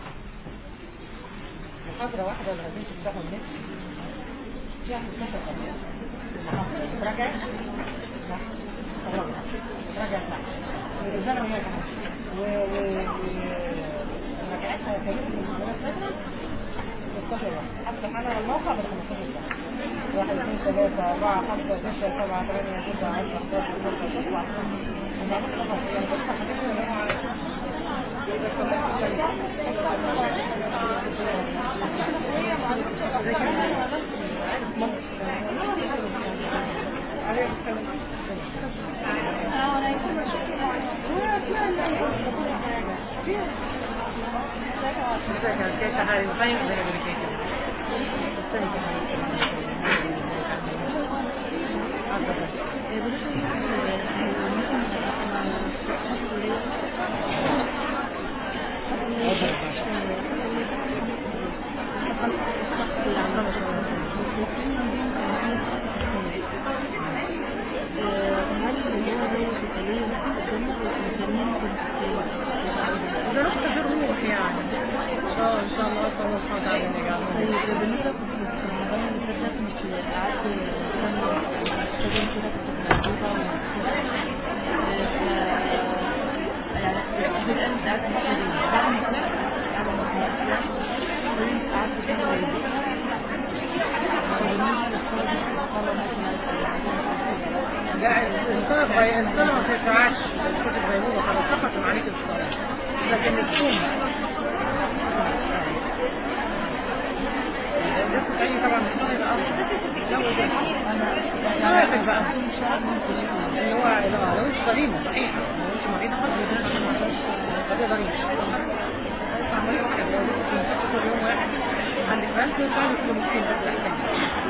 محاضرة واحدة ولا عايزين تفتحوا النت؟ في واحد فتح النت. المحاضرة تراجع؟ لا. خلاص. تراجع صح. الرسالة وهي كمان. و و و- مراجعتها كريم من المحاضرات مثلا 16 واحد. حتى معانا الموقع ب 15 سنة. واحد اثنين ثلاثة أربعة خمسة ستة سبعة ثمانية تسعة 10 11 12 13 وبعدين خلاص يعني بس حاجات اللي هو على كيف حالي مخيم زي ما Thank you. قعدت اشتغل كده كنت مربوطة يعني في الآن قعدت مشهدين بعد ما طلعت قعدت مشهدين قعدت شهر لا الصلاة غير الصلاة ما تنفعش كنت غيبوبة خلاص سقط عليك الصلاة لكن الصوم بس تاني طبعا الصلاة يبقى أفضل جو ده صلاتك بقى اللي هو لا لو مش سليمة صحيحة لو مش مريضة خلاص ما تقدريش عمال واحد لو كنت يوم واحد عندك بنت وتعمل كل مسكين بس أحسن